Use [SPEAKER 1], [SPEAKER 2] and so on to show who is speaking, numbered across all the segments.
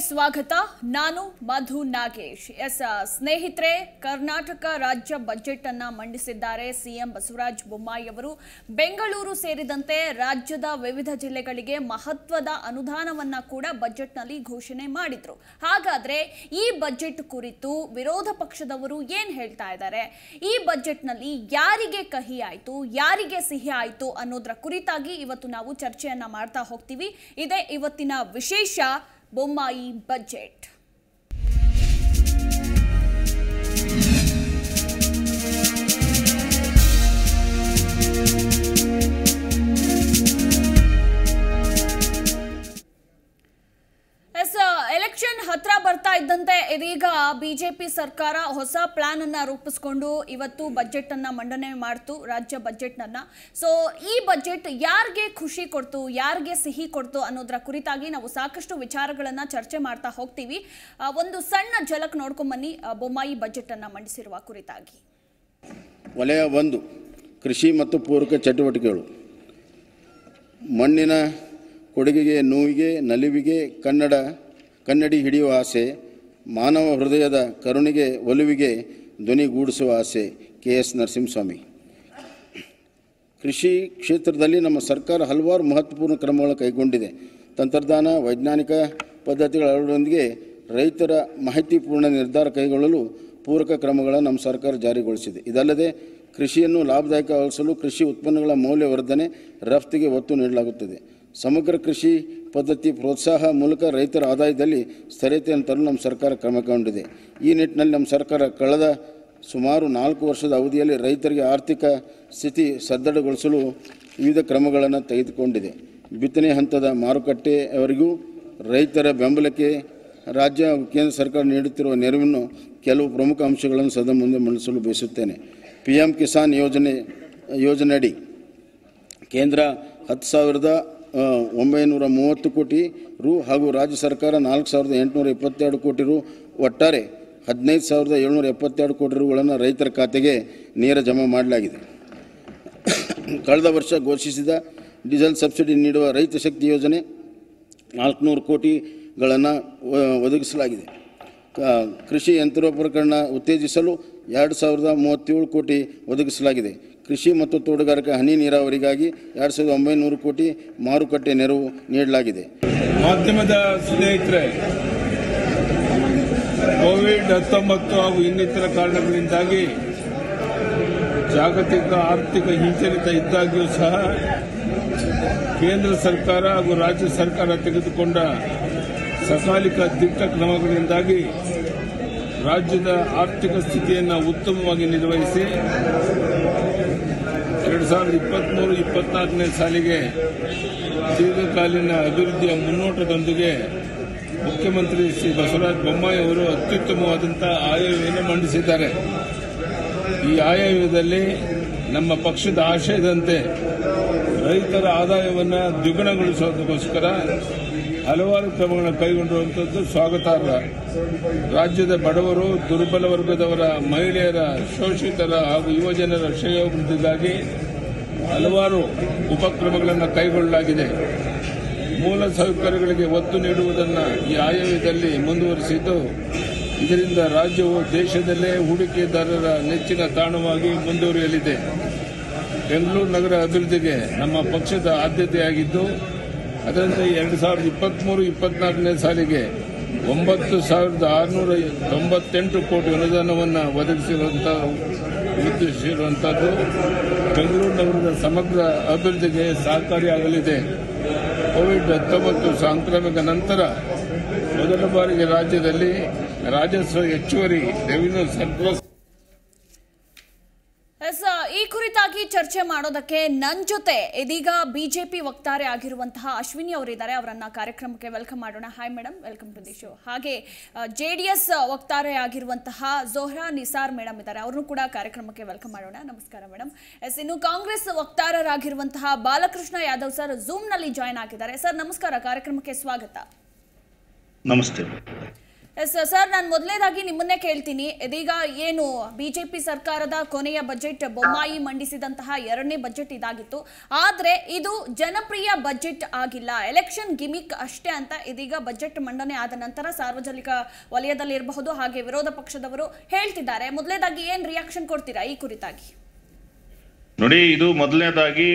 [SPEAKER 1] ಸ್ವಾಗತ ನಾನು ಮಧು ನಾಗೇಶ್ ಎಸ್ ಸ್ನೇಹಿತರೆ ಕರ್ನಾಟಕ ರಾಜ್ಯ ಬಜೆಟ್ ಅನ್ನ ಮಂಡಿಸಿದ್ದಾರೆ ಸಿಎಂ ಬಸವರಾಜ ಬೊಮ್ಮಾಯಿ ಅವರು ಬೆಂಗಳೂರು ಸೇರಿದಂತೆ ರಾಜ್ಯದ ವಿವಿಧ ಜಿಲ್ಲೆಗಳಿಗೆ ಮಹತ್ವದ ಅನುದಾನವನ್ನ ಕೂಡ ಬಜೆಟ್ನಲ್ಲಿ ಘೋಷಣೆ ಮಾಡಿದ್ರು ಹಾಗಾದ್ರೆ ಈ ಬಜೆಟ್ ಕುರಿತು ವಿರೋಧ ಪಕ್ಷದವರು ಏನ್ ಹೇಳ್ತಾ ಇದ್ದಾರೆ ಈ ಬಜೆಟ್ನಲ್ಲಿ ಯಾರಿಗೆ ಕಹಿ ಆಯ್ತು ಯಾರಿಗೆ ಸಿಹಿ ಆಯ್ತು ಅನ್ನೋದ್ರ ಕುರಿತಾಗಿ ಇವತ್ತು ನಾವು ಚರ್ಚೆಯನ್ನ ಮಾಡ್ತಾ ಹೋಗ್ತೀವಿ ಇದೇ ಇವತ್ತಿನ ವಿಶೇಷ ಬೊಮ್ಮಾಯಿ ಬಜೆಟ್ ಎಸ್ ಎಲೆಕ್ಷನ್ ಹತ್ರ ಬರ್ತಾ ಇದ್ದಂತೆ ಇದೀಗ ಬಿಜೆಪಿ ಸರ್ಕಾರ ಹೊಸ ಪ್ಲಾನ್ ಅನ್ನ ರೂಪಿಸ್ಕೊಂಡು ಇವತ್ತು ಬಜೆಟ್ ಅನ್ನ ಮಂಡನೆ ಮಾಡ್ತು ರಾಜ್ಯ ಬಜೆಟ್ ಅನ್ನ ಸೊ ಈ ಬಜೆಟ್ ಯಾರಿಗೆ ಖುಷಿ ಕೊಡ್ತು ಯಾರಿಗೆ ಸಿಹಿ ಕೊಡ್ತು ಅನ್ನೋದ್ರ ಕುರಿತಾಗಿ ನಾವು ಸಾಕಷ್ಟು ವಿಚಾರಗಳನ್ನ ಚರ್ಚೆ ಮಾಡ್ತಾ ಹೋಗ್ತೀವಿ ಆ, ಒಂದು ಸಣ್ಣ ಝಲಕ್ ನೋಡ್ಕೊಂಡ್ ಬನ್ನಿ ಆ, ಬೊಮ್ಮಾಯಿ ಬಜೆಟ್ ಅನ್ನ ಮಂಡಿಸಿರುವ ಕುರಿತಾಗಿ
[SPEAKER 2] ವಲಯ ಒಂದು ಕೃಷಿ ಮತ್ತು ಪೂರಕ ಚಟುವಟಿಕೆಗಳು ಮಣ್ಣಿನ ಕೊಡುಗೆಗೆ ನೋವಿಗೆ ನಲಿವಿಗೆ ಕನ್ನಡ ಕನ್ನಡಿ ಹಿಡಿಯುವ ಆಸೆ ಮಾನವ ಹೃದಯದ ಕರುಣಿಗೆ ಒಲುವಿಗೆ ಧ್ವನಿಗೂಡಿಸುವ ಆಸೆ ಕೆ ಎಸ್ ನರಸಿಂಹಸ್ವಾಮಿ ಕೃಷಿ ಕ್ಷೇತ್ರದಲ್ಲಿ ನಮ್ಮ ಸರ್ಕಾರ ಹಲವಾರು ಮಹತ್ವಪೂರ್ಣ ಕ್ರಮಗಳು ಕೈಗೊಂಡಿದೆ ತಂತ್ರಜ್ಞಾನ ವೈಜ್ಞಾನಿಕ ಪದ್ಧತಿಗಳ ಅಳವಡಿಕೆಯೊಂದಿಗೆ ರೈತರ ಮಾಹಿತಿಪೂರ್ಣ ನಿರ್ಧಾರ ಕೈಗೊಳ್ಳಲು ಪೂರಕ ಕ್ರಮಗಳನ್ನು ನಮ್ಮ ಸರ್ಕಾರ ಜಾರಿಗೊಳಿಸಿದೆ ಇದಲ್ಲದೆ ಕೃಷಿಯನ್ನು ಲಾಭದಾಯಕಗೊಳಿಸಲು ಕೃಷಿ ಉತ್ಪನ್ನಗಳ ಮೌಲ್ಯವರ್ಧನೆ ರಫ್ತಿಗೆ ಒತ್ತು ನೀಡಲಾಗುತ್ತದೆ ಸಮಗ್ರ ಕೃಷಿ ಪದ್ಧತಿ ಪ್ರೋತ್ಸಾಹ ಮೂಲಕ ರೈತರ ಆದಾಯದಲ್ಲಿ ಸ್ಥಿರತೆಯನ್ನು ತರಲು ನಮ್ಮ ಸರ್ಕಾರ ಕ್ರಮ ಕೈಗೊಂಡಿದೆ ಈ ನಿಟ್ಟಿನಲ್ಲಿ ನಮ್ಮ ಸರ್ಕಾರ ಕಳೆದ ಸುಮಾರು ನಾಲ್ಕು ವರ್ಷದ ಅವಧಿಯಲ್ಲಿ ರೈತರಿಗೆ ಆರ್ಥಿಕ ಸ್ಥಿತಿ ಸದೃಢಗೊಳಿಸಲು ವಿವಿಧ ಕ್ರಮಗಳನ್ನು ತೆಗೆದುಕೊಂಡಿದೆ ಬಿತ್ತನೆ ಹಂತದ ಮಾರುಕಟ್ಟೆಯವರೆಗೂ ರೈತರ ಬೆಂಬಲಕ್ಕೆ ರಾಜ್ಯ ಹಾಗೂ ಕೇಂದ್ರ ಸರ್ಕಾರ ನೀಡುತ್ತಿರುವ ನೆರವನ್ನು ಕೆಲವು ಪ್ರಮುಖ ಅಂಶಗಳನ್ನು ಸದಾ ಮುಂದೆ ಮಂಡಿಸಲು ಬಯಸುತ್ತೇನೆ ಪಿ ಎಂ ಕಿಸಾನ್ ಯೋಜನೆ ಯೋಜನೆಯಡಿ ಕೇಂದ್ರ ಹತ್ತು ಸಾವಿರದ ಆ, ಒಂಬೈನೂರ ಮೂವತ್ತು ಕೋಟಿ ರು ಹಾಗೂ ರಾಜ್ಯ ಸರ್ಕಾರ ನಾಲ್ಕು ಸಾವಿರದ ಎಂಟುನೂರ ಇಪ್ಪತ್ತೆರಡು ಕೋಟಿ ರು ಒಟ್ಟಾರೆ ಹದಿನೈದು ಸಾವಿರದ ಏಳ್ನೂರ ಎಪ್ಪತ್ತೆರಡು ಕೋಟಿ ರುಗಳನ್ನು ರೈತರ ಖಾತೆಗೆ ನೇರ ಜಮಾ ಮಾಡಲಾಗಿದೆ ಕಳೆದ ವರ್ಷ ಘೋಷಿಸಿದ ಡೀಸೆಲ್ ಸಬ್ಸಿಡಿ ನೀಡುವ ರೈತ ಶಕ್ತಿ ಯೋಜನೆ ನಾಲ್ಕುನೂರು ಕೋಟಿಗಳನ್ನು ಒದಗಿಸಲಾಗಿದೆ ಕ- ಕೃಷಿ ಯಂತ್ರೋಪಕರಣ ಉತ್ತೇಜಿಸಲು ಎರಡು ಸಾವಿರದ ಮೂವತ್ತೇಳು ಕೋಟಿ ಒದಗಿಸಲಾಗಿದೆ ಕೃಷಿ ಮತ್ತು ತೋಟಗಾರಿಕೆ ಹನಿ ನೀರಾವರಿಗಾಗಿ ಎರಡು ಸಾವಿರದ ಒಂಬೈನೂರು ಕೋಟಿ ಮಾರುಕಟ್ಟೆ ನೆರವು ನೀಡಲಾಗಿದೆ
[SPEAKER 3] ಮಾಧ್ಯಮದ ಸ್ನೇಹಿತರೆ ಕೋವಿಡ್ ಹತ್ತೊಂಬತ್ತು ಹಾಗೂ ಇನ್ನಿತರ ಕಾರಣಗಳಿಂದಾಗಿ ಜಾಗತಿಕ ಆರ್ಥಿಕ ಹಿಂಜರಿತ ಇದ್ದಾಗ್ಯೂ ಸಹ ಕೇಂದ್ರ ಸರ್ಕಾರ ಹಾಗೂ ರಾಜ್ಯ ಸರ್ಕಾರ ತೆಗೆದುಕೊಂಡ ಸಕಾಲಿಕ ದಿಟ್ಟ ಕ್ರಮಗಳಿಂದಾಗಿ ರಾಜ್ಯದ ಆರ್ಥಿಕ ಸ್ಥಿತಿಯನ್ನು ಉತ್ತಮವಾಗಿ ನಿರ್ವಹಿಸಿ ಎರಡು ಸಾವಿರದ ಇಪ್ಪತ್ತ್ಮೂರು ಇಪ್ಪತ್ನಾಲ್ಕನೇ ಸಾಲಿಗೆ ದೀರ್ಘಕಾಲೀನ ಅಭಿವೃದ್ಧಿಯ ಮುನ್ನೋಟದೊಂದಿಗೆ ಮುಖ್ಯಮಂತ್ರಿ ಶ್ರೀ ಬಸವರಾಜ ಬೊಮ್ಮಾಯಿ ಅವರು ಅತ್ಯುತ್ತಮವಾದಂಥ ಆಯವ್ಯವನ್ನು ಮಂಡಿಸಿದ್ದಾರೆ ಈ ಆಯವ್ಯದಲ್ಲಿ ನಮ್ಮ ಪಕ್ಷದ ಆಶಯದಂತೆ ರೈತರ ಆದಾಯವನ್ನು ದ್ವಿಗುಣಗೊಳಿಸೋದಕ್ಕೋಸ್ಕರ ಹಲವಾರು ಕ್ರಮಗಳನ್ನು ಕೈಗೊಂಡಿರುವಂಥದ್ದು ಸ್ವಾಗತಾರ್ಹ ರಾಜ್ಯದ ಬಡವರು ದುರ್ಬಲ ವರ್ಗದವರ ಮಹಿಳೆಯರ ಶೋಷಿತರ ಹಾಗೂ ಯುವಜನರ ಶ್ರೇಯೋಭಿವೃದ್ಧಿಗಾಗಿ ಹಲವಾರು ಉಪಕ್ರಮಗಳನ್ನು ಕೈಗೊಳ್ಳಲಾಗಿದೆ ಮೂಲ ಸೌಕರ್ಯಗಳಿಗೆ ಒತ್ತು ನೀಡುವುದನ್ನು ಈ ಆಯವ್ಯದಲ್ಲಿ ಮುಂದುವರಿಸಿದ್ದು ಇದರಿಂದ ರಾಜ್ಯವು ದೇಶದಲ್ಲೇ ಹೂಡಿಕೆದಾರರ ನೆಚ್ಚಿನ ತಾಣವಾಗಿ ಮುಂದುವರಿಯಲಿದೆ ಬೆಂಗಳೂರು ನಗರ ಅಭಿವೃದ್ಧಿಗೆ ನಮ್ಮ ಪಕ್ಷದ ಆದ್ಯತೆಯಾಗಿದ್ದು ಅದರಂತೆ ಎರಡು ಸಾವಿರದ ಇಪ್ಪತ್ತ್ಮೂರು ಇಪ್ಪತ್ನಾಲ್ಕನೇ ಸಾಲಿಗೆ ಒಂಬತ್ತು ಸಾವಿರದ ಆರುನೂರ ತೊಂಬತ್ತೆಂಟು ಕೋಟಿ ಅನುದಾನವನ್ನು ಒದಗಿಸಿರುವಂಥ ಉದ್ದೇಶಿಸಿರುವಂಥದ್ದು ಬೆಂಗಳೂರು ನಗರದ ಸಮಗ್ರ ಅಭಿವೃದ್ಧಿಗೆ ಸಹಕಾರಿಯಾಗಲಿದೆ ಕೋವಿಡ್ ಹತ್ತೊಂಬತ್ತು ಸಾಂಕ್ರಾಮಿಕ ನಂತರ ಮೊದಲ ಬಾರಿಗೆ ರಾಜ್ಯದಲ್ಲಿ ರಾಜಸ್ವ ಹೆಚ್ಚುವರಿ ರೆವಿನ್ಯೂ ಸರ್ಪ್ಲಸ್
[SPEAKER 1] ಎಸ್ ಈ ಕುರಿತಾಗಿ ಚರ್ಚೆ ಮಾಡೋದಕ್ಕೆ ನನ್ನ ಜೊತೆ ಇದೀಗ ಬಿಜೆಪಿ ವಕ್ತಾರೆ ಆಗಿರುವಂತಹ ಅಶ್ವಿನಿ ಅವರಿದ್ದಾರೆ ಅವರನ್ನ ಕಾರ್ಯಕ್ರಮಕ್ಕೆ ವೆಲ್ಕಮ್ ಮಾಡೋಣ hi madam welcome to the show ಹಾಗೆ ಜೆ ಡಿ ಎಸ್ ವಕ್ತಾರೆ ಆಗಿರುವಂತಹ ಜೋಹ್ರಾ ನಿಸಾರ್ ಮೇಡಮ್ ಇದ್ದಾರೆ ಅವ್ರನ್ನೂ ಕೂಡ ಕಾರ್ಯಕ್ರಮಕ್ಕೆ ವೆಲ್ಕಮ್ ಮಾಡೋಣ ನಮಸ್ಕಾರ ಮೇಡಮ್ ಎಸ್ ಇನ್ನು ಕಾಂಗ್ರೆಸ್ ವಕ್ತಾರರಾಗಿರುವಂತಹ ಬಾಲಕೃಷ್ಣ ಯಾದವ್ ಸರ್ ಝೂಮ್ನಲ್ಲಿ ಜಾಯ್ನ್ ಆಗಿದ್ದಾರೆ ಸರ್ ನಮಸ್ಕಾರ ಕಾರ್ಯಕ್ರಮಕ್ಕೆ ಸ್ವಾಗತ
[SPEAKER 4] ನಮಸ್ತೆ
[SPEAKER 1] ಎಸ್ ಸರ್ ನಾನು ಮೊದಲನೇದಾಗಿ ನಿಮ್ಮನ್ನೇ ಕೇಳ್ತೀನಿ ಇದೀಗ ಏನು ಬಿಜೆಪಿ ಸರ್ಕಾರದ ಕೊನೆಯ ಬಜೆಟ್ ಬೊಮ್ಮಾಯಿ ಮಂಡಿಸಿದಂತಹ ಎರಡನೇ ಬಜೆಟ್ ಇದಾಗಿತ್ತು ಆದ್ರೆ ಇದು ಜನಪ್ರಿಯ ಬಜೆಟ್ ಆಗಿಲ್ಲ ಎಲೆಕ್ಷನ್ ಗಿಮಿಕ್ ಅಷ್ಟೇ ಅಂತ ಇದೀಗ ಬಜೆಟ್ ಮಂಡನೆ ಆದ ನಂತರ ಸಾರ್ವಜನಿಕ ವಲಯದಲ್ಲಿ ಇರಬಹುದು ಹಾಗೆ ವಿರೋಧ ಪಕ್ಷದವರು ಹೇಳ್ತಿದ್ದಾರೆ ಮೊದಲನೇದಾಗಿ ಏನ್ ರಿಯಾಕ್ಷನ್ ಕೊಡ್ತೀರಾ ಈ ಕುರಿತಾಗಿ
[SPEAKER 4] ನೋಡಿ ಇದು ಮೊದಲನೇದಾಗಿ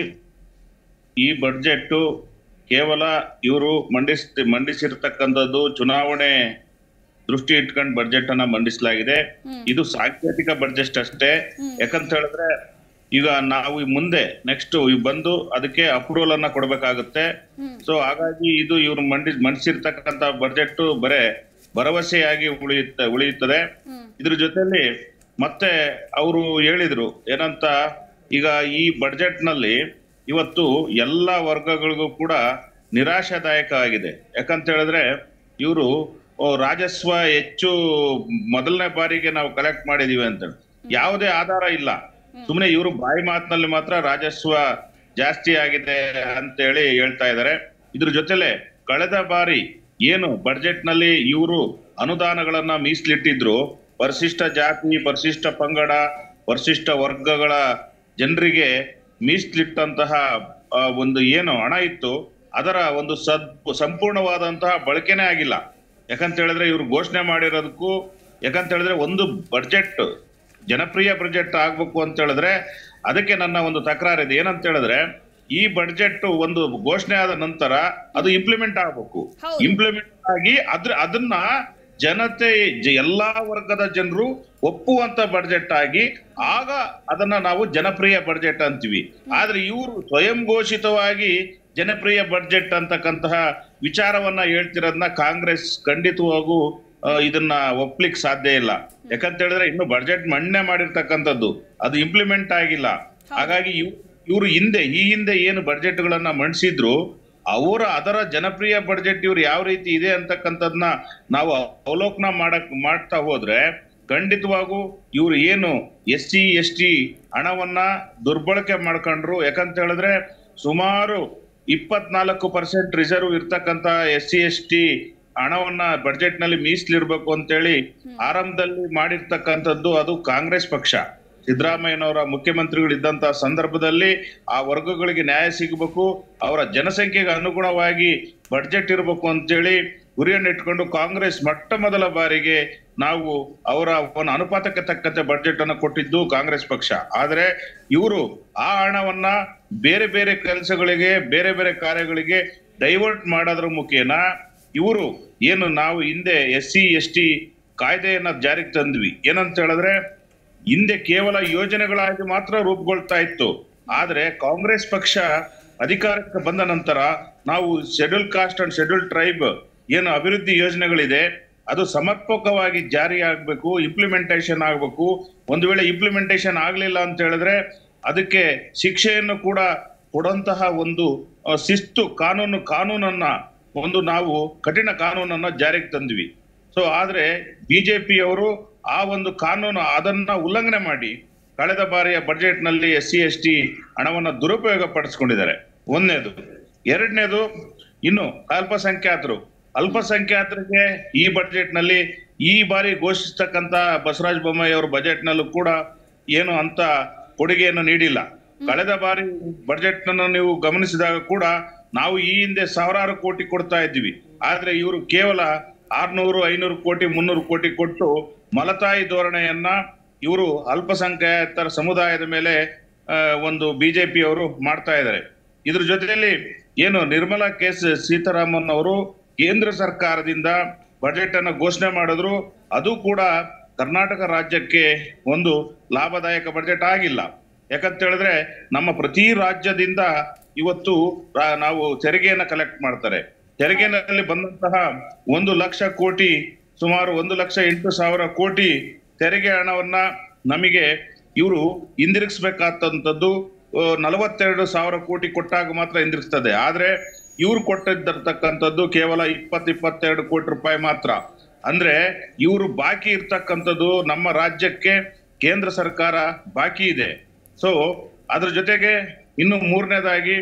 [SPEAKER 4] ಈ ಬಡ್ಜೆಟ್ ಕೇವಲ ಇವರು ಮಂಡಿಸ್ ಮಂಡಿಸಿರ್ತಕ್ಕಂಥದ್ದು ಚುನಾವಣೆ ದೃಷ್ಟಿ ಇಟ್ಕೊಂಡು ಬಡ್ಜೆಟ್ ಅನ್ನ ಮಂಡಿಸಲಾಗಿದೆ ಇದು ಸಾಂಕೇತಿಕ ಬಡ್ಜೆಟ್ ಅಷ್ಟೇ ಯಾಕಂತ ಹೇಳಿದ್ರೆ ಈಗ ನಾವು ಈ ಮುಂದೆ ನೆಕ್ಸ್ಟ್ ಬಂದು ಅದಕ್ಕೆ ಅಪ್ರೂವಲ್ ಅನ್ನ ಕೊಡ್ಬೇಕಾಗುತ್ತೆ ಸೊ ಹಾಗಾಗಿ ಇದು ಇವ್ರು ಮಂಡಿ ಮಂಡಿಸಿರ್ತಕ್ಕಂಥ ಬಡ್ಜೆಟ್ ಬರೇ ಭರವಸೆಯಾಗಿ ಉಳಿಯುತ್ತೆ ಉಳಿಯುತ್ತದೆ ಇದ್ರ ಜೊತೆಲಿ ಮತ್ತೆ ಅವರು ಹೇಳಿದ್ರು ಏನಂತ ಈಗ ಈ ಬಡ್ಜೆಟ್ ನಲ್ಲಿ ಇವತ್ತು ಎಲ್ಲ ವರ್ಗಗಳಿಗೂ ಕೂಡ ನಿರಾಶಾದಾಯಕ ಆಗಿದೆ ಯಾಕಂತ ಹೇಳಿದ್ರೆ ಇವರು ರಾಜಸ್ವ ಹೆಚ್ಚು ಮೊದಲನೇ ಬಾರಿಗೆ ನಾವು ಕಲೆಕ್ಟ್ ಮಾಡಿದೀವಿ ಅಂತ ಯಾವುದೇ ಆಧಾರ ಇಲ್ಲ ಸುಮ್ಮನೆ ಇವರು ಬಾಯಿ ಮಾತಿನಲ್ಲಿ ಮಾತ್ರ ರಾಜಸ್ವ ಜಾಸ್ತಿ ಆಗಿದೆ ಅಂತೇಳಿ ಹೇಳ್ತಾ ಇದ್ದಾರೆ ಇದ್ರ ಜೊತೆಲೆ ಕಳೆದ ಬಾರಿ ಏನು ಬಡ್ಜೆಟ್ ನಲ್ಲಿ ಇವರು ಅನುದಾನಗಳನ್ನ ಮೀಸಲಿಟ್ಟಿದ್ರು ಪರಿಶಿಷ್ಟ ಜಾತಿ ಪರಿಶಿಷ್ಟ ಪಂಗಡ ಪರಿಶಿಷ್ಟ ವರ್ಗಗಳ ಜನರಿಗೆ ಮೀಸಲಿಟ್ಟಂತಹ ಆ, ಒಂದು ಏನು ಹಣ ಇತ್ತು ಅದರ ಒಂದು ಸದ್ ಸಂಪೂರ್ಣವಾದಂತಹ ಬಳಕೆನೇ ಆಗಿಲ್ಲ ಯಾಕಂತ ಹೇಳಿದ್ರೆ ಇವ್ರು ಘೋಷಣೆ ಮಾಡಿರೋದಕ್ಕೂ ಯಾಕಂತ ಹೇಳಿದ್ರೆ ಒಂದು ಬಡ್ಜೆಟ್ ಜನಪ್ರಿಯ ಬಡ್ಜೆಟ್ ಆಗ್ಬೇಕು ಅಂತ ಹೇಳಿದ್ರೆ ಅದಕ್ಕೆ ನನ್ನ ಒಂದು ತಕರಾರಿದೆ ಏನಂತ ಹೇಳಿದ್ರೆ ಈ ಬಡ್ಜೆಟ್ ಒಂದು ಘೋಷಣೆ ಆದ ನಂತರ ಅದು ಇಂಪ್ಲಿಮೆಂಟ್ ಆಗ್ಬೇಕು
[SPEAKER 1] ಹೌದು.
[SPEAKER 4] ಇಂಪ್ಲಿಮೆಂಟ್ ಆಗಿ ಅದ್ರ ಅದನ್ನ ಜನತೆ ಜ- ಎಲ್ಲಾ ವರ್ಗದ ಜನರು ಒಪ್ಪುವಂತ ಬಡ್ಜೆಟ್ ಆಗಿ ಆಗ ಅದನ್ನ ನಾವು ಜನಪ್ರಿಯ ಬಡ್ಜೆಟ್ ಅಂತೀವಿ ಆದ್ರೆ ಇವರು ಸ್ವಯಂ ಘೋಷಿತವಾಗಿ ಜನಪ್ರಿಯ ಬಡ್ಜೆಟ್ ಅಂತಕ್ಕಂತಹ ವಿಚಾರವನ್ನ ಹೇಳ್ತಿರೋದನ್ನ ಕಾಂಗ್ರೆಸ್ ಖಂಡಿತವಾಗೂ ಆ, ಇದನ್ನ ಒಪ್ಲಿಕ್ ಸಾಧ್ಯ ಇಲ್ಲ ಯಾಕಂತ ಹೇಳಿದ್ರೆ ಇನ್ನು ಬಡ್ಜೆಟ್ ಮಂಡನೆ ಮಾಡಿರ್ತಕ್ಕಂಥದ್ದು ಅದು ಇಂಪ್ಲಿಮೆಂಟ್ ಆಗಿಲ್ಲ ಹಾಗಾಗಿ ಇವರು ಹಿಂದೆ ಈ ಹಿಂದೆ ಏನು ಬಡ್ಜೆಟ್ ಗಳನ್ನ ಮಂಡಿಸಿದ್ರು ಅವರ ಅದರ ಜನಪ್ರಿಯ ಬಡ್ಜೆಟ್ ಇವ್ರು ಯಾವ ರೀತಿ ಇದೆ ಅಂತಕ್ಕಂಥದ್ನ ನಾವು ಅವಲೋಕನ ಮಾಡಕ್ ಮಾಡ್ತಾ ಹೋದ್ರೆ ಖಂಡಿತವಾಗೂ ಇವ್ರು ಏನು ಎಸ್ ಸಿ ಎಸ್ ಟಿ ಹಣವನ್ನ ದುರ್ಬಳಕೆ ಮಾಡ್ಕೊಂಡ್ರು ಯಾಕಂತ ಹೇಳಿದ್ರೆ ಸುಮಾರು ಇಪ್ಪತ್ನಾಲ್ಕು ಪರ್ಸೆಂಟ್ ರಿಸರ್ವ್ ಇರ್ತಕ್ಕಂತ ಎಸ್ ಸಿ ಎಸ್ ಟಿ ಹಣವನ್ನ ಬಡ್ಜೆಟ್ ನಲ್ಲಿ ಮೀಸಲಿರ್ಬೇಕು ಅಂತೇಳಿ ಆರಂಭದಲ್ಲಿ ಮಾಡಿರ್ತಕ್ಕಂಥದ್ದು ಅದು ಕಾಂಗ್ರೆಸ್ ಪಕ್ಷ ಸಿದ್ದರಾಮಯ್ಯನವರ ಮುಖ್ಯಮಂತ್ರಿಗಳಿದ್ದಂತಹ ಸಂದರ್ಭದಲ್ಲಿ ಆ ವರ್ಗಗಳಿಗೆ ನ್ಯಾಯ ಸಿಗಬೇಕು ಅವರ ಜನಸಂಖ್ಯೆಗೆ ಅನುಗುಣವಾಗಿ ಬಡ್ಜೆಟ್ ಇರಬೇಕು ಅಂತೇಳಿ ಗುರಿಯನ್ನು ಇಟ್ಕೊಂಡು ಕಾಂಗ್ರೆಸ್ ಮೊಟ್ಟ ಮೊದಲ ಬಾರಿಗೆ ನಾವು ಅವರ ಒಂದು ಅನುಪಾತಕ್ಕೆ ತಕ್ಕಂತೆ ಬಡ್ಜೆಟ್ ಅನ್ನು ಕೊಟ್ಟಿದ್ದು ಕಾಂಗ್ರೆಸ್ ಪಕ್ಷ ಆದ್ರೆ ಇವರು ಆ ಹಣವನ್ನ ಬೇರೆ ಬೇರೆ ಕೆಲಸಗಳಿಗೆ ಬೇರೆ ಬೇರೆ ಕಾರ್ಯಗಳಿಗೆ ಡೈವರ್ಟ್ ಮಾಡೋದ್ರ ಮುಖೇನ ಇವರು ಏನು ನಾವು ಹಿಂದೆ ಎಸ್ ಸಿ ಎಸ್ ಟಿ ಕಾಯ್ದೆಯನ್ನ ಜಾರಿಗೆ ತಂದ್ವಿ ಏನಂತ ಹೇಳಿದ್ರೆ ಹಿಂದೆ ಕೇವಲ ಯೋಜನೆಗಳಾಗಿ ಮಾತ್ರ ರೂಪುಗೊಳ್ತಾ ಇತ್ತು ಆದ್ರೆ ಕಾಂಗ್ರೆಸ್ ಪಕ್ಷ ಅಧಿಕಾರಕ್ಕೆ ಬಂದ ನಂತರ ನಾವು schedule caste and schedule tribe ಏನು ಅಭಿವೃದ್ಧಿ ಯೋಜನೆಗಳಿದೆ ಅದು ಸಮರ್ಪಕವಾಗಿ ಜಾರಿ ಆಗ್ಬೇಕು ಇಂಪ್ಲಿಮೆಂಟೇಷನ್ ಆಗ್ಬೇಕು ಒಂದು ವೇಳೆ ಇಂಪ್ಲಿಮೆಂಟೇಷನ್ ಆಗ್ಲಿಲ್ಲ ಅಂತ ಹೇಳಿದ್ರೆ ಅದಕ್ಕೆ ಶಿಕ್ಷೆಯನ್ನು ಕೂಡ ಕೊಡುವಂತಹ ಒಂದು ಆ, ಶಿಸ್ತು ಕಾನೂನು ಕಾನೂನನ್ನ ಒಂದು ನಾವು ಕಠಿಣ ಕಾನೂನನ್ನ ಜಾರಿಗೆ ತಂದ್ವಿ ಸೊ ಆದ್ರೆ ಬಿಜೆಪಿಯವರು ಆ ಒಂದು ಕಾನೂನು ಅದನ್ನ ಉಲ್ಲಂಘನೆ ಮಾಡಿ ಕಳೆದ ಬಾರಿಯ ಬಜೆಟ್ ನಲ್ಲಿ ಎಸ್ ಸಿ ಎಸ್ ಟಿ ಹಣವನ್ನ ದುರುಪಯೋಗ ಪಡಿಸ್ಕೊಂಡಿದ್ದಾರೆ ಒಂದನೇದು ಎರಡನೇದು ಇನ್ನು ಅಲ್ಪಸಂಖ್ಯಾತರು ಅಲ್ಪಸಂಖ್ಯಾತರಿಗೆ ಈ ಬಜೆಟ್ ನಲ್ಲಿ ಈ ಬಾರಿ ಘೋಷಿಸ್ತಕ್ಕಂತ ಬಸವರಾಜ ಬೊಮ್ಮಾಯಿ ಅವರ ಬಜೆಟ್ ನಲ್ಲೂ ಕೂಡ ಏನು ಅಂತ ಕೊಡುಗೆಯನ್ನು ನೀಡಿಲ್ಲ ಕಳೆದ ಬಾರಿ ಬಜೆಟ್ ನನ್ನು ನೀವು ಗಮನಿಸಿದಾಗ ಕೂಡ ನಾವು ಈ ಹಿಂದೆ ಸಾವಿರಾರು ಕೋಟಿ ಕೊಡ್ತಾ ಇದ್ವಿ ಆದ್ರೆ ಇವರು ಕೇವಲ ಆರ್ನೂರು ಐನೂರು ಕೋಟಿ ಮುನ್ನೂರು ಕೋಟಿ ಕೊಟ್ಟು ಮಲತಾಯಿ ಧೋರಣೆಯನ್ನ ಇವರು ಅಲ್ಪಸಂಖ್ಯಾತರ ಸಮುದಾಯದ ಮೇಲೆ ಆ, ಒಂದು ಬಿಜೆಪಿ ಅವರು ಮಾಡ್ತಾ ಇದ್ದಾರೆ ಇದ್ರ ಜೊತೆಯಲ್ಲಿ ಏನು ನಿರ್ಮಲಾ ಕೇಸ್ ಸೀತಾರಾಮನ್ ಅವರು ಕೇಂದ್ರ ಸರ್ಕಾರದಿಂದ ಬಜೆಟ್ ಅನ್ನ ಘೋಷಣೆ ಮಾಡಿದ್ರು ಅದು ಕೂಡ ಕರ್ನಾಟಕ ರಾಜ್ಯಕ್ಕೆ ಒಂದು ಲಾಭದಾಯಕ ಬಜೆಟ್ ಆಗಿಲ್ಲ ಯಾಕಂತ ಹೇಳಿದ್ರೆ ನಮ್ಮ ಪ್ರತಿ ರಾಜ್ಯದಿಂದ ಇವತ್ತು ರಾ- ನಾವು ತೆರಿಗೆಯನ್ನ ಕಲೆಕ್ಟ್ ಮಾಡ್ತಾರೆ ತೆರಿಗೆನಲ್ಲಿ ಬಂದಂತಹ ಒಂದು ಲಕ್ಷ ಕೋಟಿ ಸುಮಾರು ಒಂದು ಲಕ್ಷ ಎಂಟು ಸಾವಿರ ಕೋಟಿ ತೆರಿಗೆ ಹಣವನ್ನ ನಮಗೆ ಇವರು ಹಿಂದಿರುಗಿಸ್ಬೇಕಾದಂಥದ್ದು ನಲವತ್ತೆರಡು ಸಾವಿರ ಕೋಟಿ ಕೊಟ್ಟಾಗ ಮಾತ್ರ ಹಿಂದಿರುಗಿಸ್ತದೆ ಆದ್ರೆ ಇವ್ರು ಕೊಟ್ಟಿದ್ದಿರ್ತಕ್ಕಂಥದ್ದು ಕೇವಲ ಇಪ್ಪತ್ ಇಪ್ಪತ್ತೆರಡು ಕೋಟಿ ರೂಪಾಯಿ ಮಾತ್ರ ಅಂದ್ರೆ ಇವರು ಬಾಕಿ ಇರ್ತಕ್ಕಂಥದ್ದು ನಮ್ಮ ರಾಜ್ಯಕ್ಕೆ ಕೇಂದ್ರ ಸರ್ಕಾರ ಬಾಕಿ ಇದೆ ಸೊ ಅದ್ರ ಜೊತೆಗೆ ಇನ್ನು ಮೂರನೇದಾಗಿ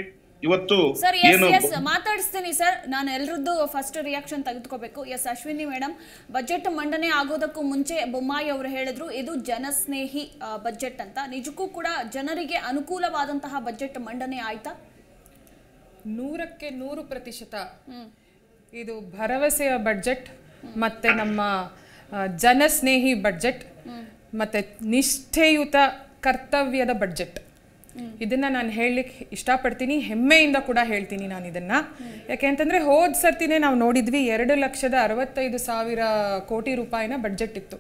[SPEAKER 4] ಇವತ್ತು
[SPEAKER 1] ಸರ್ ಎಸ್
[SPEAKER 4] ಏನು
[SPEAKER 1] ಎಸ್ ಮಾತಾಡಿಸ್ತೀನಿ ಸರ್ ನಾನು ಎಲ್ರದ್ದು ಫಸ್ಟ್ ರಿಯಾಕ್ಷನ್ ತೆಗೆದುಕೋಬೇಕು ಎಸ್ ಅಶ್ವಿನಿ ಮೇಡಮ್ ಬಜೆಟ್ ಮಂಡನೆ ಆಗೋದಕ್ಕೂ ಮುಂಚೆ ಬೊಮ್ಮಾಯಿ ಅವರು ಹೇಳಿದ್ರು ಇದು ಜನಸ್ನೇಹಿ ಬಜೆಟ್ ಅಂತ ನಿಜಕ್ಕೂ ಕೂಡ ಜನರಿಗೆ ಅನುಕೂಲವಾದಂತಹ ಬಜೆಟ್ ಮಂಡನೆ ಆಯ್ತಾ
[SPEAKER 5] ನೂರಕ್ಕೆ ನೂರು ಪ್ರತಿಶತ ಇದು ಭರವಸೆಯ ಬಡ್ಜೆಟ್ ಮತ್ತೆ ನಮ್ಮ ಆ, ಜನಸ್ನೇಹಿ ಬಡ್ಜೆಟ್ ಮತ್ತೆ ನಿಷ್ಠೆಯುತ ಕರ್ತವ್ಯದ ಬಡ್ಜೆಟ್ ಇದನ್ನ ನಾನು ಹೇಳಲಿಕ್ಕೆ ಇಷ್ಟಪಡ್ತೀನಿ ಹೆಮ್ಮೆಯಿಂದ ಕೂಡ ಹೇಳ್ತೀನಿ ನಾನು ಇದನ್ನ ಯಾಕೆ ಅಂತಂದ್ರೆ ಹೋದ್ ಸರ್ತಿನೇ ನಾವು ನೋಡಿದ್ವಿ ಎರಡು ಲಕ್ಷದ ಅರವತ್ತೈದು ಸಾವಿರ ಕೋಟಿ ರೂಪಾಯಿನ ಬಡ್ಜೆಟ್ ಇತ್ತು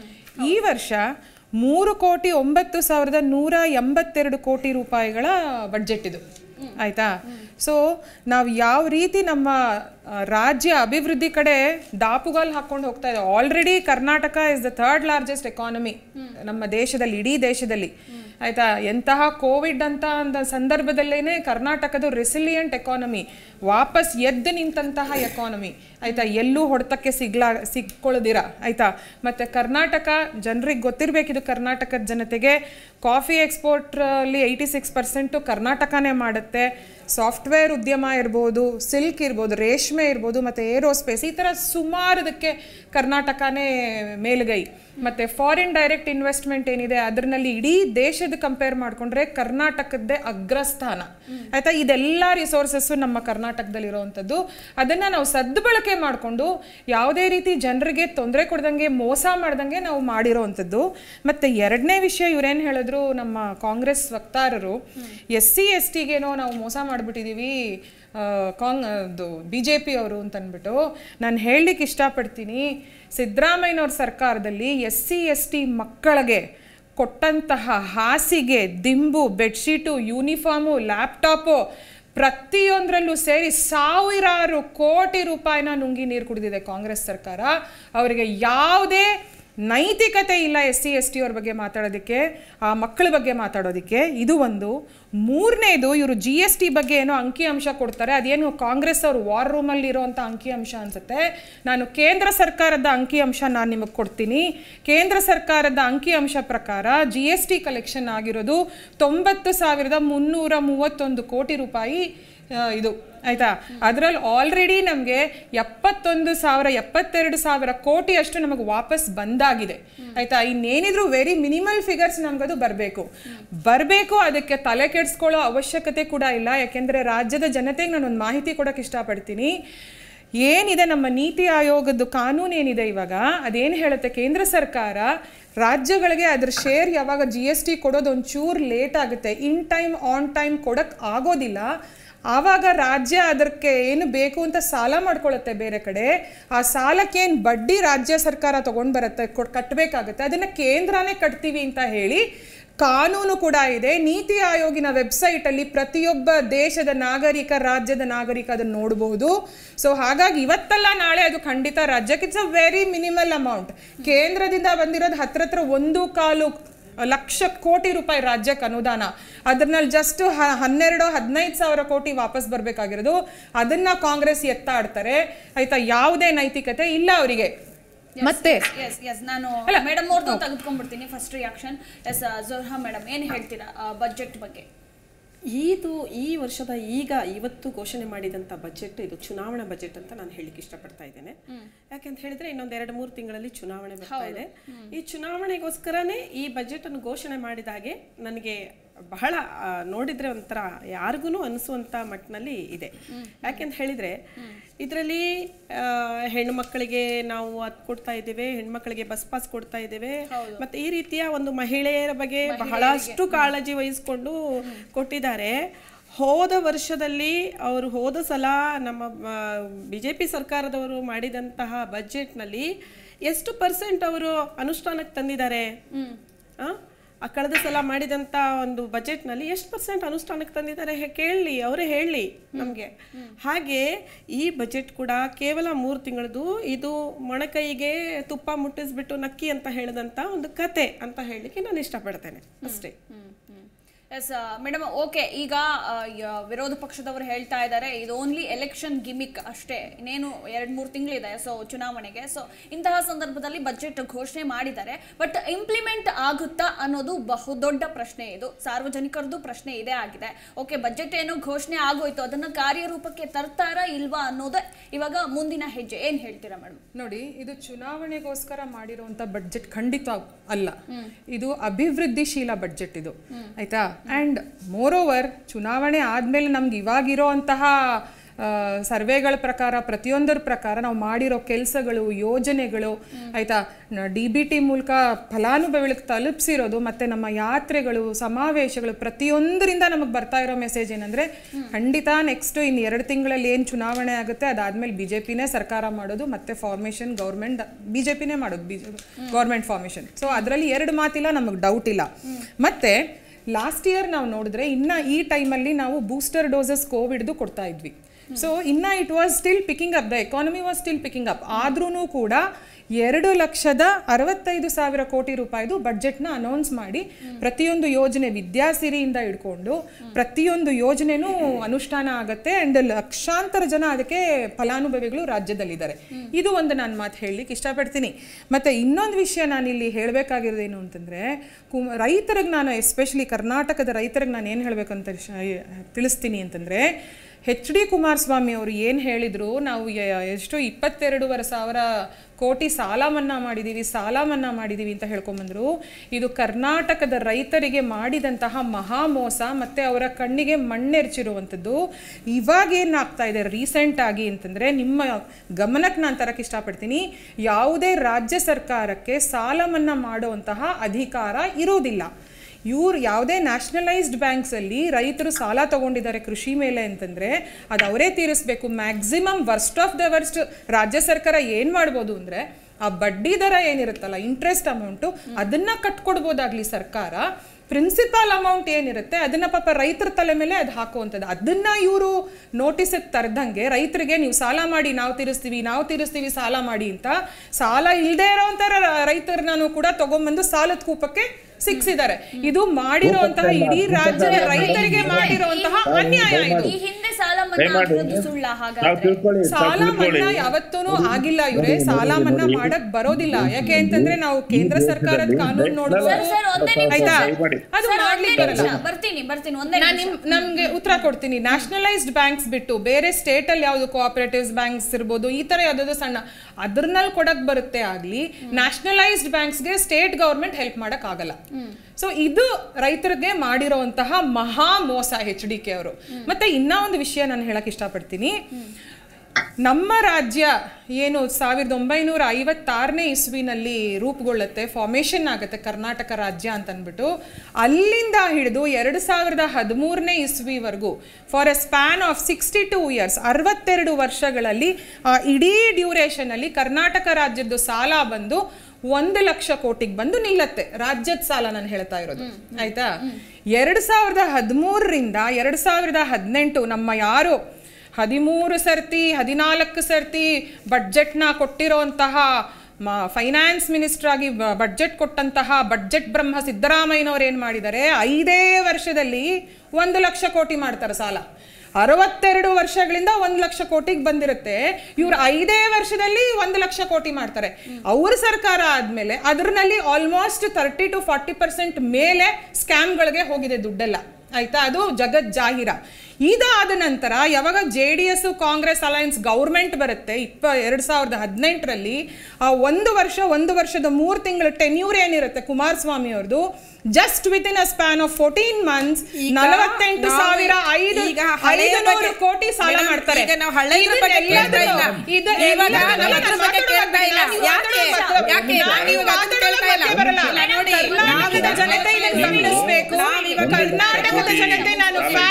[SPEAKER 5] ಈ ವರ್ಷ ಮೂರು ಕೋಟಿ ಒಂಬತ್ತು ಸಾವಿರದ ನೂರ ಎಂಬತ್ತೆರಡು ಕೋಟಿ ರೂಪಾಯಿಗಳ ಬಡ್ಜೆಟ್ ಇದು ಆಯ್ತಾ ಸೊ ನಾವು ಯಾವ ರೀತಿ ನಮ್ಮ ಆ, ರಾಜ್ಯ ಅಭಿವೃದ್ಧಿ ಕಡೆ ದಾಪುಗಾಲ್ ಹಾಕೊಂಡು ಹೋಗ್ತಾ ಇದೆ already Karnataka is the third largest economy ನಮ್ಮ ದೇಶದಲ್ಲಿ ಇಡೀ ದೇಶದಲ್ಲಿ ಆಯ್ತಾ ಎಂತಹ ಕೋವಿಡ್ ಅಂತ ಅಂದ ಸಂದರ್ಭದಲ್ಲೇನೆ ಕರ್ನಾಟಕದ ರೆಸಿಲಿಯಂಟ್ ಎಕಾನಮಿ ವಾಪಸ್ ಎದ್ದು ನಿಂತಹ ಎಕಾನಮಿ ಆಯ್ತಾ ಎಲ್ಲೂ ಹೊಡೆತಕ್ಕೆ ಸಿಗ್ಲಾ ಸಿಕ್ಕೊಳ್ಳದಿರ ಆಯ್ತಾ ಮತ್ತೆ ಕರ್ನಾಟಕ ಜನರಿಗೆ ಗೊತ್ತಿರಬೇಕಿದು ಕರ್ನಾಟಕದ ಜನತೆಗೆ ಕಾಫಿ ಎಕ್ಸ್ಪೋರ್ಟ್ ಅಲ್ಲಿ ಏಯ್ಟಿ ಸಿಕ್ಸ್ ಪರ್ಸೆಂಟು ಕರ್ನಾಟಕನೇ ಮಾಡುತ್ತೆ ಸಾಫ್ಟ್ವೇರ್ ಉದ್ಯಮ ಇರ್ಬೋದು ಸಿಲ್ಕ್ ಇರ್ಬೋದು ರೇಷ್ಮೆ ಇರ್ಬೋದು ಮತ್ತು ಏರೋಸ್ಪೇಸ್ ಈ ಥರ ಸುಮಾರದಕ್ಕೆ ಕರ್ನಾಟಕನೇ ಮೇಲುಗೈ ಮತ್ತು ಫಾರಿನ್ ಡೈರೆಕ್ಟ್ ಇನ್ವೆಸ್ಟ್ಮೆಂಟ್ ಏನಿದೆ ಅದರಲ್ಲಿ ಇಡೀ ದೇಶದ ಕಂಪೇರ್ ಮಾಡಿಕೊಂಡ್ರೆ ಕರ್ನಾಟಕದ್ದೇ ಅಗ್ರಸ್ಥಾನ ಆಯ್ತಾ ಇದೆಲ್ಲ ರಿಸೋರ್ಸಸ್ಸು ನಮ್ಮ ಕರ್ನಾಟಕದಲ್ಲಿರುವಂಥದ್ದು ಅದನ್ನು ನಾವು ಸದ್ಬಳಕೆ ಮಾಡಿಕೊಂಡು ಯಾವುದೇ ರೀತಿ ಜನರಿಗೆ ತೊಂದರೆ ಕೊಡ್ದಂಗೆ ಮೋಸ ಮಾಡ್ದಂಗೆ ನಾವು ಮಾಡಿರೋವಂಥದ್ದು ಮತ್ತು ಎರಡನೇ ವಿಷಯ ಇವ್ರೇನು ಹೇಳಿದ್ರು ನಮ್ಮ ಕಾಂಗ್ರೆಸ್ ವಕ್ತಾರರು ಎಸ್ ಸಿ ಎಸ್ ಟಿಗೇನೋ ನಾವು ಮೋಸ ಮಾಡಿಬಿಟ್ಟಿದ್ದೀವಿ ಕಾಂಗ್ ಅದು ಬಿ ಜೆ ಪಿ ಅವರು ಅಂತ ಅಂದ್ಬಿಟ್ಟು ನಾನು ಹೇಳಲಿಕ್ಕೆ ಇಷ್ಟಪಡ್ತೀನಿ ಸಿದ್ದರಾಮಯ್ಯನವ್ರ ಸರ್ಕಾರದಲ್ಲಿ ಎಸ್ ಸಿ ಎಸ್ ಟಿ ಮಕ್ಕಳಿಗೆ ಕೊಟ್ಟಂತಹ ಹಾಸಿಗೆ ದಿಂಬು ಬೆಡ್ಶೀಟು ಯೂನಿಫಾರ್ಮು ಲ್ಯಾಪ್ಟಾಪು ಪ್ರತಿಯೊಂದರಲ್ಲೂ ಸೇರಿ ಸಾವಿರಾರು ಕೋಟಿ ರೂಪಾಯಿನ ನುಂಗಿ ನೀರು ಕುಡಿದಿದೆ ಕಾಂಗ್ರೆಸ್ ಸರ್ಕಾರ ಅವರಿಗೆ ಯಾವುದೇ ನೈತಿಕತೆ ಇಲ್ಲ ಎಸ್ ಸಿ ಎಸ್ ಟಿ ಅವ್ರ ಬಗ್ಗೆ ಮಾತಾಡೋದಕ್ಕೆ ಆ ಮಕ್ಕಳ ಬಗ್ಗೆ ಮಾತಾಡೋದಕ್ಕೆ ಇದು ಒಂದು ಮೂರನೇದು ಇವರು ಜಿ ಎಸ್ ಟಿ ಬಗ್ಗೆ ಏನೋ ಅಂಕಿಅಂಶ ಕೊಡ್ತಾರೆ ಅದೇನು ಕಾಂಗ್ರೆಸ್ ಅವರು ವಾರ್ ರೂಮಲ್ಲಿ ಇರೋವಂಥ ಅಂಕಿಅಂಶ ಅನ್ಸುತ್ತೆ ನಾನು ಕೇಂದ್ರ ಸರ್ಕಾರದ ಅಂಕಿಅಂಶ ನಾನು ನಿಮಗೆ ಕೊಡ್ತೀನಿ ಕೇಂದ್ರ ಸರ್ಕಾರದ ಅಂಕಿಅಂಶ ಪ್ರಕಾರ ಜಿ ಎಸ್ ಟಿ ಕಲೆಕ್ಷನ್ ಆಗಿರೋದು ತೊಂಬತ್ತು ಸಾವಿರದ ಮುನ್ನೂರ ಮೂವತ್ತೊಂದು ಕೋಟಿ ರೂಪಾಯಿ ಆ, ಇದು ಆಯ್ತಾ ಅದರಲ್ಲಿ ಆಲ್ರೆಡಿ ನಮಗೆ ಎಪ್ಪತ್ತೊಂದು ಸಾವಿರ ಎಪ್ಪತ್ತೆರಡು ಸಾವಿರ ಕೋಟಿ ಅಷ್ಟು ನಮಗೆ ವಾಪಸ್ ಬಂದಾಗಿದೆ ಆಯ್ತಾ ಇನ್ನೇನಿದ್ರು ವೆರಿ ಮಿನಿಮಲ್ ಫಿಗರ್ಸ್ ನಮಗದು ಬರಬೇಕು ಬರಬೇಕು ಅದಕ್ಕೆ ತಲೆ ಕೆಡಿಸ್ಕೊಳ್ಳೋ ಅವಶ್ಯಕತೆ ಕೂಡ ಇಲ್ಲ ಯಾಕೆಂದರೆ ರಾಜ್ಯದ ಜನತೆಗೆ ನಾನು ಒಂದು ಮಾಹಿತಿ ಕೊಡೋಕೆ ಇಷ್ಟಪಡ್ತೀನಿ ಏನಿದೆ ನಮ್ಮ ನೀತಿ ಆಯೋಗದ ಕಾನೂನು ಏನಿದೆ ಇವಾಗ ಅದೇನು ಹೇಳುತ್ತೆ ಕೇಂದ್ರ ಸರ್ಕಾರ ರಾಜ್ಯಗಳಿಗೆ ಅದ್ರ ಶೇರ್ ಯಾವಾಗ ಜಿ ಎಸ್ ಟಿ ಕೊಡೋದು ಒಂಚೂರು ಲೇಟ್ ಆಗುತ್ತೆ ಇನ್ ಟೈಮ್ ಆನ್ ಟೈಮ್ ಕೊಡೋಕ್ಕೆ ಆಗೋದಿಲ್ಲ ಆವಾಗ ರಾಜ್ಯ ಅದಕ್ಕೆ ಏನು ಬೇಕು ಅಂತ ಸಾಲ ಮಾಡ್ಕೊಳ್ಳುತ್ತೆ ಬೇರೆ ಕಡೆ ಆ ಸಾಲಕ್ಕೆ ಏನು ಬಡ್ಡಿ ರಾಜ್ಯ ಸರ್ಕಾರ ತಗೊಂಡು ಬರುತ್ತೆ ಕೊಡ್ ಕಟ್ಟಬೇಕಾಗುತ್ತೆ ಅದನ್ನು ಕೇಂದ್ರನೇ ಕಟ್ತೀವಿ ಅಂತ ಹೇಳಿ ಕಾನೂನು ಕೂಡ ಇದೆ ನೀತಿ ಆಯೋಗಿನ ವೆಬ್ಸೈಟಲ್ಲಿ ಪ್ರತಿಯೊಬ್ಬ ದೇಶದ ನಾಗರಿಕ ರಾಜ್ಯದ ನಾಗರಿಕ ಅದನ್ನು ನೋಡಬಹುದು ಸೊ ಹಾಗಾಗಿ ಇವತ್ತಲ್ಲ ನಾಳೆ ಅದು ಖಂಡಿತ ರಾಜ್ಯಕ್ಕೆ it's a very minimal amount ಕೇಂದ್ರದಿಂದ ಬಂದಿರೋದು ಹತ್ರ ಹತ್ರ ಒಂದು ಕಾಲು ಲಕ್ಷ ಕೋಟಿ ರೂಪಾಯಿ ರಾಜ್ಯಕ್ಕೆ ಅನುದಾನ ಅದ್ರಲ್ಲಿ ಜಸ್ಟ್ ಹನ್ನೆರಡು ಹದಿನೈದು ಸಾವಿರ ಕೋಟಿ ವಾಪಸ್ ಬರಬೇಕಾಗಿರೋದು ಅದನ್ನ ಕಾಂಗ್ರೆಸ್ ಎತ್ತಾಡ್ತಾರೆ ಆಯ್ತಾ ಯಾವುದೇ ನೈತಿಕತೆ ಇಲ್ಲ ಅವರಿಗೆ ಮತ್ತೆ
[SPEAKER 1] ಎಸ್ ಎಸ್ ನಾನು ಮೇಡಮ್ ಅವ್ರದ್ದು ತೆಗೆದುಕೊಂಡ್ಬಿಡ್ತೀನಿ first reaction yes Zohra madam ಏನು ಹೇಳ್ತೀರಾ ಬಜೆಟ್ ಬಗ್ಗೆ
[SPEAKER 6] ಇದು ಈ ವರ್ಷದ ಈಗ ಇವತ್ತು ಘೋಷಣೆ ಮಾಡಿದಂಥ ಬಜೆಟ್ ಇದು ಚುನಾವಣಾ ಬಜೆಟ್ ಅಂತ ನಾನು ಹೇಳಿಕ್ಕೆ ಇಷ್ಟಪಡ್ತಾ ಇದ್ದೇನೆ ಯಾಕೆಂತ ಹೇಳಿದ್ರೆ ಇನ್ನೊಂದು ಎರಡು ಮೂರು ತಿಂಗಳಲ್ಲಿ ಚುನಾವಣೆ ಬರ್ತಾ ಇದೆ ಈ ಚುನಾವಣೆಗೋಸ್ಕರನೇ ಈ ಬಜೆಟ್ ಅನ್ನು ಘೋಷಣೆ ಮಾಡಿದಾಗೆ ನನಗೆ ಬಹಳ ಆ, ನೋಡಿದ್ರೆ ಒಂಥರ ಯಾರಿಗೂ ಅನಿಸುವಂತ ಮಟ್ಟಿನಲ್ಲಿ ಇದೆ ಯಾಕೆಂತ ಹೇಳಿದ್ರೆ ಇದರಲ್ಲಿ ಹೆಣ್ಣು ಮಕ್ಕಳಿಗೆ ನಾವು ಅದು ಕೊಡ್ತಾ ಇದ್ದೇವೆ ಹೆಣ್ಮಕ್ಳಿಗೆ ಬಸ್ ಪಾಸ್ ಕೊಡ್ತಾ ಇದ್ದೇವೆ ಮತ್ತೆ ಈ ರೀತಿಯ ಒಂದು ಮಹಿಳೆಯರ ಬಗ್ಗೆ ಬಹಳಷ್ಟು ಕಾಳಜಿ ವಹಿಸ್ಕೊಂಡು ಕೊಟ್ಟಿದ್ದಾರೆ ಹೋದ ವರ್ಷದಲ್ಲಿ ಅವರು ಹೋದ ಸಲ ನಮ್ಮ ಬಿ ಜೆ ಪಿ ಸರ್ಕಾರದವರು ಮಾಡಿದಂತಹ ಬಜೆಟ್ನಲ್ಲಿ ಎಷ್ಟು ಪರ್ಸೆಂಟ್ ಅವರು ಅನುಷ್ಠಾನಕ್ಕೆ ತಂದಿದ್ದಾರೆ ಆ? ಆ ಕಳೆದ ಸಲ ಮಾಡಿದಂತ ಒಂದು ಬಜೆಟ್ನಲ್ಲಿ ಎಷ್ಟು ಪರ್ಸೆಂಟ್ ಅನುಷ್ಠಾನಕ್ಕೆ ತಂದಿದ್ದಾರೆ ಹೇ- ಕೇಳಲಿ ಅವರೇ ಹೇಳಲಿ ನಮಗೆ ಹಾಗೆ ಈ ಬಜೆಟ್ ಕೂಡ ಕೇವಲ ಮೂರು ತಿಂಗಳದು ಇದು ಮೊಣಕೈಗೆ ತುಪ್ಪ ಮುಟ್ಟಿಸ್ಬಿಟ್ಟು ನಕ್ಕಿ ಅಂತ ಹೇಳಿದಂತ ಒಂದು ಕತೆ ಅಂತ ಹೇಳಲಿಕ್ಕೆ ನಾನು ಇಷ್ಟಪಡ್ತೇನೆ ಅಷ್ಟೇ
[SPEAKER 1] ಎಸ್ ಮೇಡಮ್ ಓಕೆ ಈಗ ಆ, ಯ- ವಿರೋಧ ಪಕ್ಷದವರು ಹೇಳ್ತಾ ಇದ್ದಾರೆ ಇದು ಓನ್ಲಿ ಎಲೆಕ್ಷನ್ ಗಿಮಿಕ್ ಅಷ್ಟೇ ಇನ್ನೇನು ಎರಡ್ ಮೂರು ತಿಂಗಳಿದೆ ಸೊ ಚುನಾವಣೆಗೆ ಸೊ ಇಂತಹ ಸಂದರ್ಭದಲ್ಲಿ ಬಜೆಟ್ ಘೋಷಣೆ ಮಾಡಿದ್ದಾರೆ ಬಟ್ ಇಂಪ್ಲಿಮೆಂಟ್ ಆಗುತ್ತಾ ಅನ್ನೋದು ಬಹುದೊಡ್ಡ ಪ್ರಶ್ನೆ ಇದು ಸಾರ್ವಜನಿಕರದ್ದು ಪ್ರಶ್ನೆ ಇದೇ ಆಗಿದೆ ಓಕೆ ಬಜೆಟ್ ಏನು ಘೋಷಣೆ ಆಗೋಯ್ತು ಅದನ್ನ ಕಾರ್ಯರೂಪಕ್ಕೆ ತರ್ತಾರಾ ಇಲ್ವಾ ಅನ್ನೋದೇ ಇವಾಗ ಮುಂದಿನ ಹೆಜ್ಜೆ ಏನ್ ಹೇಳ್ತೀರಾ ಮೇಡಮ್
[SPEAKER 5] ನೋಡಿ ಇದು ಚುನಾವಣೆಗೋಸ್ಕರ ಮಾಡಿರುವಂತ ಬಡ್ಜೆಟ್ ಖಂಡಿತ ಅಲ್ಲ ಇದು ಅಭಿವೃದ್ಧಿಶೀಲ ಬಡ್ಜೆಟ್ ಇದು ಆಯ್ತಾ ಅಂಡ್ ಮೋರ್ ಓವರ್ ಚುನಾವಣೆ ಆದ್ಮೇಲೆ ನಮ್ಗೆ ಇವಾಗಿರೋ ಅಂತಹ ಸರ್ವೆಗಳ ಪ್ರಕಾರ ಪ್ರತಿಯೊಂದರ ಪ್ರಕಾರ ನಾವು ಮಾಡಿರೋ ಕೆಲಸಗಳು ಯೋಜನೆಗಳು ಆಯ್ತಾ ಡಿ ಬಿ ಟಿ ಮೂಲಕ ಫಲಾನುಭವಿಗಳಿಗೆ ತಲುಪಿಸಿರೋದು ಮತ್ತೆ ನಮ್ಮ ಯಾತ್ರೆಗಳು ಸಮಾವೇಶಗಳು ಪ್ರತಿಯೊಂದರಿಂದ ನಮಗೆ ಬರ್ತಾ ಇರೋ ಮೆಸೇಜ್ ಏನಂದ್ರೆ ಖಂಡಿತ ನೆಕ್ಸ್ಟ್ ಇನ್ನು ಎರಡು ತಿಂಗಳಲ್ಲಿ ಏನು ಚುನಾವಣೆ ಆಗುತ್ತೆ ಅದಾದ್ಮೇಲೆ ಬಿ ಜೆ ಪಿನೇ ಸರ್ಕಾರ ಮಾಡೋದು ಮತ್ತೆ ಫಾರ್ಮೇಷನ್ ಗೌರ್ಮೆಂಟ್ ಬಿ ಜೆ ಪಿನೇ ಮಾಡೋದು ಬಿ ಗೌರ್ಮೆಂಟ್ ಫಾರ್ಮೇಷನ್ ಸೊ ಅದರಲ್ಲಿ ಎರಡು ಮಾತಿಲ್ಲ ನಮಗೆ ಡೌಟ್ ಇಲ್ಲ ಮತ್ತೆ ಲಾಸ್ಟ್ ಇಯರ್ ನಾವು ನೋಡಿದ್ರೆ ಇನ್ನ ಈ ಟೈಮಲ್ಲಿ ನಾವು ಬೂಸ್ಟರ್ ಡೋಸಸ್ ಕೋವಿಡ್ದು ಕೊಡ್ತಾ ಇದ್ವಿ ಸೊ ಇನ್ನ it was still picking up the economy was still picking up ಆದ್ರೂ ಕೂಡ ಎರಡು ಲಕ್ಷದ ಅರವತ್ತೈದು ಸಾವಿರ ಕೋಟಿ ರೂಪಾಯಿದು ಬಡ್ಜೆಟ್ನ ಅನೌನ್ಸ್ ಮಾಡಿ ಪ್ರತಿಯೊಂದು ಯೋಜನೆ ವಿದ್ಯಾಸಿರಿಯಿಂದ ಹಿಡ್ಕೊಂಡು ಪ್ರತಿಯೊಂದು ಯೋಜನೆನೂ ಅನುಷ್ಠಾನ ಆಗತ್ತೆ ಅಂಡ್ ಲಕ್ಷಾಂತರ ಜನ ಅದಕ್ಕೆ ಫಲಾನುಭವಿಗಳು ರಾಜ್ಯದಲ್ಲಿದ್ದಾರೆ ಇದು ಒಂದು ನಾನು ಮಾತು ಹೇಳಲಿಕ್ಕೆ ಇಷ್ಟಪಡ್ತೀನಿ ಮತ್ತೆ ಇನ್ನೊಂದು ವಿಷಯ ನಾನು ಇಲ್ಲಿ ಹೇಳಬೇಕಾಗಿರೋದೇನು ಅಂತಂದ್ರೆ ಕುಮ್ ರೈತರಿಗೆ ನಾನು ಎಸ್ಪೆಷಲಿ ಕರ್ನಾಟಕದ ರೈತರಿಗೆ ನಾನು ಏನು ಹೇಳಬೇಕಂತ ತಿಳಿಸ್ತೀನಿ ಅಂತಂದ್ರೆ ಎಚ್ ಡಿ ಕುಮಾರಸ್ವಾಮಿ ಅವರು ಏನು ಹೇಳಿದ್ರು ನಾವು ಯ- ಎಷ್ಟು ಇಪ್ಪತ್ತೆರಡೂವರೆ ಸಾವಿರ ಕೋಟಿ ಸಾಲ ಮನ್ನಾ ಮಾಡಿದ್ದೀವಿ ಸಾಲ ಮನ್ನಾ ಮಾಡಿದ್ದೀವಿ ಅಂತ ಹೇಳ್ಕೊಂಬಂದ್ರು ಇದು ಕರ್ನಾಟಕದ ರೈತರಿಗೆ ಮಾಡಿದಂತಹ ಮಹಾ ಮೋಸ ಮತ್ತೆ ಅವರ ಕಣ್ಣಿಗೆ ಮಣ್ಣೆರ್ಚಿರುವಂಥದ್ದು ಇವಾಗ ಏನಾಗ್ತಾ ಇದೆ ರೀಸೆಂಟ್ ಆಗಿ ಅಂತಂದ್ರೆ ನಿಮ್ಮ ಗಮನಕ್ಕೆ ನಾನು ತರಕ್ಕೆ ಇಷ್ಟಪಡ್ತೀನಿ ಯಾವುದೇ ರಾಜ್ಯ ಸರ್ಕಾರಕ್ಕೆ ಸಾಲ ಮನ್ನಾ ಮಾಡುವಂತಹ ಅಧಿಕಾರ ಇರೋದಿಲ್ಲ ಇವ್ರು ಯಾವುದೇ ನ್ಯಾಷನಲೈಸ್ಡ್ ಬ್ಯಾಂಕ್ಸಲ್ಲಿ ರೈತರು ಸಾಲ ತಗೊಂಡಿದ್ದಾರೆ ಕೃಷಿ ಮೇಲೆ ಅಂತಂದ್ರೆ ಅದು ಅವರೇ ತೀರಿಸ್ಬೇಕು maximum worst of the worst ರಾಜ್ಯ ಸರ್ಕಾರ ಏನು ಮಾಡ್ಬೋದು ಅಂದ್ರೆ ಆ ಬಡ್ಡಿ ದರ ಏನಿರುತ್ತಲ್ಲ ಇಂಟ್ರೆಸ್ಟ್ ಅಮೌಂಟು ಅದನ್ನ ಕಟ್ಕೊಡ್ಬೋದಾಗ್ಲಿ ಸರ್ಕಾರ ಪ್ರಿನ್ಸಿಪಾಲ್ ಅಮೌಂಟ್ ಏನಿರುತ್ತೆ ಅದನ್ನ ಪಾಪ ರೈತರ ತಲೆ ಮೇಲೆ ಅದು ಹಾಕುವಂಥದ್ದು ಅದನ್ನ ಇವರು ನೋಟಿಸಿಗೆ ತರದಂಗೆ ರೈತರಿಗೆ ನೀವು ಸಾಲ ಮಾಡಿ ನಾವು ತೀರಿಸ್ತೀವಿ ನಾವು ತೀರಿಸ್ತೀವಿ ಸಾಲ ಮಾಡಿ ಅಂತ ಸಾಲ ಇಲ್ಲದೆ ಇರೋಂಥ ರೈತರನ್ನು ಕೂಡ ತಗೊಂಬಂದು ಸಾಲದ ಕೂಪಕ್ಕೆ ಸಿಕ್ಸಿದ್ದಾರೆ ಇದು ಮಾಡಿರುವಂತಹ ಇಡೀ ರಾಜ್ಯದ ರೈತರಿಗೆ ಮಾಡಿರುವಂತಹ ಅನ್ಯಾಯ ಇದು
[SPEAKER 1] ಈ ಹಿಂದೆ ಸಾಲ ಮನ್ನಾ ಆಗಿರೋದು ಸುಳ್ಳ
[SPEAKER 4] ನಾವು
[SPEAKER 1] ಹಾಗಾದ್ರೆ
[SPEAKER 4] ತಿಳ್ಕೊಳ್ಳಿ
[SPEAKER 5] ಸಾಲ
[SPEAKER 4] ತಾವು ತಿಳ್ಕೊಳ್ಳಿ
[SPEAKER 5] ಮನ್ನಾ ಯಾವತ್ತೂ ಆಗಿಲ್ಲ ಇವ್ರೆ ಸಾಲ ಮನ್ನಾ ಮಾಡಕ್ ಬರೋದಿಲ್ಲ ಯಾಕೆ ಅಂತಂದ್ರೆ ನಾವು ಕೇಂದ್ರ ಸರ್ಕಾರದ ಕಾನೂನು ನೋಡ್ಬೋದು
[SPEAKER 1] ಸರ್ ಸರ್ ಒಂದೇ ನಿಮಿಷ
[SPEAKER 5] ಆಯ್ತಾ
[SPEAKER 4] ದಯಮಾಡಿ.
[SPEAKER 5] ಅದು
[SPEAKER 1] ಸರ್, ಒಂದೇ
[SPEAKER 5] ಮಾಡ್ಲಿಕ್ಕೆ ಬರಲ್ಲ
[SPEAKER 1] ನಿಮಿಷ. ಬರ್ತೀನಿ ಬರ್ತೀನಿ ಒಂದೇ
[SPEAKER 5] ನಾನು
[SPEAKER 1] ನಿಮಿಷ.
[SPEAKER 5] ನಿಮ್ ನಮ್ಗೆ ಉತ್ತರ ಕೊಡ್ತೀನಿ ನ್ಯಾಷನಲೈಸ್ಡ್ ಬ್ಯಾಂಕ್ಸ್ ಬಿಟ್ಟು ಬೇರೆ ಸ್ಟೇಟ್ ಅಲ್ಲಿ ಯಾವ್ದು ಕೋಆಪರೇಟಿವ್ಸ್ ಬ್ಯಾಂಕ್ಸ್ ಇರ್ಬೋದು ಈ ತರ ಯಾವ್ದಾದ್ರು ಸಣ್ಣ ಅದ್ರಲ್ಲಿ ಕೊಡಕ್ ಬರುತ್ತೆ ಆಗ್ಲಿ ನ್ಯಾಷನಲೈಸ್ಡ್ ಬ್ಯಾಂಕ್ಸ್ಗೆ ಸ್ಟೇಟ್ ಗೌರ್ಮೆಂಟ್ ಹೆಲ್ಪ್ ಮಾಡಕ್ ಆಗಲ್ಲ ಸೊ ಇದು ರೈತರಿಗೆ ಮಾಡಿರುವಂತಹ ಮಹಾ ಮೋಸ ಎಚ್ ಡಿ ಕೆ ಅವರು ಮತ್ತೆ ಇನ್ನ ಒಂದು ವಿಷಯ ನಾನು ಹೇಳಕ್ ಇಷ್ಟಪಡ್ತೀನಿ ನಮ್ಮ ರಾಜ್ಯ ಏನು ಸಾವಿರದ ಒಂಬೈನೂರ ಐವತ್ತಾರನೇ ಇಸ್ವಿನಲ್ಲಿ ರೂಪುಗೊಳ್ಳುತ್ತೆ ಫಾರ್ಮೇಷನ್ ಆಗುತ್ತೆ ಕರ್ನಾಟಕ ರಾಜ್ಯ ಅಂತ ಅಂದ್ಬಿಟ್ಟು ಅಲ್ಲಿಂದ ಹಿಡಿದು ಎರಡು ಸಾವಿರದ ಹದಿಮೂರನೇ ಇಸ್ವಿವರೆಗೂ for a span of sixty two years ಅರವತ್ತೆರಡು ವರ್ಷಗಳಲ್ಲಿ ಆ ಇಡೀ ಡ್ಯೂರೇಷನಲ್ಲಿ ಕರ್ನಾಟಕ ರಾಜ್ಯದ್ದು ಸಾಲ ಬಂದು ಒಂದು ಲಕ್ಷ ಕೋಟಿಗೆ ಬಂದು ನಿಲ್ಲತ್ತೆ ರಾಜ್ಯದ ಸಾಲ ನಾನು ಹೇಳ್ತಾ ಇರೋದು ಆಯ್ತಾ ಎರಡು ಸಾವಿರದ ಹದಿಮೂರರಿಂದ ಎರಡು ಸಾವಿರದ ಹದಿನೆಂಟು ನಮ್ಮ ಯಾರು ಹದಿಮೂರು ಸರ್ತಿ ಹದಿನಾಲ್ಕು ಸರ್ತಿ ಬಡ್ಜೆಟ್ನ ಕೊಟ್ಟಿರೋಂತಹ ಮ ಫೈನಾನ್ಸ್ ಮಿನಿಸ್ಟರ್ ಆಗಿ ಬಡ್ಜೆಟ್ ಕೊಟ್ಟಂತಹ ಬಡ್ಜೆಟ್ ಬ್ರಹ್ಮ ಸಿದ್ದರಾಮಯ್ಯನವ್ರು ಏನು ಮಾಡಿದ್ದಾರೆ ಐದೇ ವರ್ಷದಲ್ಲಿ ಒಂದು ಲಕ್ಷ ಕೋಟಿ ಮಾಡ್ತಾರೆ ಸಾಲ ಅರವತ್ತೆರಡು ವರ್ಷಗಳಿಂದ ಒಂದು ಲಕ್ಷ ಕೋಟಿಗೆ ಬಂದಿರುತ್ತೆ ಇವ್ರು ಐದೇ ವರ್ಷದಲ್ಲಿ ಒಂದು ಲಕ್ಷ ಕೋಟಿ ಮಾಡ್ತಾರೆ ಅವ್ರ ಸರ್ಕಾರ ಆದ್ಮೇಲೆ ಅದರಲ್ಲಿ almost thirty to forty percent ಮೇಲೆ ಸ್ಕ್ಯಾಮ್ಗಳಿಗೆ ಹೋಗಿದೆ ದುಡ್ಡೆಲ್ಲ ಆಯ್ತಾ ಅದು ಜಗತ್ ಜಾಹೀರ ಇದಾದ ನಂತರ ಯಾವಾಗ J D S Congress alliance government ಬರುತ್ತೆ ಇಪ್ಪ ಎರಡ್ ಸಾವಿರದ ಹದಿನೆಂಟರಲ್ಲಿ ಆ ಒಂದು ವರ್ಷ ಒಂದು ವರ್ಷದ ಮೂರು ತಿಂಗಳ ಟೆನ್ಯೂರ್ ಏನಿರುತ್ತೆ ಕುಮಾರಸ್ವಾಮಿ ಅವ್ರದ್ದು just within a span of fourteen months
[SPEAKER 6] ಈಗ
[SPEAKER 5] ನಲವತ್ತೆಂಟು
[SPEAKER 6] ನಾವು
[SPEAKER 5] ಸಾವಿರ ಐದು
[SPEAKER 6] ಈಗ ಹಳೆಯ
[SPEAKER 5] ಐದು
[SPEAKER 6] ಬಗ್ಗೆ-
[SPEAKER 5] ಕೋಟಿ ಸಾಲ
[SPEAKER 6] ಮೇಡಮ್,
[SPEAKER 5] ಮಾಡ್ತಾರೆ
[SPEAKER 6] ಈಗ ನಾವು ಹಳೆಯದ್ರ ಬಗ್ಗೆ ಕೇಳ್ತಾ ಇಲ್ಲ.
[SPEAKER 5] ಇದು
[SPEAKER 6] ಇವಾಗ
[SPEAKER 5] ಎಲ್ಲ-
[SPEAKER 6] ನಾವು
[SPEAKER 5] ನಾನು
[SPEAKER 6] ಅದ್ರ ಬಗ್ಗೆ ಕೇಳ್ತಾ ಇಲ್ಲ.
[SPEAKER 5] ಮಾತಾಡೋದು
[SPEAKER 6] ಯಾಕೆ?
[SPEAKER 5] ಮಾತಾಡೋದು
[SPEAKER 6] ಯಾಕೆ?
[SPEAKER 5] ನಾನು
[SPEAKER 6] ನಾವು ಇವಾಗ ಅದನ್ನ ಕೇಳ್ತಾ ಇಲ್ಲ.
[SPEAKER 5] ಬರಲ್ಲ.
[SPEAKER 6] ಇಲ್ಲ ನೋಡಿ,
[SPEAKER 5] ಕರ್ನಾಟಕದ
[SPEAKER 6] ನಾವು
[SPEAKER 5] ಜನತೆ ಇದನ್ನ ಗಮನಿಸಬೇಕು
[SPEAKER 6] ನಾವು ಇವಾಗ
[SPEAKER 5] ಕರ್ನಾಟಕದ ಜನತೆ ನಾನು ಫ್ಯಾಕ್ಟ್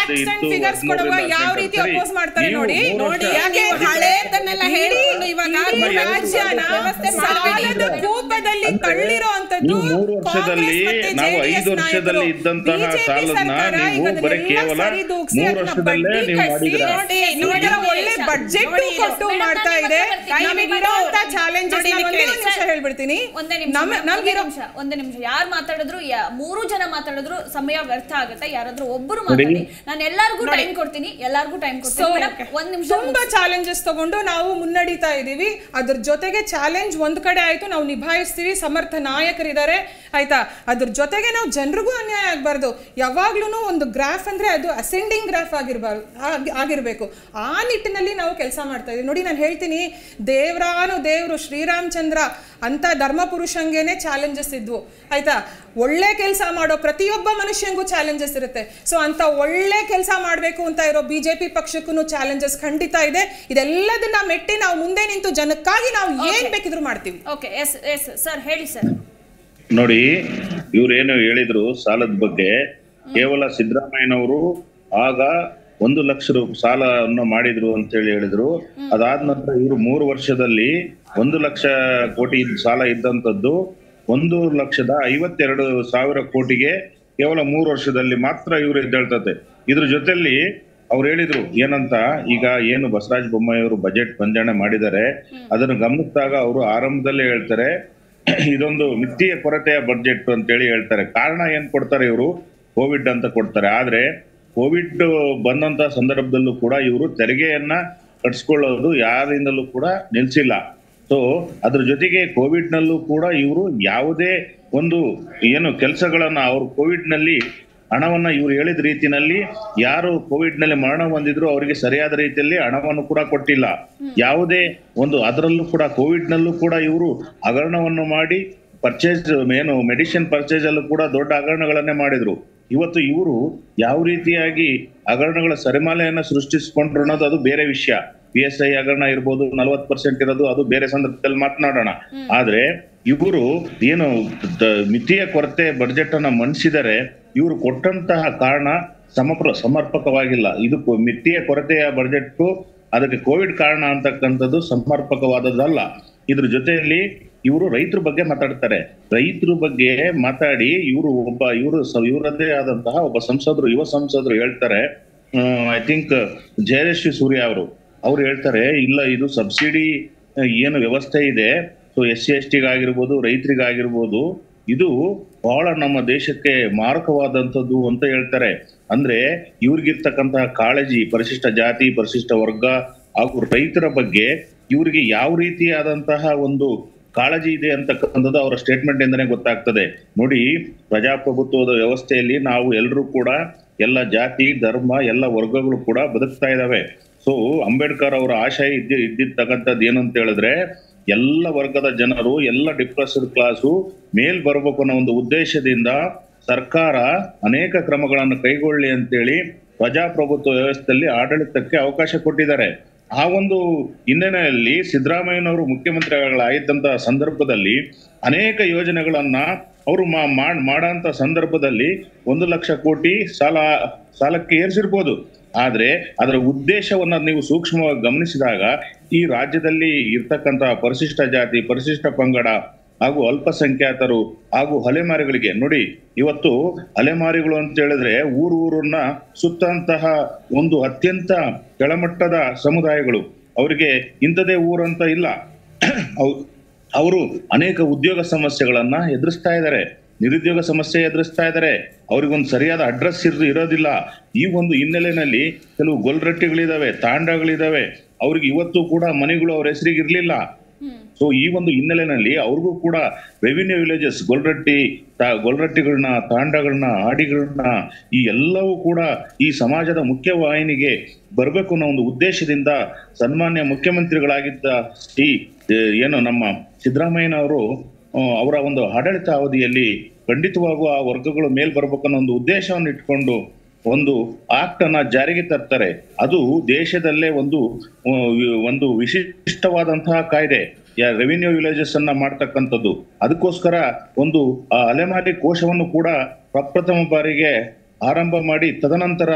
[SPEAKER 5] facts and
[SPEAKER 4] ಇತ್ತು,
[SPEAKER 5] figures ಕೊಡುವಾಗ
[SPEAKER 4] ಹದಿಮೂರರಿಂದ
[SPEAKER 5] ಯಾವ
[SPEAKER 4] ಹದಿನೆಂಟು
[SPEAKER 5] ರೀತಿ
[SPEAKER 4] ಸರಿ.
[SPEAKER 5] oppose ಮಾಡ್ತಾರೆ
[SPEAKER 4] ನೀವು
[SPEAKER 5] ನೋಡಿ.
[SPEAKER 4] ಮೂರು ವರ್ಷ-
[SPEAKER 6] ನೋಡಿ,
[SPEAKER 5] ಯಾಕೆ
[SPEAKER 6] ನೀವು ಹಳೇದನ್ನೆಲ್ಲ ಹೇಳಿಕೊಂಡು ಇವಾಗ
[SPEAKER 5] ಇಡೀ
[SPEAKER 6] ನಮ್ಮ
[SPEAKER 5] ರಾಜ್ಯನ
[SPEAKER 6] ವ್ಯವಸ್ಥೆ
[SPEAKER 5] ಸಾಲದ
[SPEAKER 6] ಮಾಡಬೇಡಿ.
[SPEAKER 5] ಕೂಪದಲ್ಲಿ
[SPEAKER 4] ಅಂದ್ರೆ
[SPEAKER 5] ತಳ್ಳಿರೋ ಅಂತದ್ದು
[SPEAKER 4] ನೀವು ಮೂರು ವರ್ಷದಲ್ಲಿ ನಾವು ಐದು ವರ್ಷದಲ್ಲಿ ಇದ್ದಂತಹ ಸಾಲನ್ನ ನೀವು ಬರೀ ಕೇವಲ ಮೂರು ವರ್ಷದಲ್ಲೇ ನೀವು ಮಾಡಿದ್ದೀರಾ
[SPEAKER 6] ನೋಡಿ,
[SPEAKER 5] ಈ
[SPEAKER 6] ನೋಡಿ,
[SPEAKER 5] ತರ
[SPEAKER 6] ನೋಡಿ,
[SPEAKER 5] ಒಳ್ಳೆ
[SPEAKER 6] ನೋಡಿ,
[SPEAKER 5] ಬಡ್ಜೆಟ್
[SPEAKER 6] ನೋಡಿ,
[SPEAKER 5] ಕೊಟ್ಟು
[SPEAKER 1] ಮೇಡಮ್,
[SPEAKER 5] ಮಾಡ್ತಾ
[SPEAKER 1] ನಾನು
[SPEAKER 5] ಇದೆ
[SPEAKER 1] ಮಾತಾಡ್ತೀನಿ.
[SPEAKER 5] ನಮಗಿರೋಂತ ಚಾಲೆಂಜಸ್
[SPEAKER 6] ನೋಡಿ, ಇಲ್ಲಿ
[SPEAKER 5] ಒಂದೇ
[SPEAKER 6] ಕೇಳಿ.
[SPEAKER 5] ನಿಮಿಷ ಹೇಳ್ಬಿಡ್ತೀನಿ
[SPEAKER 1] ಒಂದೇ ನಿಮಿಷ
[SPEAKER 5] ನಮ್
[SPEAKER 1] ಒಂದೇ
[SPEAKER 5] ನಮ್ಗಿರೋ
[SPEAKER 1] ನಿಮಿಷ ಒಂದೇ ನಿಮಿಷ ಯಾರು ಮಾತಾಡಿದ್ರು ಯಾ- ಮೂರು ಜನ ಮಾತಾಡಿದ್ರು ಸಮಯ ವ್ಯರ್ಥ ಆಗುತ್ತೆ ಯಾರಾದ್ರೂ ಒಬ್ಬರು ಮಾತಾಡಿ ನಾನು ಎಲ್ಲರಿಗೂ ಟೈಮ್ ಕೊಡ್ತೀನಿ ಎಲ್ಲರಿಗೂ ಟೈಮ್
[SPEAKER 5] So,
[SPEAKER 1] ಕೊಡ್ತೀನಿ ಮೇಡಮ್ ಒಂದ್ ನಿಮಿಷ
[SPEAKER 5] ತುಂಬಾ ಚಾಲೆಂಜಸ್ ತಗೊಂಡು ನಾವು ಮುನ್ನಡೀತಾ ಇದೀವಿ ಅದ್ರ ಜೊತೆಗೆ ಚಾಲೆಂಜ್ ಒಂದ್ ಕಡೆ ಆಯ್ತು ನಾವು ನಿಭಾಯಿಸ್ತೀವಿ ಸಮರ್ಥ ನಾಯಕರಿದ್ದಾರೆ ಆಯ್ತಾ ಅದ್ರ ಜೊತೆಗೆ ನಾವು ಜನರಿಗೂ ಅನ್ಯಾಯ ಆಗ್ಬಾರ್ದು ಯಾವಾಗ್ಲೂ ಒಂದು ಗ್ರಾಫ್ ಅಂದ್ರೆ ಅದು ಅಸೆಂಡಿಂಗ್ ಗ್ರಾಫ್ ಆಗಿರ್ಬಾರ್ದು ಆಗ್- ಆಗಿರ್ಬೇಕು ಆ ನಿಟ್ಟಿನಲ್ಲಿ ನಾವು ಕೆಲಸ ಮಾಡ್ತಾ ಇದೀವಿ ನೋಡಿ ನಾನು ಹೇಳ್ತೀನಿ ದೇವ್ರಾನು ದೇವ್ರು ಶ್ರೀರಾಮಚಂದ್ರ ಅಂತ ಧರ್ಮ ಪುರುಷಂಗೆನೆ ಚಾಲೆಂಜಸ್ ಇದ್ವು ಆಯ್ತಾ ಒಳ್ಳೆ ಕೆಲಸ ಮಾಡೋ ಪ್ರತಿಯೊಬ್ಬ ಮನುಷ್ಯಂಗೂ ಚಾಲೆಂಜಸ್ ಇರುತ್ತೆ ಸೊ ಅಂತ ಒಳ್ಳೆ ಕೆಲಸ ಮಾಡಬೇಕು ಅಂತ ಇರೋ ಬಿಜೆಪಿ ಪಕ್ಷಕ್ಕೂ ಚಾಲೆಂಜಸ್ ಖಂಡಿತ ಇದೆ ಇದೆಲ್ಲದನ್ನ ಮೆಟ್ಟಿ ನಾವು ಮುಂದೆ ನಿಂತು ಜನಕ್ಕಾಗಿ ನಾವು ಏನ್ ಬೇಕಿದ್ರು ಮಾಡ್ತೀವಿ
[SPEAKER 1] ಓಕೆ ಎಸ್ ಎಸ್ ಸರ್ ಹೇಳಿ ಸರ್
[SPEAKER 4] ನೋಡಿ ಇವ್ರೇನು ಹೇಳಿದ್ರು ಸಾಲದ ಬಗ್ಗೆ ಕೇವಲ ಸಿದ್ದರಾಮಯ್ಯನವರು ಆಗ ಒಂದು ಲಕ್ಷ ರೂಪಾಯಿ ಸಾಲವನ್ನು ಮಾಡಿದ್ರು ಅಂತ ಹೇಳಿ ಹೇಳಿದ್ರು ಅದಾದ ನಂತರ ಇವರು ಮೂರು ವರ್ಷದಲ್ಲಿ ಒಂದು ಲಕ್ಷ ಕೋಟಿ ಇದ್ದ ಸಾಲ ಇದ್ದಂಥದ್ದು ಒಂದು ಲಕ್ಷದ ಐವತ್ತೆರಡು ಸಾವಿರ ಕೋಟಿಗೆ ಕೇವಲ ಮೂರು ವರ್ಷದಲ್ಲಿ ಮಾತ್ರ ಇವರು ಎದ್ದೇಳ್ತದೆ ಇದ್ರ ಜೊತೆಲಿ ಅವ್ರು ಹೇಳಿದ್ರು ಏನಂತ ಈಗ ಏನು ಬಸವರಾಜ ಬೊಮ್ಮಾಯಿ ಅವರು ಬಜೆಟ್ ಮಂಡನೆ ಮಾಡಿದ್ದಾರೆ ಅದನ್ನು ಗಮನಿಸಿದಾಗ ಅವರು ಆರಂಭದಲ್ಲೇ ಹೇಳ್ತಾರೆ ಇದೊಂದು ವಿತ್ತೀಯ ಕೊರತೆಯ ಬಡ್ಜೆಟ್ ಅಂತೇಳಿ ಹೇಳ್ತಾರೆ ಕಾರಣ ಏನ್ ಕೊಡ್ತಾರೆ ಇವರು ಕೋವಿಡ್ ಅಂತ ಕೊಡ್ತಾರೆ ಆದ್ರೆ ಕೋವಿಡ್ ಬಂದಂತ ಸಂದರ್ಭದಲ್ಲೂ ಕೂಡ ಇವರು ತೆರಿಗೆಯನ್ನ ಕಟ್ಸ್ಕೊಳ್ಳೋದು ಯಾರಿಂದಲೂ ಕೂಡ ನಿಲ್ಸಿಲ್ಲ ಸೊ ಅದ್ರ ಜೊತೆಗೆ ಕೋವಿಡ್ ನಲ್ಲೂ ಕೂಡ ಇವರು ಯಾವುದೇ ಒಂದು ಏನು ಕೆಲಸಗಳನ್ನ ಅವರು ಕೋವಿಡ್ ನಲ್ಲಿ ಹಣವನ್ನ ಇವ್ರು ಹೇಳಿದ ರೀತಿನಲ್ಲಿ ಯಾರು ಕೋವಿಡ್ ನಲ್ಲಿ ಮರಣ ಹೊಂದಿದ್ರು ಅವರಿಗೆ ಸರಿಯಾದ ರೀತಿಯಲ್ಲಿ ಹಣವನ್ನು ಕೂಡ ಕೊಟ್ಟಿಲ್ಲ ಯಾವುದೇ ಒಂದು ಅದರಲ್ಲೂ ಕೂಡ ಕೋವಿಡ್ ನಲ್ಲೂ ಕೂಡ ಇವರು ಹಗರಣವನ್ನು ಮಾಡಿ ಪರ್ಚೇಸ್ ಏನು ಮೆಡಿಸಿನ್ ಪರ್ಚೇಸ್ ಅಲ್ಲೂ ಕೂಡ ದೊಡ್ಡ ಹಗರಣಗಳನ್ನೇ ಮಾಡಿದ್ರು ಇವತ್ತು ಇವರು ಯಾವ ರೀತಿಯಾಗಿ ಹಗರಣಗಳ ಸರಿಮಾಲೆಯನ್ನ ಸೃಷ್ಟಿಸಿಕೊಂಡ್ರು ಅನ್ನೋದು ಅದು ಬೇರೆ ವಿಷಯ ಪಿ ಎಸ್ ಐ ಹಗರಣ ಇರ್ಬೋದು ನಲವತ್ತು ಪರ್ಸೆಂಟ್ ಇರೋದು ಅದು ಬೇರೆ ಸಂದರ್ಭದಲ್ಲಿ ಮಾತನಾಡೋಣ ಆದ್ರೆ ಇವರು ಏನು ದ- ಮಿತಿಯ ಕೊರತೆ ಬಡ್ಜೆಟ್ ಅನ್ನ ಮಂಡಿಸಿದರೆ ಇವರು ಕೊಟ್ಟಂತಹ ಕಾರಣ ಸಮಪ್ರ ಸಮರ್ಪಕವಾಗಿಲ್ಲ ಇದು ಕೊ- ಮಿತಿಯ ಕೊರತೆಯ ಬಡ್ಜೆಟ್ ಅದಕ್ಕೆ ಕೋವಿಡ್ ಕಾರಣ ಅಂತಕ್ಕಂಥದ್ದು ಸಮರ್ಪಕವಾದದ್ದಲ್ಲ ಇದ್ರ ಜೊತೆಯಲ್ಲಿ ಇವರು ರೈತರ ಬಗ್ಗೆ ಮಾತಾಡ್ತಾರೆ ರೈತರ ಬಗ್ಗೆ ಮಾತಾಡಿ ಇವರು ಒಬ್ಬ ಇವರು ಇವರದ್ದೇ ಆದಂತಹ ಒಬ್ಬ ಸಂಸದರು ಯುವ ಸಂಸದರು ಹೇಳ್ತಾರೆ ಐ ಥಿಂಕ್ ಜಯಲಕ್ಷ್ಮಿ ಸೂರ್ಯ ಅವರು ಅವ್ರು ಹೇಳ್ತಾರೆ ಇಲ್ಲ ಇದು ಸಬ್ಸಿಡಿ ಏನು ವ್ಯವಸ್ಥೆ ಇದೆ ಸೊ ಎಸ್ ಸಿ ಎಸ್ ಟಿಗಾಗಿರ್ಬೋದು ರೈತರಿಗಾಗಿರ್ಬೋದು ಇದು ಬಹಳ ನಮ್ಮ ದೇಶಕ್ಕೆ ಮಾರಕವಾದಂಥದ್ದು ಅಂತ ಹೇಳ್ತಾರೆ ಅಂದ್ರೆ ಇವ್ರಿಗಿರ್ತಕ್ಕಂತಹ ಕಾಳಜಿ ಪರಿಶಿಷ್ಟ ಜಾತಿ ಪರಿಶಿಷ್ಟ ವರ್ಗ ಹಾಗೂ ರೈತರ ಬಗ್ಗೆ ಇವರಿಗೆ ಯಾವ ರೀತಿಯಾದಂತಹ ಒಂದು ಕಾಳಜಿ ಇದೆ ಅಂತಕ್ಕಂಥದ್ದು ಅವರ ಸ್ಟೇಟ್ಮೆಂಟ್ ಇಂದನೇ ಗೊತ್ತಾಗ್ತದೆ ನೋಡಿ ಪ್ರಜಾಪ್ರಭುತ್ವದ ವ್ಯವಸ್ಥೆಯಲ್ಲಿ ನಾವು ಎಲ್ಲರೂ ಕೂಡ ಎಲ್ಲ ಜಾತಿ ಧರ್ಮ ಎಲ್ಲ ವರ್ಗಗಳು ಕೂಡ ಬದುಕ್ತಾ ಇದಾವೆ ಸೊ ಅಂಬೇಡ್ಕರ್ ಅವರ ಆಶಯ ಇದ್ದಿ ಇದ್ದಿರ್ತಕ್ಕಂಥದ್ದು ಏನು ಅಂತ ಹೇಳಿದ್ರೆ ಎಲ್ಲ ವರ್ಗದ ಜನರು ಎಲ್ಲ ಡಿಪ್ರೆಸ್ಡ್ ಕ್ಲಾಸು ಮೇಲ್ ಬರ್ಬೇಕು ಅನ್ನೋ ಒಂದು ಉದ್ದೇಶದಿಂದ ಸರ್ಕಾರ ಅನೇಕ ಕ್ರಮಗಳನ್ನು ಕೈಗೊಳ್ಳಿ ಅಂತೇಳಿ ಪ್ರಜಾಪ್ರಭುತ್ವ ವ್ಯವಸ್ಥೆಯಲ್ಲಿ ಆಡಳಿತಕ್ಕೆ ಅವಕಾಶ ಕೊಟ್ಟಿದ್ದಾರೆ ಆ ಒಂದು ಹಿನ್ನೆಲೆಯಲ್ಲಿ ಸಿದ್ದರಾಮಯ್ಯನವರು ಮುಖ್ಯಮಂತ್ರಿಗಳಾಗಿದ್ದಂತಹ ಸಂದರ್ಭದಲ್ಲಿ ಅನೇಕ ಯೋಜನೆಗಳನ್ನ ಅವರು ಮಾ ಮಾಡ್- ಮಾಡಂತ ಸಂದರ್ಭದಲ್ಲಿ ಒಂದು ಲಕ್ಷ ಕೋಟಿ ಸಾಲ ಸಾಲಕ್ಕೆ ಏರಿಸಿರ್ಬೋದು ಆದ್ರೆ ಅದರ ಉದ್ದೇಶವನ್ನ ನೀವು ಸೂಕ್ಷ್ಮವಾಗಿ ಗಮನಿಸಿದಾಗ ಈ ರಾಜ್ಯದಲ್ಲಿ ಇರ್ತಕ್ಕಂತಹ ಪರಿಶಿಷ್ಟ ಜಾತಿ ಪರಿಶಿಷ್ಟ ಪಂಗಡ ಹಾಗೂ ಅಲ್ಪಸಂಖ್ಯಾತರು ಹಾಗೂ ಅಲೆಮಾರಿಗಳಿಗೆ ನೋಡಿ ಇವತ್ತು ಅಲೆಮಾರಿಗಳು ಅಂತ ಹೇಳಿದ್ರೆ ಊರು ಊರನ್ನ ಸುತ್ತಂತಹ ಒಂದು ಅತ್ಯಂತ ಕೆಳಮಟ್ಟದ ಸಮುದಾಯಗಳು ಅವರಿಗೆ ಇಂಥದೇ ಊರಂತ ಇಲ್ಲ ಅವ್- ಅವರು ಅನೇಕ ಉದ್ಯೋಗ ಸಮಸ್ಯೆಗಳನ್ನ ಎದುರಿಸ್ತಾ ಇದ್ದಾರೆ ನಿರುದ್ಯೋಗ ಸಮಸ್ಯೆ ಎದುರಿಸ್ತಾ ಇದ್ದಾರೆ ಅವ್ರಿಗೊಂದು ಸರಿಯಾದ ಅಡ್ರೆಸ್ ಇರ್ ಇರೋದಿಲ್ಲ ಈ ಒಂದು ಹಿನ್ನೆಲೆಯಲ್ಲಿ ಕೆಲವು ಗೊಲ್ರಟ್ಟಿಗಳಿದಾವೆ ತಾಂಡಗಳಿದಾವೆ ಅವ್ರಿಗೆ ಇವತ್ತು ಕೂಡ ಮನೆಗಳು ಅವ್ರ ಹೆಸರಿಗೆ ಇರ್ಲಿಲ್ಲ ಸೊ ಈ ಒಂದು ಹಿನ್ನೆಲೆಯಲ್ಲಿ ಅವ್ರಿಗೂ ಕೂಡ ರೆವಿನ್ಯೂ ವಿಲೇಜಸ್ ಗೊಲ್ರಟ್ಟಿ ತಾ- ಗೊಲ್ರಟ್ಟಿಗಳನ್ನ ತಾಂಡಗಳನ್ನ ಆಡಿಗಳನ್ನ ಈ ಎಲ್ಲವೂ ಕೂಡ ಈ ಸಮಾಜದ ಮುಖ್ಯವಾಹಿನಿಗೆ ಬರಬೇಕು ಅನ್ನೋ ಒಂದು ಉದ್ದೇಶದಿಂದ ಸನ್ಮಾನ್ಯ ಮುಖ್ಯಮಂತ್ರಿಗಳಾಗಿದ್ದ ಈ ಏ, ಏನು ನಮ್ಮ ಸಿದ್ದರಾಮಯ್ಯನವರು ಆ, ಅವರ ಒಂದು ಆಡಳಿತ ಅವಧಿಯಲ್ಲಿ ಖಂಡಿತವಾಗೂ ಆ ವರ್ಗಗಳು ಮೇಲ್ ಬರ್ಬೇಕು ಅನ್ನೋ ಒಂದು ಉದ್ದೇಶವನ್ನು ಇಟ್ಕೊಂಡು ಒಂದು ಆಕ್ಟ್ ಅನ್ನ ಜಾರಿಗೆ ತರ್ತಾರೆ ಅದು ದೇಶದಲ್ಲೇ ಒಂದು ಆ, ಒಂದು ವಿಶಿಷ್ಟವಾದಂತಹ ಕಾಯ್ದೆ ರೆವಿನ್ಯೂ ವಿಲೇಜಸ್ ಅನ್ನ ಮಾಡ್ತಕ್ಕಂಥದ್ದು ಅದಕ್ಕೋಸ್ಕರ ಒಂದು ಆ ಅಲೆಮಾರಿ ಕೋಶವನ್ನು ಕೂಡ ಪ್ರಪ್ರಥಮ ಬಾರಿಗೆ ಆರಂಭ ಮಾಡಿ ತದನಂತರ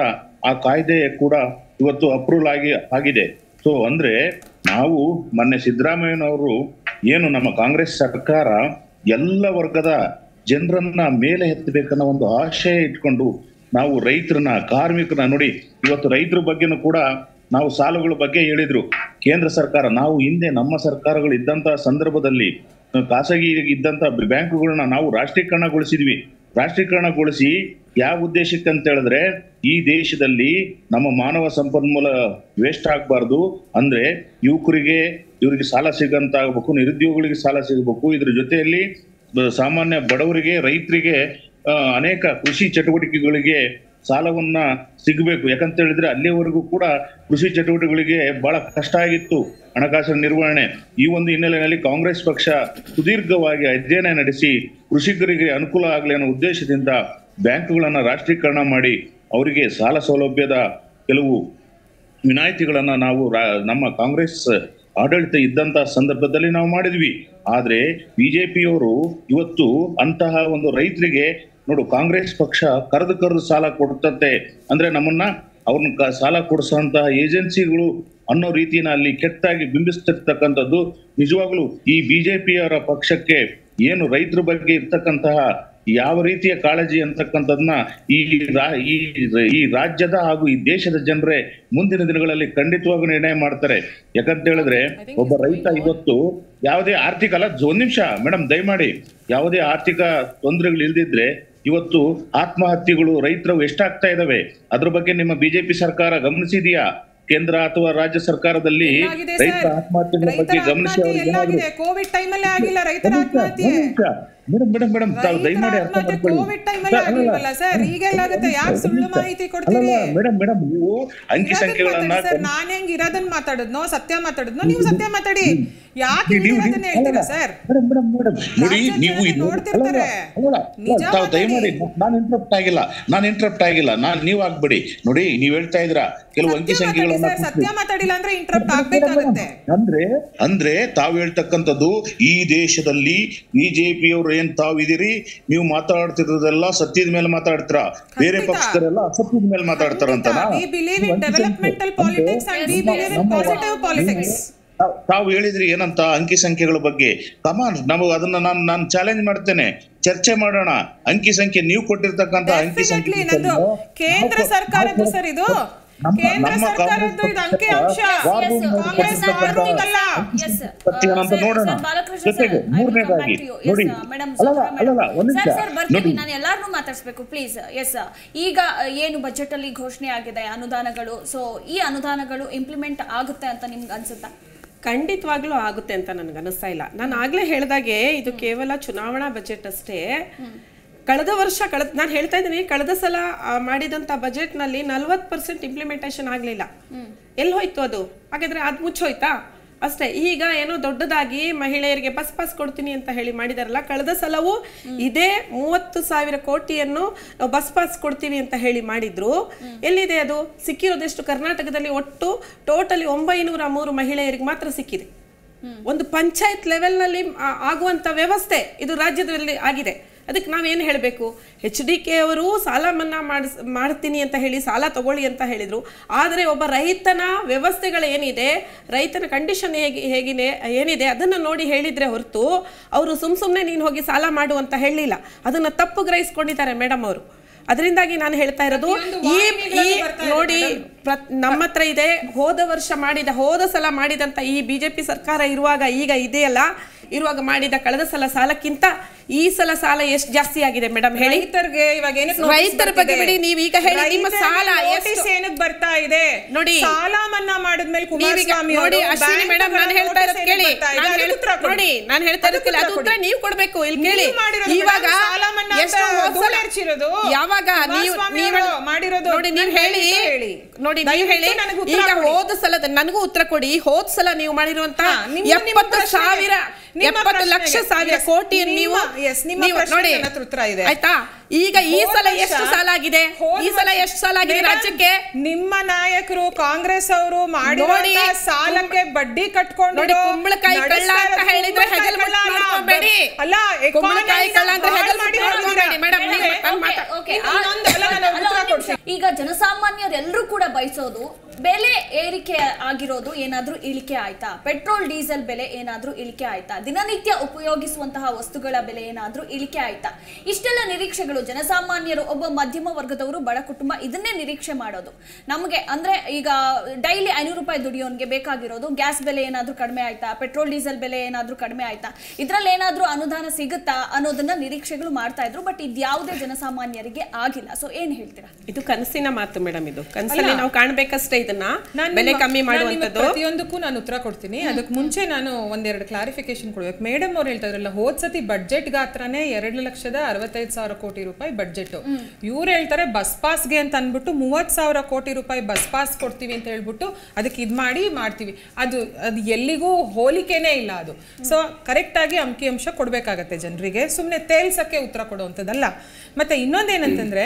[SPEAKER 4] ಆ ಕಾಯ್ದೆ ಕೂಡ ಇವತ್ತು ಅಪ್ರೂವಲ್ ಆಗಿ ಆಗಿದೆ ಸೊ ಅಂದ್ರೆ ನಾವು ಮೊನ್ನೆ ಸಿದ್ದರಾಮಯ್ಯನವರು ಏನು ನಮ್ಮ ಕಾಂಗ್ರೆಸ್ ಸರ್ಕಾರ ಎಲ್ಲ ವರ್ಗದ ಜನರನ್ನ ಮೇಲೆ ಎತ್ತಬೇಕನ್ನೋ ಒಂದು ಆಶಯ ಇಟ್ಕೊಂಡು ನಾವು ರೈತರನ್ನ ಕಾರ್ಮಿಕರನ್ನ ನೋಡಿ ಇವತ್ತು ರೈತರ ಬಗ್ಗೆನೂ ಕೂಡ ನಾವು ಸಾಲಗಳ ಬಗ್ಗೆ ಹೇಳಿದ್ರು ಕೇಂದ್ರ ಸರ್ಕಾರ ನಾವು ಹಿಂದೆ ನಮ್ಮ ಸರ್ಕಾರಗಳು ಇದ್ದಂತಹ ಸಂದರ್ಭದಲ್ಲಿ ಅಹ್, ಖಾಸಗಿ ಇದ್ದಂತ ಬ್ಯಾಂಕುಗಳನ್ನ ನಾವು ರಾಷ್ಟ್ರೀಕರಣಗೊಳಿಸಿದ್ವಿ ರಾಷ್ಟ್ರೀಕರಣಗೊಳಿಸಿ ಯಾವ ಉದ್ದೇಶಕ್ಕೆ ಅಂತ ಹೇಳಿದ್ರೆ ಈ ದೇಶದಲ್ಲಿ ನಮ್ಮ ಮಾನವ ಸಂಪನ್ಮೂಲ ವೇಸ್ಟ್ ಆಗಬಾರ್ದು ಅಂದ್ರೆ ಯುವಕರಿಗೆ ಇವರಿಗೆ ಸಾಲ ಸಿಗಂತ ಆಗ್ಬೇಕು ನಿರುದ್ಯೋಗಿಗಳಿಗೆ ಸಾಲ ಸಿಗಬೇಕು ಇದ್ರ ಜೊತೆಯಲ್ಲಿ ಬ- ಸಾಮಾನ್ಯ ಬಡವರಿಗೆ ರೈತರಿಗೆ ಆ, ಅನೇಕ ಕೃಷಿ ಚಟುವಟಿಕೆಗಳಿಗೆ ಸಾಲವನ್ನ ಸಿಗಬೇಕು ಯಾಕಂತ ಹೇಳಿದ್ರೆ ಅಲ್ಲಿಯವರೆಗೂ ಕೂಡ ಕೃಷಿ ಚಟುವಟಿಕೆಗಳಿಗೆ ಬಹಳ ಕಷ್ಟ ಆಗಿತ್ತು ಹಣಕಾಸಿನ ನಿರ್ವಹಣೆ ಈ ಒಂದು ಹಿನ್ನೆಲೆಯಲ್ಲಿ ಕಾಂಗ್ರೆಸ್ ಪಕ್ಷ ಸುದೀರ್ಘವಾಗಿ ಅಧ್ಯಯನ ನಡೆಸಿ ಕೃಷಿಕರಿಗೆ ಅನುಕೂಲ ಆಗಲಿ ಅನ್ನೋ ಉದ್ದೇಶದಿಂದ ಬ್ಯಾಂಕ್ಗಳನ್ನ ರಾಷ್ಟ್ರೀಕರಣ ಮಾಡಿ ಅವರಿಗೆ ಸಾಲ ಸೌಲಭ್ಯದ ಕೆಲವು ವಿನಾಯಿತಿಗಳನ್ನ ನಾವು ರಾ- ನಮ್ಮ ಕಾಂಗ್ರೆಸ್ ಆಡಳಿತ ಇದ್ದಂತಹ ಸಂದರ್ಭದಲ್ಲಿ ನಾವು ಮಾಡಿದ್ವಿ ಆದ್ರೆ ಬಿಜೆಪಿಯವರು ಇವತ್ತು ಅಂತಹ ಒಂದು ರೈತರಿಗೆ ನೋಡು ಕಾಂಗ್ರೆಸ್ ಪಕ್ಷ ಕರೆದು ಕರೆದು ಸಾಲ ಕೊಡ್ತತೆ ಅಂದ್ರೆ ನಮ್ಮನ್ನ ಅವ್ರನ್ನ ಕ- ಸಾಲ ಕೊಡಿಸುವಂತಹ ಏಜೆನ್ಸಿಗಳು ಅನ್ನೋ ರೀತಿನ ಅಲ್ಲಿ ಕೆಟ್ಟಾಗಿ ಬಿಂಬಿಸ್ತಿರ್ತಕ್ಕಂಥದ್ದು ನಿಜವಾಗ್ಲೂ ಈ ಬಿಜೆಪಿಯವರ ಪಕ್ಷಕ್ಕೆ ಏನು ರೈತರ ಬಗ್ಗೆ ಇರ್ತಕ್ಕಂತಹ ಯಾವ ರೀತಿಯ ಕಾಳಜಿ ಅಂತಕ್ಕಂಥದ್ನ ಈ ರಾ- ಈ ಈ ರಾಜ್ಯದ ಹಾಗೂ ಈ ದೇಶದ ಜನರೇ ಮುಂದಿನ ದಿನಗಳಲ್ಲಿ ಖಂಡಿತವಾಗಿ ನಿರ್ಣಯ ಮಾಡ್ತಾರೆ ಯಾಕಂತ ಹೇಳಿದ್ರೆ ಒಬ್ಬ ರೈತ ಇವತ್ತು ಯಾವುದೇ ಆರ್ಥಿಕ ಅಲ್ಲ ಒಂದ್ ನಿಮಿಷ ಮೇಡಮ್ ದಯಮಾಡಿ ಯಾವುದೇ ಆರ್ಥಿಕ ತೊಂದರೆಗಳು ಇಲ್ದಿದ್ರೆ ಇವತ್ತು ಆತ್ಮಹತ್ಯೆಗಳು ರೈತರು ಎಷ್ಟಾಗ್ತಾ ಇದಾವೆ ಅದ್ರ ಬಗ್ಗೆ ನಿಮ್ಮ ಬಿಜೆಪಿ ಸರ್ಕಾರ ಗಮನಿಸಿದೆಯಾ ಕೇಂದ್ರ ಅಥವಾ ರಾಜ್ಯ ಸರ್ಕಾರದಲ್ಲಿ
[SPEAKER 5] ಎಲ್ಲಾಗಿದೆ
[SPEAKER 4] ರೈತರ
[SPEAKER 5] ಸರ್
[SPEAKER 4] ಆತ್ಮಹತ್ಯೆಗಳ
[SPEAKER 5] ರೈತರ
[SPEAKER 4] ಬಗ್ಗೆ ಗಮನಿಸಿ
[SPEAKER 5] ಆತ್ಮಹತ್ಯೆ
[SPEAKER 4] ಅವ್ರಿಗೆ ಏನಾದ್ರು
[SPEAKER 5] ಎಲ್ಲಾಗಿದೆ ಕೋವಿಡ್ ಟೈಮಲ್ಲೇ ಆಗಿಲ್ಲ ರೈತರ ಆತ್ಮಹತ್ಯೆ
[SPEAKER 4] ಮೇಡಮ್ ಮೇಡಮ್ ಮೇಡಮ್ ತಾವು ದಯಮಾಡಿ ಅರ್ಥ ಮಾಡ್ಕೊಳ್ಳಿ
[SPEAKER 5] ಕೋವಿಡ್ ಟೈಮಲ್ಲೇ ಆಗಿಲ್ವಲ್ಲ ಸರ್ ಈಗೆಲ್ಲಾಗುತ್ತೆ ಯಾಕೆ ಸುಳ್ಳು ಮಾಹಿತಿ ಕೊಡ್ತೀರಿ
[SPEAKER 4] ಮೇಡಮ್ ಮೇಡಮ್ ನೀವು ಅಂಕಿ
[SPEAKER 5] ಇರೋದನ್ನ
[SPEAKER 4] ಸಂಖ್ಯೆಗಳನ್ನ
[SPEAKER 5] ಮಾತಾಡಿ ಸರ್ ನಾನ್ ಹೆಂಗ್ ಇರೋದನ್ನ ಮಾತಾಡಿದ್ನೋ ಸತ್ಯ ಮಾತಾಡಿದ್ನೋ ನೀವು ಸತ್ಯ ಮಾತಾಡಿ ಯಾಕೆ ಇರೋದನ್ನ ಹೇಳ್ತೀರಾ ಸರ್
[SPEAKER 4] ಮೇಡಮ್ ಮೇಡಮ್ ಮೇಡಮ್ ನೋಡಿ
[SPEAKER 5] ರಾಜ್ಯದ
[SPEAKER 4] ನೀವು
[SPEAKER 5] ಜನತೆ
[SPEAKER 4] ಇದು
[SPEAKER 5] ನೋಡ್ತಿರ್ತಾರೆ.
[SPEAKER 4] ಅಲ್ಲಲ್ಲ, ಅಲ್ಲಲ್ಲ,
[SPEAKER 5] ನಿಜ
[SPEAKER 4] ತಾವು
[SPEAKER 5] ಮಾತಾಡಿ.
[SPEAKER 4] ದಯಮಾಡಿ ನಾನು ಇಂಟ್ರಪ್ಟ್ ಆಗಿಲ್ಲ ನಾನು ಇಂಟ್ರಪ್ಟ್ ಆಗಿಲ್ಲ ನಾನು ನೀವು ಆಗ್ಬೇಡಿ ನೋಡಿ ನೀವ್ ಹೇಳ್ತಾ ಇದ್ರ ಕೆಲವು ಅಂಕಿ
[SPEAKER 5] ಸತ್ಯ ಮಾತಾಡಿ
[SPEAKER 4] ಸಂಖ್ಯೆಗಳನ್ನ
[SPEAKER 5] ಸರ್ ಸತ್ಯ ಮಾತಾಡಿಲ್ಲ ಅಂದ್ರೆ ಇಂಟ್ರಪ್ಟ್ ಆಗ್ಬೇಕಾಗುತ್ತೆ
[SPEAKER 4] ಅಂದ್ರೆ ಅಂದ್ರೆ ತಾವು ಹೇಳ್ತಕ್ಕಂಥದ್ದು ಈ ದೇಶದಲ್ಲಿ ಬಿಜೆಪಿಯವರು ಏನ್ ತಾವಿದಿರಿ ನೀವು ಮಾತಾಡ್ತಿರೋದೆಲ್ಲ ಸತ್ಯದ ಮೇಲೆ ಮಾತಾಡ್ತೀರಾ ಬೇರೆ
[SPEAKER 5] ಖಂಡಿತ.
[SPEAKER 4] ಪಕ್ಷದರೆಲ್ಲ ಅಸತ್ಯದ ಮೇಲೆ ಮಾತಾಡ್ತಾರಂತನಾ
[SPEAKER 5] We believe in developmental politics and we believe in positive politics.
[SPEAKER 4] ತಾವ್- ತಾವು ಹೇಳಿದ್ರಿ ಏನಂತ ಅಂಕಿ ಸಂಖ್ಯೆಗಳ ಬಗ್ಗೆ ಕಮಾನ್ ನಾವು ಅದನ್ನ ನಾನು ನಾನು ಚಾಲೆಂಜ್ ಮಾಡ್ತೇನೆ ಚರ್ಚೆ ಮಾಡೋಣ ಅಂಕಿ ಸಂಖ್ಯೆ ನೀವು ಕೊಟ್ಟಿರ್ತಕ್ಕಂತ ಅಂಕಿ
[SPEAKER 5] Definitely
[SPEAKER 4] ಸಂಖ್ಯೆ
[SPEAKER 5] ನಂದು ಕೇಂದ್ರ ಸರ್ಕಾರದ್ದು ಸರ್ ಇದು
[SPEAKER 4] ನಮ್ಮ-
[SPEAKER 5] ಕೇಂದ್ರ
[SPEAKER 4] ನಮ್ಮ
[SPEAKER 5] ಸರ್ಕಾರದ್ದು ಇದು ಅಂಕಿ ಅಂಶ
[SPEAKER 4] war
[SPEAKER 1] Yes,
[SPEAKER 4] room
[SPEAKER 1] yes,
[SPEAKER 5] Congress
[SPEAKER 1] yes,
[SPEAKER 5] ಆರೋಗ್ಯವಲ್ಲ.
[SPEAKER 1] Yes, sir.
[SPEAKER 4] ಸತ್ಯನಂತ
[SPEAKER 1] Uh, sir,
[SPEAKER 4] ನೋಡೋಣ
[SPEAKER 1] sir, ಬಾಲಕೃಷ್ಣ
[SPEAKER 4] ಜೊತೆಗೆ
[SPEAKER 1] sir, I will come
[SPEAKER 4] ಮೂರನೇದಾಗಿ
[SPEAKER 1] back to you. Yes,
[SPEAKER 4] ನೋಡಿ
[SPEAKER 1] sir, madam,
[SPEAKER 4] ಅಲ್ಲಲ್ಲ
[SPEAKER 1] Zafra
[SPEAKER 4] ಅಲ್ಲಲ್ಲ
[SPEAKER 1] madam.
[SPEAKER 4] ಒಂದ್
[SPEAKER 1] Sir,
[SPEAKER 4] ನಿಮಿಷ
[SPEAKER 1] sir, ಬರ್ತೀನಿ
[SPEAKER 4] ನೋಡಿ
[SPEAKER 1] ನಾನು ಎಲ್ಲಾರನ್ನೂ ಮಾತಾಡ್ಸ್ಬೇಕು ಪ್ಲೀಸ್ ಎಸ್ ಈಗ uh, ಏನು ಬಜೆಟ್ ಅಲ್ಲಿ ಘೋಷಣೆ ಆಗಿದೆ ಅನುದಾನಗಳು ಸೊ ಈ ಅನುದಾನಗಳು ಇಂಪ್ಲಿಮೆಂಟ್ ಆಗುತ್ತೆ ಅಂತ ನಿಮ್ಗೆ ಅನ್ಸುತ್ತಾ
[SPEAKER 6] ಖಂಡಿತವಾಗ್ಲೂ ಆಗುತ್ತೆ ಅಂತ ನನಗೆ ಅನಿಸ್ತಾ ಇಲ್ಲ ನಾನು ಆಗ್ಲೇ ಹೇಳ್ದಾಗೆ ಇದು ಕೇವಲ ಚುನಾವಣಾ ಬಜೆಟ್ ಅಷ್ಟೇ ಕಳೆದ ವರ್ಷ ಕಳೆದ ನಾನು ಹೇಳ್ತಾ ಇದ್ದೀನಿ ಕಳೆದ ಸಲ ಆ, ಮಾಡಿದಂಥ ಬಜೆಟ್ನಲ್ಲಿ ನಲ್ವತ್ತು ಪರ್ಸೆಂಟ್ ಇಂಪ್ಲಿಮೆಂಟೇಷನ್ ಆಗಲಿಲ್ಲ ಎಲ್ಲಿ ಹೋಯ್ತು ಅದು ಹಾಗಾದ್ರೆ ಅದು ಮುಚ್ಚೋಯ್ತಾ ಅಷ್ಟೇ ಈಗ ಏನೋ ದೊಡ್ಡದಾಗಿ ಮಹಿಳೆಯರಿಗೆ ಬಸ್ ಪಾಸ್ ಕೊಡ್ತೀನಿ ಅಂತ ಹೇಳಿ ಮಾಡಿದಾರಲ್ಲ ಕಳೆದ ಸಲವೂ ಇದೇ ಮೂವತ್ತು ಸಾವಿರ ಕೋಟಿಯನ್ನು ನಾವು ಬಸ್ ಪಾಸ್ ಕೊಡ್ತೀವಿ ಅಂತ ಹೇಳಿ ಮಾಡಿದ್ರು ಎಲ್ಲಿದೆ ಅದು ಸಿಕ್ಕಿರೋದೆಷ್ಟು ಕರ್ನಾಟಕದಲ್ಲಿ ಒಟ್ಟು ಟೋಟಲಿ ಒಂಬೈನೂರ ಮೂರು ಮಹಿಳೆಯರಿಗೆ ಮಾತ್ರ ಸಿಕ್ಕಿದೆ ಒಂದು ಪಂಚಾಯತ್ ಲೆವೆಲ್ನಲ್ಲಿ ಆ- ಆಗುವಂತ ವ್ಯವಸ್ಥೆ ಇದು ರಾಜ್ಯದಲ್ಲಿ ಆಗಿದೆ ಅದಕ್ಕೆ ನಾವೇನು ಹೇಳಬೇಕು ಎಚ್ ಡಿ ಕೆ ಅವರು ಸಾಲ ಮನ್ನಾ ಮಾಡಿಸ್ ಮಾಡ್ತೀನಿ ಅಂತ ಹೇಳಿ ಸಾಲ ತಗೊಳ್ಳಿ ಅಂತ ಹೇಳಿದರು ಆದರೆ ಒಬ್ಬ ರೈತನ ವ್ಯವಸ್ಥೆಗಳು ಏನಿದೆ ರೈತನ ಕಂಡೀಷನ್ ಹೇಗೆ ಹೇಗಿದೆ ಏನಿದೆ ಅದನ್ನು ನೋಡಿ ಹೇಳಿದರೆ ಹೊರತು ಅವರು ಸುಮ್ ಸುಮ್ಮನೆ ನೀನು ಹೋಗಿ ಸಾಲ ಮಾಡು ಅಂತ ಹೇಳಲಿಲ್ಲ ಅದನ್ನು ತಪ್ಪು ಗ್ರಹಿಸ್ಕೊಂಡಿದ್ದಾರೆ ಮೇಡಮ್ ಅವರು ಅದರಿಂದಾಗಿ ನಾನು ಹೇಳ್ತಾ ಇರೋದು ಈ ಈ ನೋಡಿ ಪ್ರತ್- ನಮ್ಮ ಹತ್ರ ಇದೆ ಹೋದ ವರ್ಷ ಮಾಡಿದ ಹೋದ ಸಲ ಮಾಡಿದಂತ ಈ ಬಿಜೆಪಿ ಸರ್ಕಾರ ಇರುವಾಗ ಈಗ ಇದೆಯಲ್ಲ ಇರುವಾಗ ಮಾಡಿದ ಕಳೆದ ಸಲ ಸಾಲಕ್ಕಿಂತ ಈ ಸಲ ಸಾಲ ಎಷ್ಟು ಜಾಸ್ತಿ ಆಗಿದೆ ಮೇಡಮ್ ಹೇಳಿ
[SPEAKER 5] ರೈತರಿಗೆ ಇವಾಗ ಏನಕ್ಕೆ notice
[SPEAKER 6] ರೈತರ ಬಗ್ಗೆ
[SPEAKER 5] ಬರ್ತಿದೆ?
[SPEAKER 6] ಬಿಡಿ, ನೀವು ಈಗ ಹೇಳಿ ನಿಮ್ಮ
[SPEAKER 5] ರೈತರಿಗೆ
[SPEAKER 6] ಸಾಲ
[SPEAKER 5] notice
[SPEAKER 6] ಎಷ್ಟು-
[SPEAKER 5] ಏನಕ್ಕೆ ಬರ್ತಾ ಇದೆ
[SPEAKER 6] ನೋಡಿ.
[SPEAKER 5] ಸಾಲ ಮನ್ನಾ ಮಾಡಿದ್ಮೇಲೆ
[SPEAKER 6] ನೀವೀಗ
[SPEAKER 5] ಕುಮಾರಸ್ವಾಮಿ
[SPEAKER 6] ನೋಡಿ
[SPEAKER 5] ಅವರು
[SPEAKER 6] ಅಶ್ವಿನಿ
[SPEAKER 5] ಬ್ಯಾಂಕ್
[SPEAKER 6] ಮೇಡಮ್ ನಾನು
[SPEAKER 5] ಅವರ
[SPEAKER 6] ಹೇಳ್ತಾ ಇರೋದು
[SPEAKER 5] notice
[SPEAKER 6] ಕೇಳಿ
[SPEAKER 5] ಏನಕ್ಕೆ ಬರ್ತಾ ಇದೆ?
[SPEAKER 6] ನಾನು
[SPEAKER 5] ಅದಕ್ಕೆ
[SPEAKER 6] ಹೇಳ್-
[SPEAKER 5] ಉತ್ತರ ಕೊಡಿ.
[SPEAKER 6] ನೋಡಿ ನಾನು ಹೇಳ್ತಾ ಇರೋದು ಕೇಳಿ ಅದು
[SPEAKER 5] ಅದಕ್ಕೆ
[SPEAKER 6] ಉತ್ತರ
[SPEAKER 5] ಕೊಡಿ.
[SPEAKER 6] ನೀವು ಕೊಡ್ಬೇಕು ಇಲ್ಲಿ ಕೇಳಿ
[SPEAKER 5] ನೀವು ಮಾಡಿರೋದು
[SPEAKER 6] ಇವಾಗ
[SPEAKER 5] ಮೇಡಮ್, ಸಾಲ ಮನ್ನಾ ಅಂತ
[SPEAKER 6] ಎಷ್ಟು ಹೋದ್ ಸಲ-
[SPEAKER 5] ಧೂಳೆರ್ಚಿರೋದು.
[SPEAKER 6] ಯಾವಾಗ ನೀವು
[SPEAKER 5] ಕುಮಾರಸ್ವಾಮಿ
[SPEAKER 6] ನೀವು
[SPEAKER 5] ಅವರು ಮಾಡಿರೋದು.
[SPEAKER 6] ನೋಡಿ ನೀವು
[SPEAKER 5] ನಾನು
[SPEAKER 6] ಹೇಳಿ
[SPEAKER 5] ದಯವಿಟ್ಟು ಹೇಳಿ.
[SPEAKER 6] ನೋಡಿ ನೀವು
[SPEAKER 5] ದಯವಿಟ್ಟು
[SPEAKER 6] ಹೇಳಿ
[SPEAKER 5] ನನಗೆ ಉತ್ತರ
[SPEAKER 6] ಈಗ
[SPEAKER 5] ಕೊಡಿ.
[SPEAKER 6] ಹೋದ ಸಲದ ನನಗೂ ಉತ್ತರ ಕೊಡಿ ಹೋದ್ ಸಲ ನೀವು ಮಾಡಿರುವಂತ
[SPEAKER 5] ಹಾ, ನಿಮ್ಮ- ನಿಮ್ಮ
[SPEAKER 6] ಎಪ್ಪತ್ತು
[SPEAKER 5] ಪ್ರಶ್ನೆಗೆ-
[SPEAKER 6] ಸಾವಿರ
[SPEAKER 5] ನಿಮ್ಮ
[SPEAKER 6] ಎಪ್ಪತ್ತು ಲಕ್ಷ
[SPEAKER 5] ಪ್ರಶ್ನೆಗೆ.
[SPEAKER 6] ಸಾವಿರ
[SPEAKER 5] Yes,
[SPEAKER 6] ಕೋಟಿ
[SPEAKER 5] ನಿಮ್ಮ-
[SPEAKER 6] ನೀವು
[SPEAKER 5] yes, ನಿಮ್ಮ
[SPEAKER 6] ನೀವು
[SPEAKER 5] ಪ್ರಶ್ನೆಗೆ
[SPEAKER 6] ನೋಡಿ
[SPEAKER 5] ನನ್ನ ಹತ್ರ ಉತ್ತರ ಇದೆ.
[SPEAKER 6] ಆಯ್ತಾ ಈಗ ಈ
[SPEAKER 5] ಹೋದ
[SPEAKER 6] ಸಲ
[SPEAKER 5] ವರ್ಷ-
[SPEAKER 6] ಎಷ್ಟು ಸಾಲ ಆಗಿದೆ
[SPEAKER 5] ಹೋದ
[SPEAKER 6] ಈ ಸಲ
[SPEAKER 5] ವರ್ಷ-
[SPEAKER 6] ಎಷ್ಟು ಸಾಲ ಆಗಿದೆ
[SPEAKER 5] ಮೇಡಮ್,
[SPEAKER 6] ರಾಜ್ಯಕ್ಕೆ
[SPEAKER 5] ನಿಮ್ಮ ನಾಯಕರು ಕಾಂಗ್ರೆಸ್ ಅವರು
[SPEAKER 6] ನೋಡಿ,
[SPEAKER 5] ಮಾಡಿ ಸಾಲಕ್ಕೆ ಬಡ್ಡಿ ಕಟ್ಕೊಂಡು
[SPEAKER 6] ನೋಡಿ, ಕುಂಬಳಕಾಯಿ ಕಳ್ಳ ಅಂತ ಹೇಳಿದ್ರೆ ಹೆಗಲು ಮುಟ್ಟು ಮಾಡ್ಕೊಬೇಡಿ.
[SPEAKER 5] ಅಲ್ಲ
[SPEAKER 6] ಕುಂಬಳಕಾಯಿ ಕಳ್ಳ ಅಂತ ಹೆಗಲು ಮುಟ್ಟು
[SPEAKER 5] ಮಾಡಿರೋದು
[SPEAKER 6] ಮಾಡ್ಕೊಬೇಡಿ. ಮೇಡಮ್, ನೀವು
[SPEAKER 5] Okay,
[SPEAKER 6] ನಾನು
[SPEAKER 1] ಓಕೆ,
[SPEAKER 6] ಮಾತಾ-
[SPEAKER 1] ಓಕೆ.
[SPEAKER 5] ಇನ್ನೊಂದು ಅಲ್ಲ, ನಾನು
[SPEAKER 1] ಅಲ್ಲ,
[SPEAKER 5] ಉತ್ತರ
[SPEAKER 1] ಒಂದ್ ನಿಮಿಷ. ಈಗ ಜನಸಾಮಾನ್ಯರೆಲ್ಲರೂ ಬಯಸೋದು ಬೆಲೆ ಏರಿಕೆ ಆಗಿರೋದು ಏನಾದ್ರೂ ಇಳಿಕೆ ಆಯ್ತಾ ಪೆಟ್ರೋಲ್ ಡೀಸೆಲ್ ಬೆಲೆ ಏನಾದ್ರೂ ಇಳಿಕೆ ಆಯ್ತಾ ದಿನನಿತ್ಯ ಉಪಯೋಗಿಸುವಂತಹ ವಸ್ತುಗಳ ಬೆಲೆ ಏನಾದ್ರೂ ಇಳಿಕೆ ಆಯ್ತಾ ಇಷ್ಟೆಲ್ಲ ನಿರೀಕ್ಷೆಗಳು ಜನಸಾಮಾನ್ಯರು ಒಬ್ಬ ಮಧ್ಯಮ ವರ್ಗದವರು ಬಡ ಕುಟುಂಬ ಇದನ್ನೇ ನಿರೀಕ್ಷೆ ಮಾಡೋದು ನಮಗೆ ಅಂದ್ರೆ ಈಗ ಡೈಲಿ ಐನೂರು ರೂಪಾಯಿ ದುಡಿಯೋನ್ಗೆ ಬೇಕಾಗಿರೋದು ಗ್ಯಾಸ್ ಬೆಲೆ ಏನಾದ್ರೂ ಕಡಿಮೆ ಆಯ್ತಾ ಪೆಟ್ರೋಲ್ ಡೀಸೆಲ್ ಬೆಲೆ ಏನಾದ್ರೂ ಕಡಿಮೆ ಆಯ್ತಾ ಇದ್ರಲ್ಲಿ ಏನಾದ್ರೂ ಅನುದಾನ ಸಿಗುತ್ತಾ ಅನ್ನೋದನ್ನ ನಿರೀಕ್ಷೆಗಳು ಮಾಡ್ತಾ ಇದ್ರು ಬಟ್ ಇದ್ಯಾವುದೇ ಜನಸಾಮಾನ್ಯರಿಗೆ ಆಗಿಲ್ಲ ಸೊ ಏನ್ ಹೇಳ್ತೀರಾ
[SPEAKER 6] ಇದು ಕನಸಿನ ಮಾತು ಮೇಡಮ್ ಇದು ಕನಸಲ್ಲಿ ನಾವು ಕಾಣ್ಬೇಕಷ್ಟೇ ಇದನ್ನ
[SPEAKER 5] ನಾನ್
[SPEAKER 6] ಬೆಲೆ
[SPEAKER 5] ನಿಮ್ಮ-
[SPEAKER 6] ಕಮ್ಮಿ
[SPEAKER 5] ನಾನ್ ನಿಮ್ಮ
[SPEAKER 6] ಮಾಡುವಂತದ್ದು
[SPEAKER 5] ಪ್ರತಿಯೊಂದಕ್ಕೂ ನಾನು ಉತ್ತರ ಕೊಡ್ತೀನಿ ಅದಕ್ಕೆ ಮುಂಚೆ ನಾನು ಒಂದೆರಡು ಕ್ಲಾರಿಫಿಕೇಶನ್ ಕೊಡ್ಬೇಕು ಮೇಡಮ್ ಅವ್ರು ಹೇಳ್ತಾ ಇದ್ರಲ್ಲ ಹೋದ್ ಸತಿ ಬಡ್ಜೆಟ್ ಗಾತ್ರನೇ ಎರಡು ಲಕ್ಷದ ಅರವತ್ತೈದು ಸಾವಿರ ಕೋಟಿ ರೂಪಾಯಿ ಬಡ್ಜೆಟ್ ಇವ್ರು ಹೇಳ್ತಾರೆ ಬಸ್ ಪಾಸ್ಗೆ ಅಂತ ಅಂದ್ಬಿಟ್ಟು ಮೂವತ್ ಸಾವಿರ ಕೋಟಿ ರೂಪಾಯಿ ಬಸ್ ಪಾಸ್ ಕೊಡ್ತೀವಿ ಅಂತ ಹೇಳ್ಬಿಟ್ಟು ಅದಕ್ಕೆ ಇದ್ ಮಾಡಿ ಮಾಡ್ತೀವಿ ಅದು ಅದು ಎಲ್ಲಿಗೂ ಹೋಲಿಕೆನೇ ಇಲ್ಲ ಅದು ಸೊ ಕರೆಕ್ಟ್ ಆಗಿ ಅಂಕಿಅಂಶ ಕೊಡ್ಬೇಕಾಗತ್ತೆ ಜನರಿಗೆ ಸುಮ್ಮನೆ ತೇಲ್ಸಕ್ಕೆ ಉತ್ತರ ಕೊಡುವಂಥದ್ದಲ್ಲ ಮತ್ತೆ ಇನ್ನೊಂದೇನಂತಂದ್ರೆ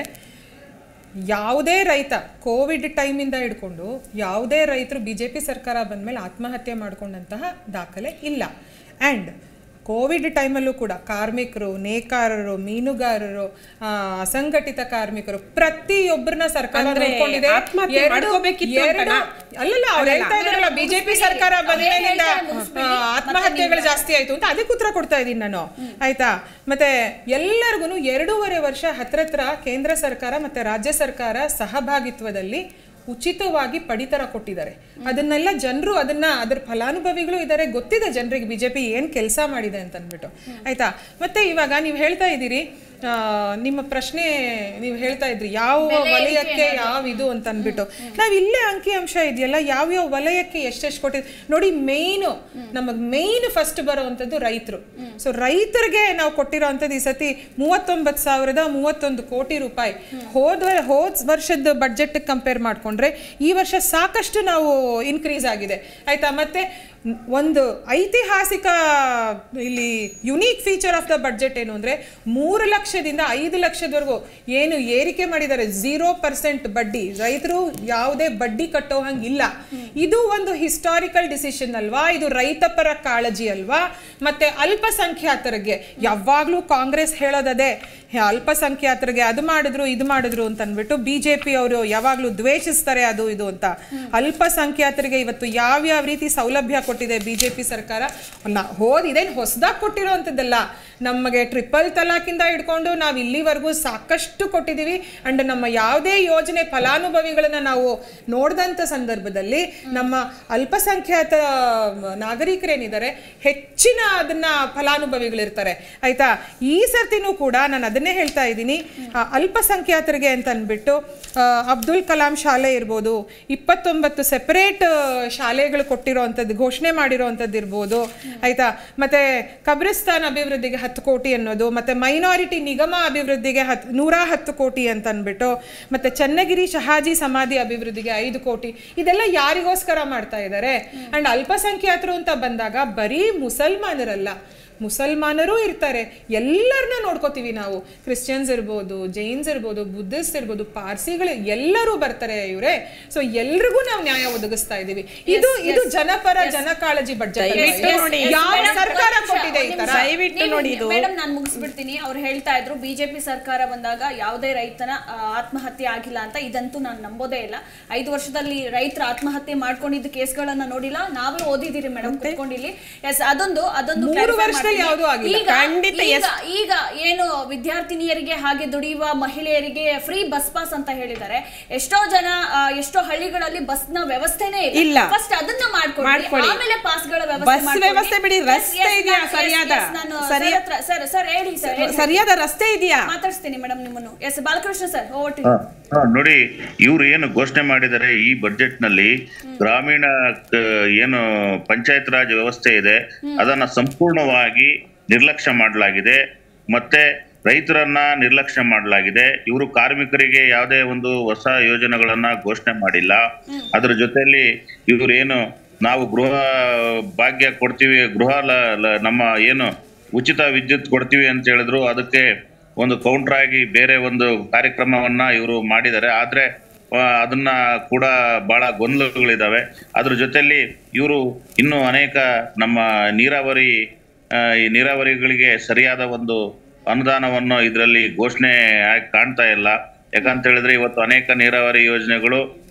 [SPEAKER 5] ಯಾವುದೇ ರೈತ ಕೋವಿಡ್ ಟೈಮಿಂದ ಹಿಡ್ಕೊಂಡು ಯಾವುದೇ ರೈತರು ಬಿ ಜೆ ಪಿ ಸರ್ಕಾರ ಬಂದಮೇಲೆ ಆತ್ಮಹತ್ಯೆ ಮಾಡ್ಕೊಂಡಂತಹ ದಾಖಲೆ ಇಲ್ಲ ಆ್ಯಂಡ್ ಕೋವಿಡ್ ಟೈಮಲ್ಲೂ ಕೂಡ ಕಾರ್ಮಿಕರು ನೇಕಾರರು ಮೀನುಗಾರರು ಆ, ಅಸಂಘಟಿತ ಕಾರ್ಮಿಕರು ಪ್ರತಿಯೊಬ್ಬರನ್ನ ಸರ್ಕಾರ
[SPEAKER 6] ಅಂದ್ರೆ
[SPEAKER 5] ನೋಡ್ಕೊಂಡಿದೆ
[SPEAKER 6] ಆತ್ಮಹತ್ಯೆ
[SPEAKER 5] ಎರಡು-
[SPEAKER 6] ಮಾಡ್ಕೋಬೇಕಿತ್ತು
[SPEAKER 5] ಎರಡು-
[SPEAKER 6] ಅಂತನಾ?
[SPEAKER 5] ಅಲ್ಲಲ್ಲ ಅವ್ರು
[SPEAKER 6] ಅಲ್ಲಲ್ಲ.
[SPEAKER 5] ಹೇಳ್ತಾ ಇದಾರಲ್ಲ ಬಿಜೆಪಿ ಸರ್ಕಾರ
[SPEAKER 1] ಅವ್ರು
[SPEAKER 5] ಬಂದ್ಮೇಲಿಂದ
[SPEAKER 1] ಹೇಳ್ತಾರೆ ಮುಗಿಸ್ಬಿಡಿ.
[SPEAKER 5] ಆ, ಆತ್ಮಹತ್ಯೆಗಳು ಜಾಸ್ತಿ ಆಯ್ತು ಅಂತ ಅದಕ್ಕೆ ಉತ್ತರ ಕೊಡ್ತಾ ಇದ್ದೀನಿ ನಾನು ಆಯ್ತಾ ಮತ್ತೆ ಎಲ್ಲರಿಗೂ ಎರಡೂವರೆ ವರ್ಷ ಹತ್ರತ್ರ ಕೇಂದ್ರ ಸರ್ಕಾರ ಮತ್ತೆ ರಾಜ್ಯ ಸರ್ಕಾರ ಸಹಭಾಗಿತ್ವದಲ್ಲಿ ಉಚಿತವಾಗಿ ಪಡಿತರ ಕೊಟ್ಟಿದ್ದಾರೆ ಅದನ್ನೆಲ್ಲ ಜನರು ಅದನ್ನ ಅದ್ರ ಫಲಾನುಭವಿಗಳು ಇದ್ದಾರೆ ಗೊತ್ತಿದೆ ಜನರಿಗೆ ಬಿಜೆಪಿ ಏನ್ ಕೆಲಸ ಮಾಡಿದೆ ಅಂತ ಅಂದ್ಬಿಟ್ಟು ಆಯ್ತಾ ಮತ್ತೆ ಇವಾಗ ನೀವು ಹೇಳ್ತಾ ಇದ್ದೀರಿ ಆ, ನಿಮ್ಮ ಪ್ರಶ್ನೆ ನೀವು ಹೇಳ್ತಾ ಇದ್ರಿ ಯಾವ ವಲಯಕ್ಕೆ ಯಾವ ಇದು ಅಂತ ಅಂದ್ಬಿಟ್ಟು ನಾವ್ ಇಲ್ಲೇ ಅಂಕಿ ಅಂಶ ಇದೆಯಲ್ಲ ಯಾವ್ಯಾವ ವಲಯಕ್ಕೆ ಎಷ್ಟೆಷ್ಟು ಕೊಟ್ಟಿದ್ ನೋಡಿ ಮೇಯ್ನು ನಮಗ್ ಮೇಯ್ನ್ ಫಸ್ಟ್ ಬರುವಂತದ್ದು ರೈತರು ಸೊ ರೈತರಿಗೆ ನಾವು ಕೊಟ್ಟಿರೋ ಅಂಥದ್ದು ಈ ಸತಿ ಮೂವತ್ತೊಂಬತ್ತು ಸಾವಿರದ ಮೂವತ್ತೊಂದು ಕೋಟಿ ರೂಪಾಯಿ ಹೋದ ಹೋದ ವರ್ಷದ ಬಡ್ಜೆಟ್ ಕಂಪೇರ್ ಮಾಡ್ಕೊಂಡ್ರೆ ಈ ವರ್ಷ ಸಾಕಷ್ಟು ನಾವು ಇನ್ಕ್ರೀಸ್ ಆಗಿದೆ ಆಯ್ತಾ ಮತ್ತೆ ಒಂದು ಐತಿಹಾಸಿಕ ಇಲ್ಲಿ unique feature of the budget ಏನು ಅಂದ್ರೆ ಮೂರು ಲಕ್ಷದಿಂದ ಐದು ಲಕ್ಷದವರೆಗೂ ಏನು ಏರಿಕೆ ಮಾಡಿದ್ದಾರೆ ಝೀರೋ ಪರ್ಸೆಂಟ್ ಬಡ್ಡಿ ರೈತರು ಯಾವುದೇ ಬಡ್ಡಿ ಕಟ್ಟೋ ಹಂಗಿಲ್ಲ ಇದು ಒಂದು ಹಿಸ್ಟಾರಿಕಲ್ ಡಿಸಿಷನ್ ಅಲ್ವಾ ಇದು ರೈತ ಪರ ಕಾಳಜಿ ಅಲ್ವಾ ಮತ್ತೆ ಅಲ್ಪಸಂಖ್ಯಾತರಿಗೆ ಯಾವಾಗ್ಲೂ ಕಾಂಗ್ರೆಸ್ ಹೇಳೋದದೇ ಅಲ್ಪಸಂಖ್ಯಾತರಿಗೆ ಅದು ಮಾಡಿದ್ರು ಇದು ಮಾಡಿದ್ರು ಅಂತ ಅಂದ್ಬಿಟ್ಟು ಬಿಜೆಪಿ ಅವರು ಯಾವಾಗ್ಲೂ ದ್ವೇಷಿಸ್ತಾರೆ ಅದು ಇದು ಅಂತ ಅಲ್ಪಸಂಖ್ಯಾತರಿಗೆ ಇವತ್ತು ಯಾವ್ಯಾವ ರೀತಿ ಸೌಲಭ್ಯ ಕೊಟ್ಟಿದೆ ಬಿಜೆಪಿ ಸರ್ಕಾರ ನ- ಹೋದ್ ಇದೇನು ಹೊಸದಾಗಿ ಕೊಟ್ಟಿರೋವಂಥದ್ದಲ್ಲ ನಮಗೆ ಟ್ರಿಪಲ್ ತಲಾಕಿಂದ ಹಿಡ್ಕೊಂಡು ನಾವು ಇಲ್ಲಿವರೆಗೂ ಸಾಕಷ್ಟು ಕೊಟ್ಟಿದ್ದೀವಿ ಅಂಡ್ ನಮ್ಮ ಯಾವುದೇ ಯೋಜನೆ ಫಲಾನುಭವಿಗಳನ್ನ ನಾವು ನೋಡಿದಂಥ ಸಂದರ್ಭದಲ್ಲಿ ನಮ್ಮ ಅಲ್ಪಸಂಖ್ಯಾತ ನಾಗರಿಕರೇನಿದ್ದಾರೆ ಹೆಚ್ಚಿನ ಅದನ್ನ ಫಲಾನುಭವಿಗಳಿರ್ತಾರೆ ಆಯ್ತಾ ಈ ಸರ್ತಿನೂ ಕೂಡ ನಾನು ಅದನ್ನೇ ಹೇಳ್ತಾ ಇದ್ದೀನಿ ಆ, ಅಲ್ಪಸಂಖ್ಯಾತರಿಗೆ ಅಂತ ಅಂದ್ಬಿಟ್ಟು ಆ, ಅಬ್ದುಲ್ ಕಲಾಂ ಶಾಲೆ ಇರ್ಬೋದು ಇಪ್ಪತ್ತೊಂಬತ್ತು ಸೆಪರೇಟ್ ಶಾಲೆಗಳು ಕೊಟ್ಟಿರೋ ಅಂಥದ್ದು ಘೋಷಣೆ ಮಾಡಿರೋ ಅಂಥದ್ದು ಇರ್ಬೋದು ಆಯ್ತಾ ಮತ್ತೆ ಕಬ್ರಿಸ್ತಾನ್ ಅಭಿವೃದ್ಧಿಗೆ ಹತ್ತು ಕೋಟಿ ಅನ್ನೋದು ಮತ್ತೆ ಮೈನಾರಿಟಿ ನಿಗಮ ಅಭಿವೃದ್ಧಿಗೆ ಹತ್ ನೂರ ಹತ್ತು ಕೋಟಿ ಅಂತ ಅಂದ್ಬಿಟ್ಟು ಮತ್ತೆ ಚನ್ನಗಿರಿ ಶಹಾಜಿ ಸಮಾಧಿ ಅಭಿವೃದ್ಧಿಗೆ ಐದು ಕೋಟಿ ಇದೆಲ್ಲ ಯಾರಿಗೋಸ್ಕರ ಮಾಡ್ತಾ ಇದ್ದಾರೆ ಅಂಡ್ ಅಲ್ಪಸಂಖ್ಯಾತರು ಅಂತ ಬಂದಾಗ ಬರೀ ಮುಸಲ್ಮಾನರಲ್ಲ ಮುಸಲ್ಮಾನರು ಇರ್ತಾರೆ ಎಲ್ಲರನ್ನ ನೋಡ್ಕೋತೀವಿ ನಾವು ಕ್ರಿಶ್ಚಿಯನ್ಸ್ ಇರ್ಬೋದು ಜೈನ್ಸ್ ಇರ್ಬೋದು ಬುದ್ಧಿಸ್ಟ್ ಇರ್ಬೋದು ಪಾರ್ಸಿಗಳು ಎಲ್ಲರೂ ಬರ್ತಾರೆ ಇವರೇ ಸೊ ಎಲ್ರಿಗೂ ನಾವು ನ್ಯಾಯ ಒದಗಿಸ್ತಾ ಇದೀವಿ ಇದು ಇದು ಜನಪರ ಜನಕಾಳಜಿ ಬಡ್ಜೆಟ್
[SPEAKER 6] ದಯವಿಟ್ಟು ನೋಡಿ.
[SPEAKER 5] ಯಾವ
[SPEAKER 1] ಮೇಡಮ್,
[SPEAKER 5] ಸರ್ಕಾರ
[SPEAKER 1] ಒಂದ್ ನಿಮಿಷ,
[SPEAKER 5] ಕೊಟ್ಟಿದೆ ಈ
[SPEAKER 1] ಒಂದ್
[SPEAKER 5] ತರ
[SPEAKER 1] ನಿಮಿಷ.
[SPEAKER 6] ದಯವಿಟ್ಟು
[SPEAKER 1] ನೀವು-
[SPEAKER 6] ನೋಡಿ ಇದು.
[SPEAKER 1] ಮೇಡಮ್ ನಾನು ಮುಗಿಸ್ಬಿಡ್ತೀನಿ ಅವ್ರು ಹೇಳ್ತಾ ಇದ್ರು ಬಿಜೆಪಿ ಸರ್ಕಾರ ಬಂದಾಗ ಯಾವುದೇ ರೈತನ ಆ, ಆತ್ಮಹತ್ಯೆ ಆಗಿಲ್ಲ ಅಂತ ಇದಂತೂ ನಾನು ನಂಬೋದೇ ಇಲ್ಲ ಐದು ವರ್ಷದಲ್ಲಿ ರೈತರ ಆತ್ಮಹತ್ಯೆ ಮಾಡ್ಕೊಂಡಿದ್ದ ಕೇಸ್ಗಳನ್ನ ನೋಡಿಲ್ಲ ನಾವೇ ಓದಿದಿರಿ ಮೇಡಮ್ ಕುತ್ಕೊಂಡಿಲ್ಲಿ ಎಸ್ ಅದೊಂದು ಅದೊಂದು
[SPEAKER 5] ಮೂರು
[SPEAKER 1] clarify
[SPEAKER 5] ವರ್ಷದಲ್ಲಿ
[SPEAKER 1] ಮಾಡ್ತೀನಿ.
[SPEAKER 5] ಯಾವ್ದೂ ಆಗಿಲ್ಲ.
[SPEAKER 1] ಈಗ
[SPEAKER 6] ಖಂಡಿತ
[SPEAKER 1] ಈಗ ಈಗ ಏನು ವಿದ್ಯಾರ್ಥಿನಿಯರಿಗೆ ಹಾಗೆ ದುಡಿಯುವ ಮಹಿಳೆಯರಿಗೆ ಫ್ರೀ ಬಸ್ ಪಾಸ್ ಅಂತ ಹೇಳಿದ್ದಾರೆ ಎಷ್ಟೋ ಜನ ಆ, ಎಷ್ಟೋ ಹಳ್ಳಿಗಳಲ್ಲಿ ಬಸ್ನ ವ್ಯವಸ್ಥೆನೇ
[SPEAKER 6] ಇಲ್ಲ.
[SPEAKER 1] ಫಸ್ಟ್ ಅದನ್ನ ಮಾಡ್ಕೊಳ್ಳಿ
[SPEAKER 6] ಮಾಡ್ಕೊಳ್ಳಿ.
[SPEAKER 1] ಆಮೇಲೆ ಪಾಸ್ಗಳ
[SPEAKER 6] ಬಸ್
[SPEAKER 1] ವ್ಯವಸ್ಥೆ
[SPEAKER 6] ವ್ಯವಸ್ಥೆ ಬಿಡಿ, ರಸ್ತೆ ಇದೆಯಾ ಸರಿಯಾದ? ಸರಿಯ-
[SPEAKER 1] ಸರ್ ಸರ್ ಹೇಳಿ ಸರ್ ಹೇಳಿ.
[SPEAKER 6] ಸರಿಯಾದ ರಸ್ತೆ ಇದೆಯಾ
[SPEAKER 1] ಮಾತಾಡ್ಸ್ತೀನಿ ಮೇಡಮ್ ನಿಮ್ಮನ್ನು yes Balakrishna sir over to
[SPEAKER 4] ಹ, ಹ, ನೋಡಿ ಇವ್ರು ಏನು ಘೋಷಣೆ ಮಾಡಿದ್ದಾರೆ ಈ ಬಜೆಟ್ ನಲ್ಲಿ ಗ್ರಾಮೀಣ ಕ- ಏನು ಪಂಚಾಯತ್ ರಾಜ್ ವ್ಯವಸ್ಥೆ ಇದೆ ಅದನ್ನ ಸಂಪೂರ್ಣವಾಗಿ ನಿರ್ಲಕ್ಷ್ಯ ಮಾಡಲಾಗಿದೆ ಮತ್ತೆ ರೈತರನ್ನ ನಿರ್ಲಕ್ಷ್ಯ ಮಾಡಲಾಗಿದೆ ಇವರು ಕಾರ್ಮಿಕರಿಗೆ ಯಾವುದೇ ಒಂದು ಹೊಸ ಯೋಜನೆಗಳನ್ನ ಘೋಷಣೆ ಮಾಡಿಲ್ಲ ಅದ್ರ ಜೊತೆಯಲ್ಲಿ ಇವ್ರು ಏನು ನಾವು ಗೃಹ ಭಾಗ್ಯ ಕೊಡ್ತೀವಿ ಗೃಹ ಲ- ಲ- ನಮ್ಮ ಏನು ಉಚಿತ ವಿದ್ಯುತ್ ಕೊಡ್ತೀವಿ ಅಂತ ಹೇಳಿದ್ರು ಅದಕ್ಕೆ ಒಂದು ಕೌಂಟರ್ ಆಗಿ ಬೇರೆ ಒಂದು ಕಾರ್ಯಕ್ರಮವನ್ನ ಇವರು ಮಾಡಿದ್ದಾರೆ ಆದ್ರೆ ಆ, ಅದನ್ನ ಕೂಡ ಬಹಳ ಗೊಂದಲಗಳಿದಾವೆ ಅದ್ರ ಜೊತೆಯಲ್ಲಿ ಇವರು ಇನ್ನೂ ಅನೇಕ ನಮ್ಮ ನೀರಾವರಿ ಆ, ಈ ನೀರಾವರಿಗಳಿಗೆ ಸರಿಯಾದ ಒಂದು ಅನುದಾನವನ್ನು ಇದರಲ್ಲಿ ಘೋಷಣೆ ಆಗಿ ಕಾಣ್ತಾ ಇಲ್ಲ ಯಾಕಂತ ಹೇಳಿದ್ರೆ ಇವತ್ತು ಅನೇಕ ನೀರಾವರಿ ಯೋಜನೆಗಳು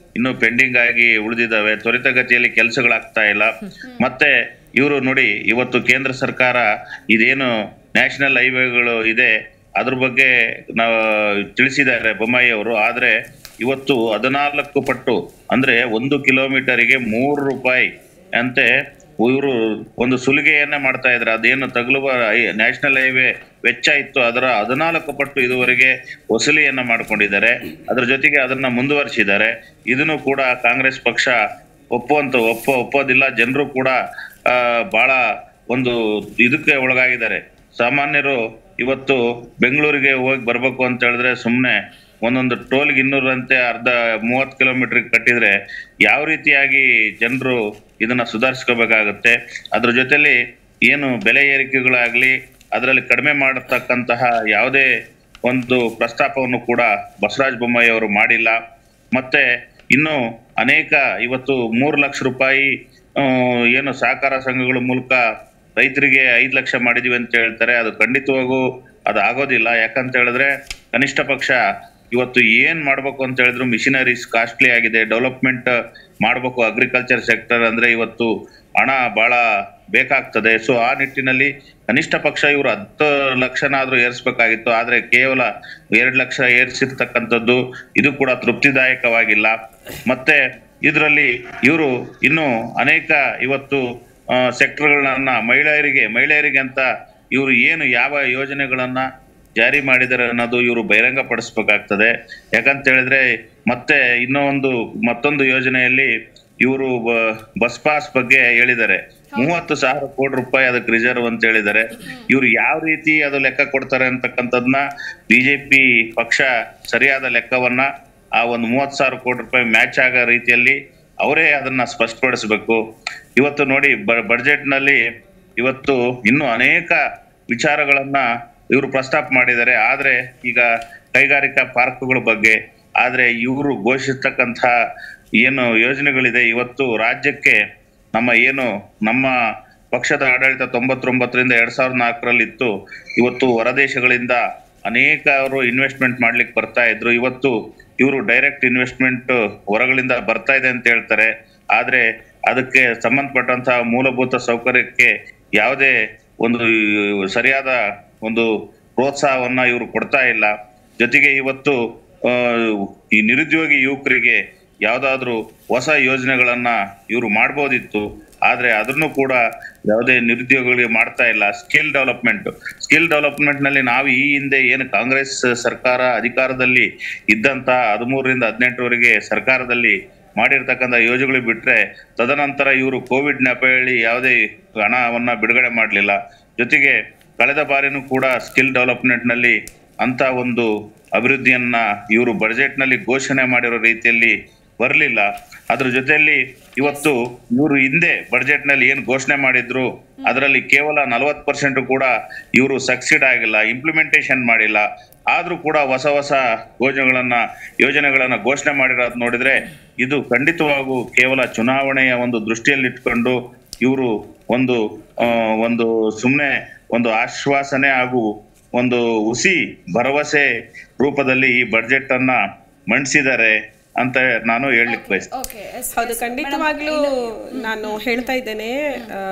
[SPEAKER 4] ಇನ್ನು ಪೆಂಡಿಂಗ್ ಆಗಿ ಉಳಿದಿದ್ದಾವೆ ತ್ವರಿತಗತಿಯಲ್ಲಿ ಕೆಲಸಗಳಾಗ್ತಾ ಇಲ್ಲ ಮತ್ತೆ ಇವರು ನೋಡಿ ಇವತ್ತು ಕೇಂದ್ರ ಸರ್ಕಾರ ಇದೇನು ನ್ಯಾಷನಲ್ ಹೈವೇಗಳು ಇದೆ ಅದ್ರ ಬಗ್ಗೆ ನಾವು ತಿಳಿಸಿದ್ದಾರೆ ಬೊಮ್ಮಾಯಿ ಅವರು ಆದ್ರೆ ಇವತ್ತು ಹದಿನಾಲ್ಕು ಪಟ್ಟು ಅಂದ್ರೆ ಒಂದು ಕಿಲೋಮೀಟರಿಗೆ ಮೂರು ರೂಪಾಯಿ ಅಂತೆ ಇವರು ಒಂದು ಸುಲಿಗೆಯನ್ನ ಮಾಡ್ತಾ ಇದ್ದಾರೆ ಅದೇನು ತಗಲುವ ನ್ಯಾಷನಲ್ ಹೈವೇ ವೆಚ್ಚ ಇತ್ತು ಅದರ ಹದಿನಾಲ್ಕು ಪಟ್ಟು ಇದುವರೆಗೆ ವಸೂಲಿಯನ್ನ ಮಾಡ್ಕೊಂಡಿದ್ದಾರೆ ಅದರ ಜೊತೆಗೆ ಅದನ್ನ ಮುಂದುವರಿಸಿದ್ದಾರೆ ಇದನ್ನು ಕೂಡ ಕಾಂಗ್ರೆಸ್ ಪಕ್ಷ ಒಪ್ಪುವಂತ ಒಪ್ಪ ಒಪ್ಪೋದಿಲ್ಲ ಜನರು ಕೂಡ ಆ ಬಹಳ ಒಂದು ಇದಕ್ಕೆ ಒಳಗಾಗಿದ್ದಾರೆ ಸಾಮಾನ್ಯರು ಇವತ್ತು ಬೆಂಗಳೂರಿಗೆ ಹೋಗಿ ಬರ್ಬೇಕು ಅಂತ ಹೇಳಿದ್ರೆ ಸುಮ್ಮನೆ ಒಂದೊಂದು ಟೋಲ್ಗೆ ಇನ್ನೂರಂತೆ ಅರ್ಧ ಮೂವತ್ತು ಕಿಲೋಮೀಟರ್ ಕಟ್ಟಿದ್ರೆ ಯಾವ ರೀತಿಯಾಗಿ ಜನರು ಇದನ್ನ ಸುಧಾರಿಸ್ಕೋಬೇಕಾಗುತ್ತೆ ಅದ್ರ ಜೊತೆಲಿ ಏನು ಬೆಲೆ ಏರಿಕೆಗಳಾಗ್ಲಿ ಅದರಲ್ಲಿ ಕಡಿಮೆ ಮಾಡತಕ್ಕಂತಹ ಯಾವುದೇ ಒಂದು ಪ್ರಸ್ತಾಪವನ್ನು ಕೂಡ ಬಸವರಾಜ ಬೊಮ್ಮಾಯಿ ಅವರು ಮಾಡಿಲ್ಲ ಮತ್ತೆ ಇನ್ನು ಅನೇಕ ಇವತ್ತು ಮೂರು ಲಕ್ಷ ರೂಪಾಯಿ ಆ, ಏನು ಸಹಕಾರ ಸಂಘಗಳ ಮೂಲಕ ರೈತರಿಗೆ ಐದು ಲಕ್ಷ ಮಾಡಿದೀವಿ ಅಂತ ಹೇಳ್ತಾರೆ ಅದು ಖಂಡಿತವಾಗೂ ಅದು ಆಗೋದಿಲ್ಲ ಯಾಕಂತ ಹೇಳಿದ್ರೆ ಕನಿಷ್ಠ ಪಕ್ಷ ಇವತ್ತು ಏನ್ ಮಾಡ್ಬೇಕು ಅಂತ ಹೇಳಿದ್ರು ಮಿಷಿನರೀಸ್ ಕಾಸ್ಟ್ಲಿ ಆಗಿದೆ ಡೆವಲಪ್ಮೆಂಟ್ ಮಾಡ್ಬೇಕು ಅಗ್ರಿಕಲ್ಚರ್ ಸೆಕ್ಟರ್ ಅಂದ್ರೆ ಇವತ್ತು ಹಣ ಬಹಳ ಬೇಕಾಗ್ತದೆ ಸೊ ಆ ನಿಟ್ಟಿನಲ್ಲಿ ಕನಿಷ್ಠ ಪಕ್ಷ ಇವರು ಹತ್ತು ಲಕ್ಷನಾದ್ರೂ ಏರಿಸ್ಬೇಕಾಗಿತ್ತು ಆದ್ರೆ ಕೇವಲ ಎರಡು ಲಕ್ಷ ಏರಿಸಿರ್ತಕ್ಕಂಥದ್ದು ಇದು ಕೂಡ ತೃಪ್ತಿದಾಯಕವಾಗಿಲ್ಲ ಮತ್ತೆ ಇದರಲ್ಲಿ ಇವರು ಇನ್ನು ಅನೇಕ ಇವತ್ತು ಸೆಕ್ಟರ್ಗಳನ್ನ ಮಹಿಳೆಯರಿಗೆ ಮಹಿಳೆಯರಿಗೆ ಅಂತ ಇವರು ಏನು ಯಾವ ಯೋಜನೆಗಳನ್ನ ಜಾರಿ ಮಾಡಿದ್ದಾರೆ ಅನ್ನೋದು ಇವರು ಬಹಿರಂಗ ಪಡಿಸ್ಬೇಕಾಗ್ತದೆ ಯಾಕಂತ ಹೇಳಿದ್ರೆ ಮತ್ತೆ ಇನ್ನೂ ಒಂದು ಮತ್ತೊಂದು ಯೋಜನೆಯಲ್ಲಿ ಇವರು ಬಸ್ ಪಾಸ್ ಬಗ್ಗೆ ಹೇಳಿದ್ದಾರೆ ಮೂವತ್ತು ಸಾವಿರ ಕೋಟಿ ರೂಪಾಯಿ ಅದಕ್ಕೆ ರಿಸರ್ವ್ ಅಂತ ಹೇಳಿದ್ದಾರೆ ಇವ್ರು ಯಾವ ರೀತಿ ಅದು ಲೆಕ್ಕ ಕೊಡ್ತಾರೆ ಅಂತಕ್ಕಂಥದ್ನ ಬಿಜೆಪಿ ಪಕ್ಷ ಸರಿಯಾದ ಲೆಕ್ಕವನ್ನ ಆ ಒಂದು ಮೂವತ್ತು ಸಾವಿರ ಕೋಟಿ ರೂಪಾಯಿ ಮ್ಯಾಚ್ ಆಗೋ ರೀತಿಯಲ್ಲಿ ಅವರೇ ಅದನ್ನ ಸ್ಪಷ್ಟಪಡಿಸ್ಬೇಕು ಇವತ್ತು ನೋಡಿ ಬಡ್ಜೆಟ್ ನಲ್ಲಿ ಇವತ್ತು ಇನ್ನು ಅನೇಕ ವಿಚಾರಗಳನ್ನ ಇವರು ಪ್ರಸ್ತಾಪ ಮಾಡಿದ್ದಾರೆ ಆದ್ರೆ ಈಗ ಕೈಗಾರಿಕಾ ಪಾರ್ಕ್ಗಳ ಬಗ್ಗೆ ಆದ್ರೆ ಇವರು ಘೋಷಿಸ್ತಕ್ಕಂಥ ಏನು ಯೋಜನೆಗಳಿದೆ ಇವತ್ತು ರಾಜ್ಯಕ್ಕೆ ನಮ್ಮ ಏನು ನಮ್ಮ ಪಕ್ಷದ ಆಡಳಿತ ತೊಂಬತ್ತೊಂಬತ್ತರಿಂದ ಎರಡ್ ಸಾವಿರದ ನಾಲ್ಕರಲ್ಲಿ ಇತ್ತು ಇವತ್ತು ಹೊರದೇಶಗಳಿಂದ ಅನೇಕರು ಇನ್ವೆಸ್ಟ್ಮೆಂಟ್ ಮಾಡ್ಲಿಕ್ಕೆ ಬರ್ತಾ ಇದ್ರು ಇವತ್ತು ಇವರು ಡೈರೆಕ್ಟ್ ಇನ್ವೆಸ್ಟ್ಮೆಂಟ್ ಹೊರಗಳಿಂದ ಬರ್ತಾ ಇದೆ ಅಂತ ಹೇಳ್ತಾರೆ ಆದ್ರೆ ಅದಕ್ಕೆ ಸಂಬಂಧಪಟ್ಟಂತಹ ಮೂಲಭೂತ ಸೌಕರ್ಯಕ್ಕೆ ಯಾವುದೇ ಒಂದು ಸರಿಯಾದ ಒಂದು ಪ್ರೋತ್ಸಾಹವನ್ನ ಇವರು ಕೊಡ್ತಾ ಇಲ್ಲ ಜೊತೆಗೆ ಇವತ್ತು ಆ, ಈ ನಿರುದ್ಯೋಗಿ ಯುವಕರಿಗೆ ಯಾವ್ದಾದ್ರು ಹೊಸ ಯೋಜನೆಗಳನ್ನ ಇವರು ಮಾಡ್ಬೋದಿತ್ತು ಆದ್ರೆ ಅದನ್ನು ಕೂಡ ಯಾವುದೇ ನಿರುದ್ಯೋಗಿಗಳಿಗೆ ಮಾಡ್ತಾ ಇಲ್ಲ ಸ್ಕಿಲ್ ಡೆವಲಪ್ಮೆಂಟ್ ಸ್ಕಿಲ್ ಡೆವಲಪ್ಮೆಂಟ್ ನಲ್ಲಿ ನಾವು ಈ ಹಿಂದೆ ಏನು ಕಾಂಗ್ರೆಸ್ ಸರ್ಕಾರ ಅಧಿಕಾರದಲ್ಲಿ ಇದ್ದಂತ ಹದಿಮೂರರಿಂದ ಹದಿನೆಂಟರವರೆಗೆ ಸರ್ಕಾರದಲ್ಲಿ ಮಾಡಿರ್ತಕ್ಕಂಥ ಯೋಜನೆಗಳು ಬಿಟ್ರೆ ತದನಂತರ ಇವರು ಕೋವಿಡ್ ನೆಪ ಹೇಳಿ ಯಾವುದೇ ಹಣವನ್ನ ಬಿಡುಗಡೆ ಮಾಡಲಿಲ್ಲ ಜೊತೆಗೆ ಕಳೆದ ಬಾರಿನೂ ಕೂಡ ಸ್ಕಿಲ್ ಡೆವಲಪ್ಮೆಂಟ್ ನಲ್ಲಿ ಅಂತ ಒಂದು ಅಭಿವೃದ್ಧಿಯನ್ನ ಇವರು ಬಜೆಟ್ ನಲ್ಲಿ ಘೋಷಣೆ ಮಾಡಿರೋ ರೀತಿಯಲ್ಲಿ ಬರಲಿಲ್ಲ ಅದ್ರ ಜೊತೆಯಲ್ಲಿ ಇವತ್ತು ಇವರು ಹಿಂದೆ ಬಜೆಟ್ ನಲ್ಲಿ ಏನ್ ಘೋಷಣೆ ಮಾಡಿದ್ರು ಅದರಲ್ಲಿ ಕೇವಲ ನಲವತ್ತು ಪರ್ಸೆಂಟ್ ಕೂಡ ಇವರು ಸಕ್ಸಿಡ್ ಆಗಿಲ್ಲ ಇಂಪ್ಲಿಮೆಂಟೇಷನ್ ಮಾಡಿಲ್ಲ ಆದ್ರೂ ಕೂಡ ಹೊಸ ಹೊಸ ಯೋಜನೆಗಳನ್ನ ಯೋಜನೆಗಳನ್ನ ಘೋಷಣೆ ಮಾಡಿರೋದು ನೋಡಿದ್ರೆ ಇದು ಖಂಡಿತವಾಗೂ ಕೇವಲ ಚುನಾವಣೆಯ ಒಂದು ದೃಷ್ಟಿಯಲ್ಲಿಟ್ಕೊಂಡು ಇವರು ಒಂದು ಆ, ಒಂದು ಸುಮ್ಮನೆ ಒಂದು ಆಶ್ವಾಸನೆ ಹಾಗೂ ಒಂದು ಹುಸಿ ಭರವಸೆ ರೂಪದಲ್ಲಿ ಈ ಬಡ್ಜೆಟ್ ಅನ್ನ ಮಂಡಿಸಿದ್ದಾರೆ ಅಂತ ನಾನು ಹೇಳಲಿಕ್ಕೆ ಬಯಸ್ತೇನೆ
[SPEAKER 1] ಓಕೆ
[SPEAKER 6] ಹೌದು ಖಂಡಿತವಾಗ್ಲೂ ನಾನು ಹೇಳ್ತಾ ಇದ್ದೇನೆ ಆ,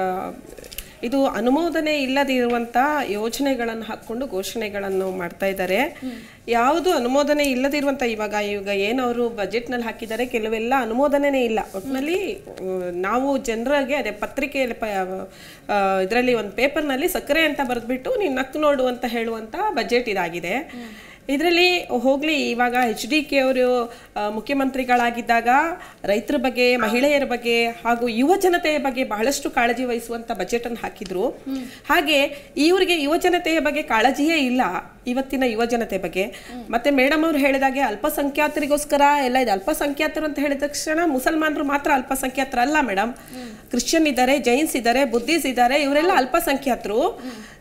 [SPEAKER 6] ಇದು ಅನುಮೋದನೆ ಇಲ್ಲದಿರುವಂಥ ಯೋಜನೆಗಳನ್ನು ಹಾಕ್ಕೊಂಡು ಘೋಷಣೆಗಳನ್ನು ಮಾಡ್ತಾ ಇದ್ದಾರೆ ಯಾವುದು ಅನುಮೋದನೆ ಇಲ್ಲದಿರುವಂಥ ಇವಾಗ ಇವಾಗ ಏನು ಅವರು ಬಜೆಟ್ನಲ್ಲಿ ಹಾಕಿದ್ದಾರೆ ಕೆಲವೆಲ್ಲ ಅನುಮೋದನೆನೇ ಇಲ್ಲ ಒಟ್ಟಿನಲ್ಲಿ ನಾವು ಜನರಿಗೆ ಅದೇ ಪತ್ರಿಕೆಯಲ್ಲಿ ಪ ಇದರಲ್ಲಿ ಒಂದು ಪೇಪರ್ನಲ್ಲಿ ಸಕ್ಕರೆ ಅಂತ ಬರೆದ್ಬಿಟ್ಟು ನೀವು ನಕ್ಕು ನೋಡು ಅಂತ ಹೇಳುವಂಥ ಬಜೆಟ್ ಇದಾಗಿದೆ ಇದರಲ್ಲಿ ಹೋಗ್ಲಿ ಇವಾಗ ಎಚ್ ಡಿ ಕೆ ಅವರು ಆ, ಮುಖ್ಯಮಂತ್ರಿಗಳಾಗಿದ್ದಾಗ ರೈತರ ಬಗ್ಗೆ ಮಹಿಳೆಯರ ಬಗ್ಗೆ ಹಾಗೂ ಯುವ ಜನತೆಯ ಬಗ್ಗೆ ಬಹಳಷ್ಟು ಕಾಳಜಿ ವಹಿಸುವಂತ ಬಜೆಟ್ ಅನ್ನು ಹಾಕಿದ್ರು ಹಾಗೆ ಇವರಿಗೆ ಯುವ ಜನತೆಯ ಬಗ್ಗೆ ಕಾಳಜಿಯೇ ಇಲ್ಲ ಇವತ್ತಿನ ಯುವ ಜನತೆ ಬಗ್ಗೆ ಮತ್ತೆ ಮೇಡಮ್ ಅವರು ಹೇಳಿದಾಗೆ ಅಲ್ಪಸಂಖ್ಯಾತರಿಗೋಸ್ಕರ ಎಲ್ಲ ಇದೆ ಅಲ್ಪಸಂಖ್ಯಾತರು ಅಂತ ಹೇಳಿದ ತಕ್ಷಣ ಮುಸಲ್ಮಾನರು ಮಾತ್ರ ಅಲ್ಪಸಂಖ್ಯಾತರು ಅಲ್ಲ ಮೇಡಮ್ ಕ್ರಿಶ್ಚಿಯನ್ ಇದ್ದಾರೆ ಜೈನ್ಸ್ ಇದ್ದಾರೆ ಬುದ್ಧಿಸ್ ಇದ್ದಾರೆ ಇವರೆಲ್ಲ ಅಲ್ಪಸಂಖ್ಯಾತರು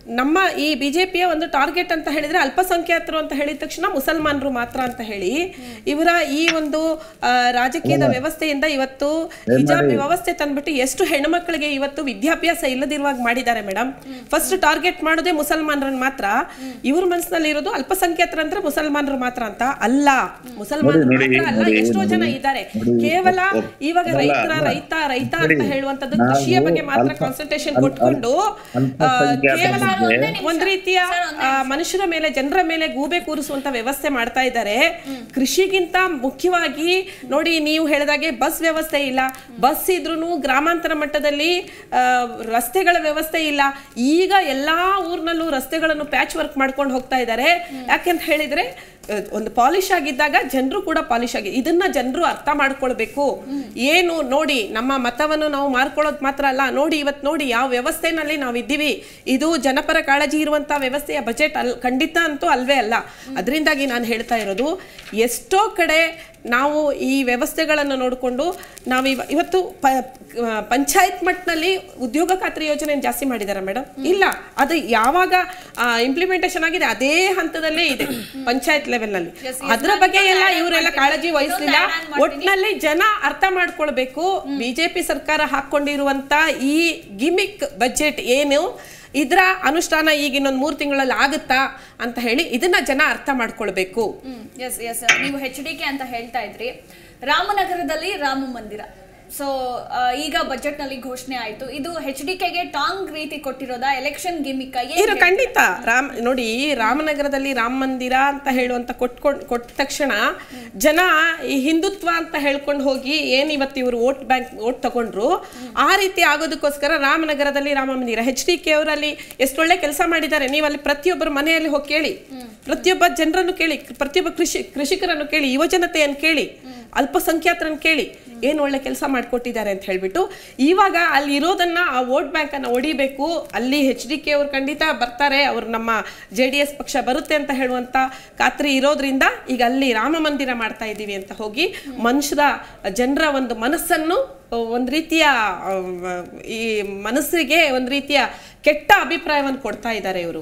[SPEAKER 6] ನಮ್ಮ ಈ ಬಿಜೆಪಿಯ ಒಂದು ಟಾರ್ಗೆಟ್ ಅಂತ ಹೇಳಿದ್ರೆ ಅಲ್ಪಸಂಖ್ಯಾತರು ಅಂತ ಹೇಳಿದ ತಕ್ಷಣ ಮುಸಲ್ಮಾನರು ಮಾತ್ರ ಅಂತ ಹೇಳಿ ಇವರ ಈ ಒಂದು ಆ, ರಾಜಕೀಯದ ವ್ಯವಸ್ಥೆಯಿಂದ ಇವತ್ತು ಹಿಜಾಬ್ ವ್ಯವಸ್ಥೆ ತಂದ್ಬಿಟ್ಟು ಎಷ್ಟು ಹೆಣ್ಮಕ್ಳಿಗೆ ಇವತ್ತು ವಿದ್ಯಾಭ್ಯಾಸ ಇಲ್ಲದಿರುವಾಗ ಮಾಡಿದ್ದಾರೆ ಮೇಡಮ್ ಫಸ್ಟ್ ಟಾರ್ಗೆಟ್ ಮಾಡೋದೇ ಮುಸಲ್ಮಾನರನ್ನ ಮಾತ್ರ ಇವ್ರ ಮನಸ್ಸಿನಲ್ಲಿ ಇರೋದು ಅಲ್ಪಸಂಖ್ಯಾತರು ಅಂದ್ರೆ ಮುಸಲ್ಮಾನರು ಮಾತ್ರ ಅಂತ ಅಲ್ಲ ಮುಸಲ್ಮಾನರು
[SPEAKER 4] ನೋಡಿ,
[SPEAKER 6] ಮಾತ್ರ ಅಲ್ಲ
[SPEAKER 4] ನೋಡಿ,
[SPEAKER 6] ಎಷ್ಟೋ ಜನ
[SPEAKER 4] ನೋಡಿ.
[SPEAKER 6] ಇದ್ದಾರೆ
[SPEAKER 4] ನೋಡಿ,
[SPEAKER 6] ಕೇವಲ
[SPEAKER 4] ಒಪ್-
[SPEAKER 6] ಇವಾಗ
[SPEAKER 4] ಅಲ್ಲ,
[SPEAKER 6] ರೈತರ
[SPEAKER 4] ಅಲ್ಲ.
[SPEAKER 6] ರೈತ ರೈತ
[SPEAKER 4] ನೋಡಿ,
[SPEAKER 6] ಅಂತ ಹೇಳುವಂತದ್ದು
[SPEAKER 4] ನಾವು
[SPEAKER 6] ಕೃಷಿಯ ಬಗ್ಗೆ ಮಾತ್ರ
[SPEAKER 4] ಅಲ್ಪ-
[SPEAKER 6] ಕಾನ್ಸಂಟ್ರೇಷನ್
[SPEAKER 4] ಅಲ್ಪ-
[SPEAKER 6] ಕೊಟ್ಕೊಂಡು ಆ,
[SPEAKER 4] ಅಲ್ಪಸಂಖ್ಯಾತರ
[SPEAKER 6] ಕೇವಲ
[SPEAKER 4] ಬಗ್ಗೆ-
[SPEAKER 6] ಒಂದ್ ರೀತಿಯ ಆ, ಮನುಷ್ಯರ ಮೇಲೆ ಜನರ ಮೇಲೆ ಗೂಬೆ ಕೂರಿಸುವಂತ ವ್ಯವಸ್ಥೆ ಮಾಡ್ತಾ ಇದ್ದಾರೆ ಕೃಷಿಗಿಂತ ಮುಖ್ಯವಾಗಿ ನೋಡಿ ನೀವು ಹೇಳಿದಾಗೆ ಬಸ್ ವ್ಯವಸ್ಥೆ ಇಲ್ಲ ಬಸ್ ಇದ್ರೂ ಗ್ರಾಮಾಂತರ ಮಟ್ಟದಲ್ಲಿ ಆ, ರಸ್ತೆಗಳ ವ್ಯವಸ್ಥೆ ಇಲ್ಲ ಈಗ ಎಲ್ಲಾ ಊರ್ನಲ್ಲೂ ರಸ್ತೆಗಳನ್ನು ಪ್ಯಾಚ್ ವರ್ಕ್ ಮಾಡ್ಕೊಂಡು ಹೋಗ್ತಾ ಇದ್ದಾರೆ ಯಾಕೆಂತ ಹೇಳಿದ್ರೆ ಆ, ಒಂದು ಪಾಲಿಶ್ ಆಗಿದ್ದಾಗ ಜನರು ಕೂಡ ಪಾಲಿಶ್ ಆಗಿ ಇದನ್ನ ಜನರು ಅರ್ಥ ಮಾಡ್ಕೊಳ್ಬೇಕು ಏನು ನೋಡಿ ನಮ್ಮ ಮತವನ್ನು ನಾವು ಮಾರ್ಕೊಳ್ಳೋದು ಮಾತ್ರ ಅಲ್ಲ ನೋಡಿ ಇವತ್ತು ನೋಡಿ ಯಾವ ವ್ಯವಸ್ಥೆನಲ್ಲಿ ನಾವು ಇದ್ದೀವಿ ಇದು ಜನಪರ ಕಾಳಜಿ ಇರುವಂತ ವ್ಯವಸ್ಥೆಯ ಬಜೆಟ್ ಅಲ್ ಖಂಡಿತ ಅಂತೂ ಅಲ್ವೇ ಅಲ್ಲ ಅದರಿಂದಾಗಿ ನಾನು ಹೇಳ್ತಾ ಇರೋದು ಎಷ್ಟೋ ಕಡೆ ನಾವು ಈ ವ್ಯವಸ್ಥೆಗಳನ್ನು ನೋಡಿಕೊಂಡು ನಾವು ಇವ ಇವತ್ತು ಪ ಪಂಚಾಯತ್ ಮಟ್ಟದಲ್ಲಿ ಉದ್ಯೋಗ ಖಾತ್ರಿ ಯೋಜನೆ ಜಾಸ್ತಿ ಮಾಡಿದಾರ ಮೇಡಮ್ ಇಲ್ಲ ಅದು ಯಾವಾಗ ಇಂಪ್ಲಿಮೆಂಟೇಷನ್ ಆಗಿದೆ ಅದೇ ಹಂತದಲ್ಲೇ ಇದೆ ಪಂಚಾಯತ್ ಲೆವೆಲ್ ನಲ್ಲಿ
[SPEAKER 1] Yes, yes,
[SPEAKER 6] ಅದ್ರ
[SPEAKER 1] ನಾನು
[SPEAKER 6] ಬಗ್ಗೆ ಎಲ್ಲ
[SPEAKER 1] ಇನ್ನೊಂದು add
[SPEAKER 6] ಇವರೆಲ್ಲ
[SPEAKER 1] ಮಾಡ್ತೀನಿ.
[SPEAKER 6] ಕಾಳಜಿ ವಹಿಸಲಿಲ್ಲ
[SPEAKER 1] ಇನ್ನೊಂದು add ಮಾಡ್ತೀನಿ.
[SPEAKER 6] ಒಟ್ನಲ್ಲಿ ಜನ ಅರ್ಥ ಮಾಡ್ಕೊಳ್ಬೇಕು ಬಿಜೆಪಿ ಸರ್ಕಾರ ಹಾಕೊಂಡಿರುವಂತ ಈ ಗಿಮಿಕ್ ಬಜೆಟ್ ಏನು ಇದರ ಅನುಷ್ಠಾನ ಈಗ ಇನ್ನೊಂದು ಮೂರು ತಿಂಗಳಲ್ಲಿ ಆಗುತ್ತಾ ಅಂತ ಹೇಳಿ ಇದನ್ನ ಜನ ಅರ್ಥ ಮಾಡ್ಕೊಳ್ಬೇಕು
[SPEAKER 1] ಎಸ್ ಎಸ್ ನೀವು ಹೆಚ್ ಡಿ ಕೆ ಅಂತ ಹೇಳ್ತಾ ಇದ್ರಿ ರಾಮನಗರದಲ್ಲಿ ರಾಮ ಮಂದಿರ ಸೊ ಈಗ ಬಜೆಟ್ ನಲ್ಲಿ ಘೋಷಣೆ ಆಯ್ತು ಇದು ಹೆಚ್ ಡಿ ಕೆಗೆ ಟಾಂಗ್ ರೀತಿ ಕೊಟ್ಟಿರೋದ ಎಲೆಕ್ಷನ್ ಗಿಮಿಕ್
[SPEAKER 6] ಇರು ಖಂಡಿತ ರಾಮ್ ನೋಡಿ ರಾಮನಗರದಲ್ಲಿ ರಾಮ ಮಂದಿರ ಅಂತ ಹೇಳುವಂತ ಕೊಟ್ಕೊಂಡ್ ಕೊಟ್ಟ ತಕ್ಷಣ ಜನ ಈ ಹಿಂದುತ್ವ ಅಂತ ಹೇಳ್ಕೊಂಡು ಹೋಗಿ ಏನ್ ಇವತ್ತು ಇವರು ವೋಟ್ ಬ್ಯಾಂಕ್ ವೋಟ್ ತಗೊಂಡ್ರು ಆ ರೀತಿ ಆಗೋದಕ್ಕೋಸ್ಕರ ರಾಮನಗರದಲ್ಲಿ ರಾಮ ಮಂದಿರ ಎಚ್ ಡಿ ಕೆ ಅವರಲ್ಲಿ ಎಷ್ಟೊಳ್ಳೆ ಕೆಲಸ ಮಾಡಿದ್ದಾರೆ ನೀವು ಅಲ್ಲಿ ಪ್ರತಿಯೊಬ್ಬರ ಮನೆಯಲ್ಲಿ ಹೋಗಿ ಕೇಳಿ ಪ್ರತಿಯೊಬ್ಬ ಜನರನ್ನು ಕೇಳಿ ಪ್ರತಿಯೊಬ್ಬ ಕೃಷಿ ಕೃಷಿಕರನ್ನು ಕೇಳಿ ಯುವಜನತೆಯನ್ನು ಕೇಳಿ ಅಲ್ಪಸಂಖ್ಯಾತರನ್ನು ಕೇಳಿ ಏನು ಒಳ್ಳೆ ಕೆಲಸ ಮಾಡಿಕೊಟ್ಟಿದ್ದಾರೆ ಅಂತ ಹೇಳ್ಬಿಟ್ಟು ಇವಾಗ ಅಲ್ಲಿ ಇರೋದನ್ನ ಆ ವೋಟ್ ಬ್ಯಾಂಕ್ ಅನ್ನ ಹೊಡಿಬೇಕು ಅಲ್ಲಿ ಎಚ್ ಡಿ ಕೆ ಅವ್ರು ಖಂಡಿತ ಬರ್ತಾರೆ ಅವ್ರು ನಮ್ಮ ಜೆ ಡಿ ಎಸ್ ಪಕ್ಷ ಬರುತ್ತೆ ಅಂತ ಹೇಳುವಂತ ಖಾತ್ರಿ ಇರೋದ್ರಿಂದ ಈಗ ಅಲ್ಲಿ ರಾಮ ಮಂದಿರ ಮಾಡ್ತಾ ಇದ್ದೀವಿ ಅಂತ ಹೋಗಿ ಮನುಷ್ಯರ ಜನರ ಒಂದು ಮನಸ್ಸನ್ನು ಒಂದು ರೀತಿಯ ಆ, ಈ ಮನಸ್ಸಿಗೆ ಒಂದು ರೀತಿಯ ಕೆಟ್ಟ ಅಭಿಪ್ರಾಯವನ್ನು ಕೊಡ್ತಾ ಇದ್ದಾರೆ ಇವರು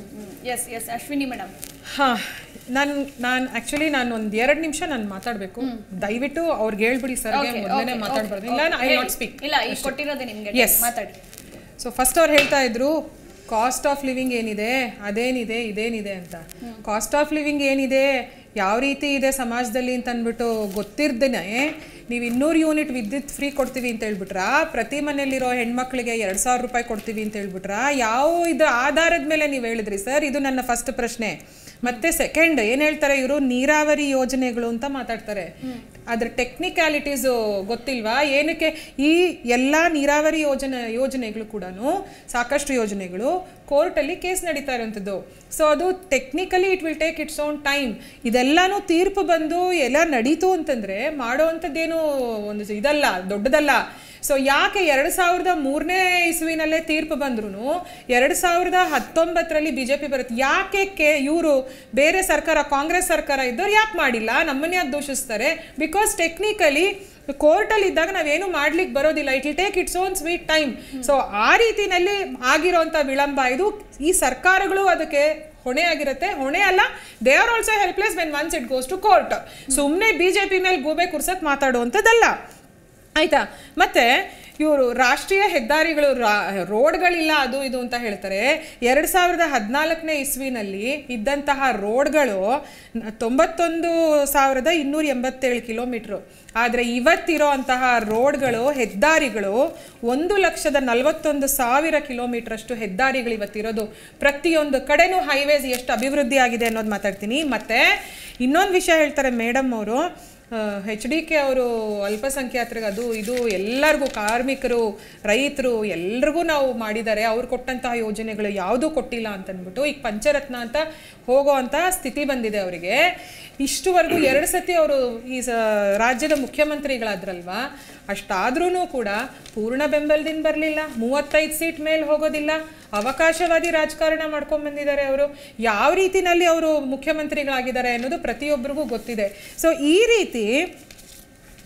[SPEAKER 1] ಎಸ್ ಎಸ್ ಅಶ್ವಿನಿ ಮೇಡಮ್
[SPEAKER 5] ಹಾ ನಾನು ನಾನು ಆಕ್ಚುಲಿ ನಾನು ಒಂದ್ ಎರಡು ನಿಮಿಷ ನಾನು ಮಾತಾಡಬೇಕು ದಯವಿಟ್ಟು ಅವ್ರಿಗೆ ಹೇಳ್ಬಿಡಿ ಸರ್ಗೆ
[SPEAKER 1] Okay,
[SPEAKER 5] ಮೊದಲನೇ
[SPEAKER 1] okay,
[SPEAKER 5] ಮಾತಾಡ್ಬಾರ್ದು
[SPEAKER 1] okay,
[SPEAKER 5] ಇಲ್ಲ ಐ
[SPEAKER 1] ಹೇಳಿ.
[SPEAKER 5] ನಾಟ್ ಸ್ಪೀಕ್
[SPEAKER 1] ಇಲ್ಲ ಈಗ ಕೊಟ್ಟಿರೋದೇ ನಿಮ್ಗೆ
[SPEAKER 5] Yes.
[SPEAKER 1] ಮಾತಾಡಿ
[SPEAKER 5] ಸೊ ಫಸ್ಟ್ ಅವ್ರು ಹೇಳ್ತಾ ಇದ್ರು ಕಾಸ್ಟ್ ಆಫ್ ಲಿವಿಂಗ್ ಏನಿದೆ ಅದೇನಿದೆ ಇದೇನಿದೆ ಅಂತ ಕಾಸ್ಟ್ ಆಫ್ ಲಿವಿಂಗ್ ಏನಿದೆ ಯಾವ ರೀತಿ ಇದೆ ಸಮಾಜದಲ್ಲಿ ಅಂತ ಅಂದ್ಬಿಟ್ಟು ಗೊತ್ತಿರ್ದೇನೆ ನೀವು ಇನ್ನೂರು ಯೂನಿಟ್ ವಿದ್ಯುತ್ ಫ್ರೀ ಕೊಡ್ತೀವಿ ಅಂತ ಹೇಳ್ಬಿಟ್ರಾ ಪ್ರತಿ ಮನೆಯಲ್ಲಿರೋ ಹೆಣ್ಮಕ್ಳಿಗೆ ಎರಡು ಸಾವಿರ ರೂಪಾಯಿ ಕೊಡ್ತೀವಿ ಅಂತ ಹೇಳ್ಬಿಟ್ರಾ ಯಾವ ಇದು ಆಧಾರದ ಮೇಲೆ ನೀವು ಹೇಳಿದ್ರಿ ಸರ್ ಇದು ನನ್ನ ಫಸ್ಟ್ ಪ್ರಶ್ನೆ ಮತ್ತೆ ಸೆಕೆಂಡ್ ಏನ್ ಹೇಳ್ತಾರೆ ಇವರು ನೀರಾವರಿ ಯೋಜನೆಗಳು ಅಂತ ಮಾತಾಡ್ತಾರೆ ಅದ್ರ ಟೆಕ್ನಿಕ್ಯಾಲಿಟೀಸ್ ಗೊತ್ತಿಲ್ವಾ ಏನಕ್ಕೆ ಈ ಎಲ್ಲ ನೀರಾವರಿ ಯೋಜನೆ ಯೋಜನೆಗಳು ಕೂಡ ಸಾಕಷ್ಟು ಯೋಜನೆಗಳು ಕೋರ್ಟಲ್ಲಿ ಕೇಸ್ ನಡೀತಾ ಇರೋಂಥದ್ದು ಸೊ ಅದು technically it will take its own time ಇದೆಲ್ಲಾನು ತೀರ್ಪು ಬಂದು ಎಲ್ಲ ನಡೀತು ಅಂತಂದ್ರೆ ಮಾಡೋವಂಥದ್ದೇನು ಒಂದು ಇದಲ್ಲ ದೊಡ್ಡದಲ್ಲ ಸೊ ಯಾಕೆ ಎರಡು ಸಾವಿರದ ಮೂರನೇ ಇಸುವಿನಲ್ಲೇ ತೀರ್ಪು ಬಂದ್ರು ಎರಡು ಸಾವಿರದ ಹತ್ತೊಂಬತ್ತರಲ್ಲಿ ಬಿ ಜೆ ಪಿ ಬರುತ್ತೆ ಯಾಕೆ ಕೆ ಇವರು ಬೇರೆ ಸರ್ಕಾರ ಕಾಂಗ್ರೆಸ್ ಸರ್ಕಾರ ಇದ್ದವ್ರು ಯಾಕೆ ಮಾಡಿಲ್ಲ ನಮ್ಮನ್ನ ಯಾಕೆ ದೂಷಿಸ್ತಾರೆ ಬಿಕಾಸ್ ಟೆಕ್ನಿಕಲಿ ಕೋರ್ಟಲ್ಲಿ ಇದ್ದಾಗ ನಾವೇನು ಮಾಡ್ಲಿಕ್ಕೆ ಬರೋದಿಲ್ಲ it will take its own sweet time so ಆ ರೀತಿನಲ್ಲಿ ಆಗಿರೋಂಥ ವಿಳಂಬ ಇದು ಈ ಸರ್ಕಾರಗಳು ಅದಕ್ಕೆ ಹೊಣೆ ಆಗಿರುತ್ತೆ ಹೊಣೆ ಅಲ್ಲ they are also helpless when once it goes to court ಸುಮ್ಮನೆ ಬಿ ಜೆ ಪಿ ಮೇಲೆ ಗೂಬೆ ಕುರ್ಸಕ್ ಮಾತಾಡುವಂಥದ್ದಲ್ಲ ಆಯ್ತಾ ಮತ್ತೆ ಇವರು ರಾಷ್ಟ್ರೀಯ ಹೆದ್ದಾರಿಗಳು ರಾ- ರೋಡ್ಗಳಿಲ್ಲ ಅದು ಇದು ಅಂತ ಹೇಳ್ತಾರೆ ಎರಡು ಸಾವಿರದ ಹದಿನಾಲ್ಕನೇ ಇಸ್ವಿನಲ್ಲಿ ಇದ್ದಂತಹ ರೋಡ್ಗಳು ನ- ತೊಂಬತ್ತೊಂದು ಸಾವಿರದ ಇನ್ನೂರ ಎಂಬತ್ತೇಳು ಕಿಲೋಮೀಟ್ರು ಆದರೆ ಇವತ್ತಿರೋ ಅಂತಹ ರೋಡ್ಗಳು ಹೆದ್ದಾರಿಗಳು ಒಂದು ಲಕ್ಷದ ನಲವತ್ತೊಂದು ಸಾವಿರ ಕಿಲೋಮೀಟರ್ ಅಷ್ಟು ಹೆದ್ದಾರಿಗಳು ಇವತ್ತಿರೋದು ಪ್ರತಿಯೊಂದು ಕಡೆನೂ ಹೈವೇಸ್ ಎಷ್ಟು ಅಭಿವೃದ್ಧಿ ಆಗಿದೆ ಅನ್ನೋದು ಮಾತಾಡ್ತೀನಿ ಮತ್ತೆ ಇನ್ನೊಂದು ವಿಷಯ ಹೇಳ್ತಾರೆ ಮೇಡಮ್ ಅವರು ಹೆಚ್ ಡಿ ಕೆ ಅವರು ಅಲ್ಪಸಂಖ್ಯಾತರಿಗೆ ಅದು ಇದು ಎಲ್ಲರಿಗೂ ಕಾರ್ಮಿಕರು ರೈತರು ಎಲ್ರಿಗೂ ನಾವು ಮಾಡಿದ್ದಾರೆ ಅವ್ರು ಕೊಟ್ಟಂತಹ ಯೋಜನೆಗಳು ಯಾವುದೂ ಕೊಟ್ಟಿಲ್ಲ ಅಂತ ಅಂದ್ಬಿಟ್ಟು ಈಗ ಪಂಚರತ್ನ ಅಂತ ಹೋಗೋ ಅಂತ ಸ್ಥಿತಿ ಬಂದಿದೆ ಅವರಿಗೆ ಇಷ್ಟುವರೆಗೂ ಎರಡು ಸತಿ ಅವರು ಈ ಸ ರಾಜ್ಯದ ಮುಖ್ಯಮಂತ್ರಿಗಳಾದ್ರಲ್ವಾ ಅಷ್ಟಾದ್ರೂ ಕೂಡ ಪೂರ್ಣ ಬೆಂಬಲದಿಂದ ಬರಲಿಲ್ಲ ಮೂವತ್ತೈದು ಸೀಟ್ ಮೇಲೆ ಹೋಗೋದಿಲ್ಲ ಅವಕಾಶವಾದಿ ರಾಜಕಾರಣ ಮಾಡ್ಕೊಂಡ್ ಬಂದಿದ್ದಾರೆ ಅವರು ಯಾವ ರೀತಿನಲ್ಲಿ ಅವರು ಮುಖ್ಯಮಂತ್ರಿಗಳಾಗಿದ್ದಾರೆ ಅನ್ನೋದು ಪ್ರತಿಯೊಬ್ಬರಿಗೂ ಗೊತ್ತಿದೆ ಸೊ ಈ ರೀತಿ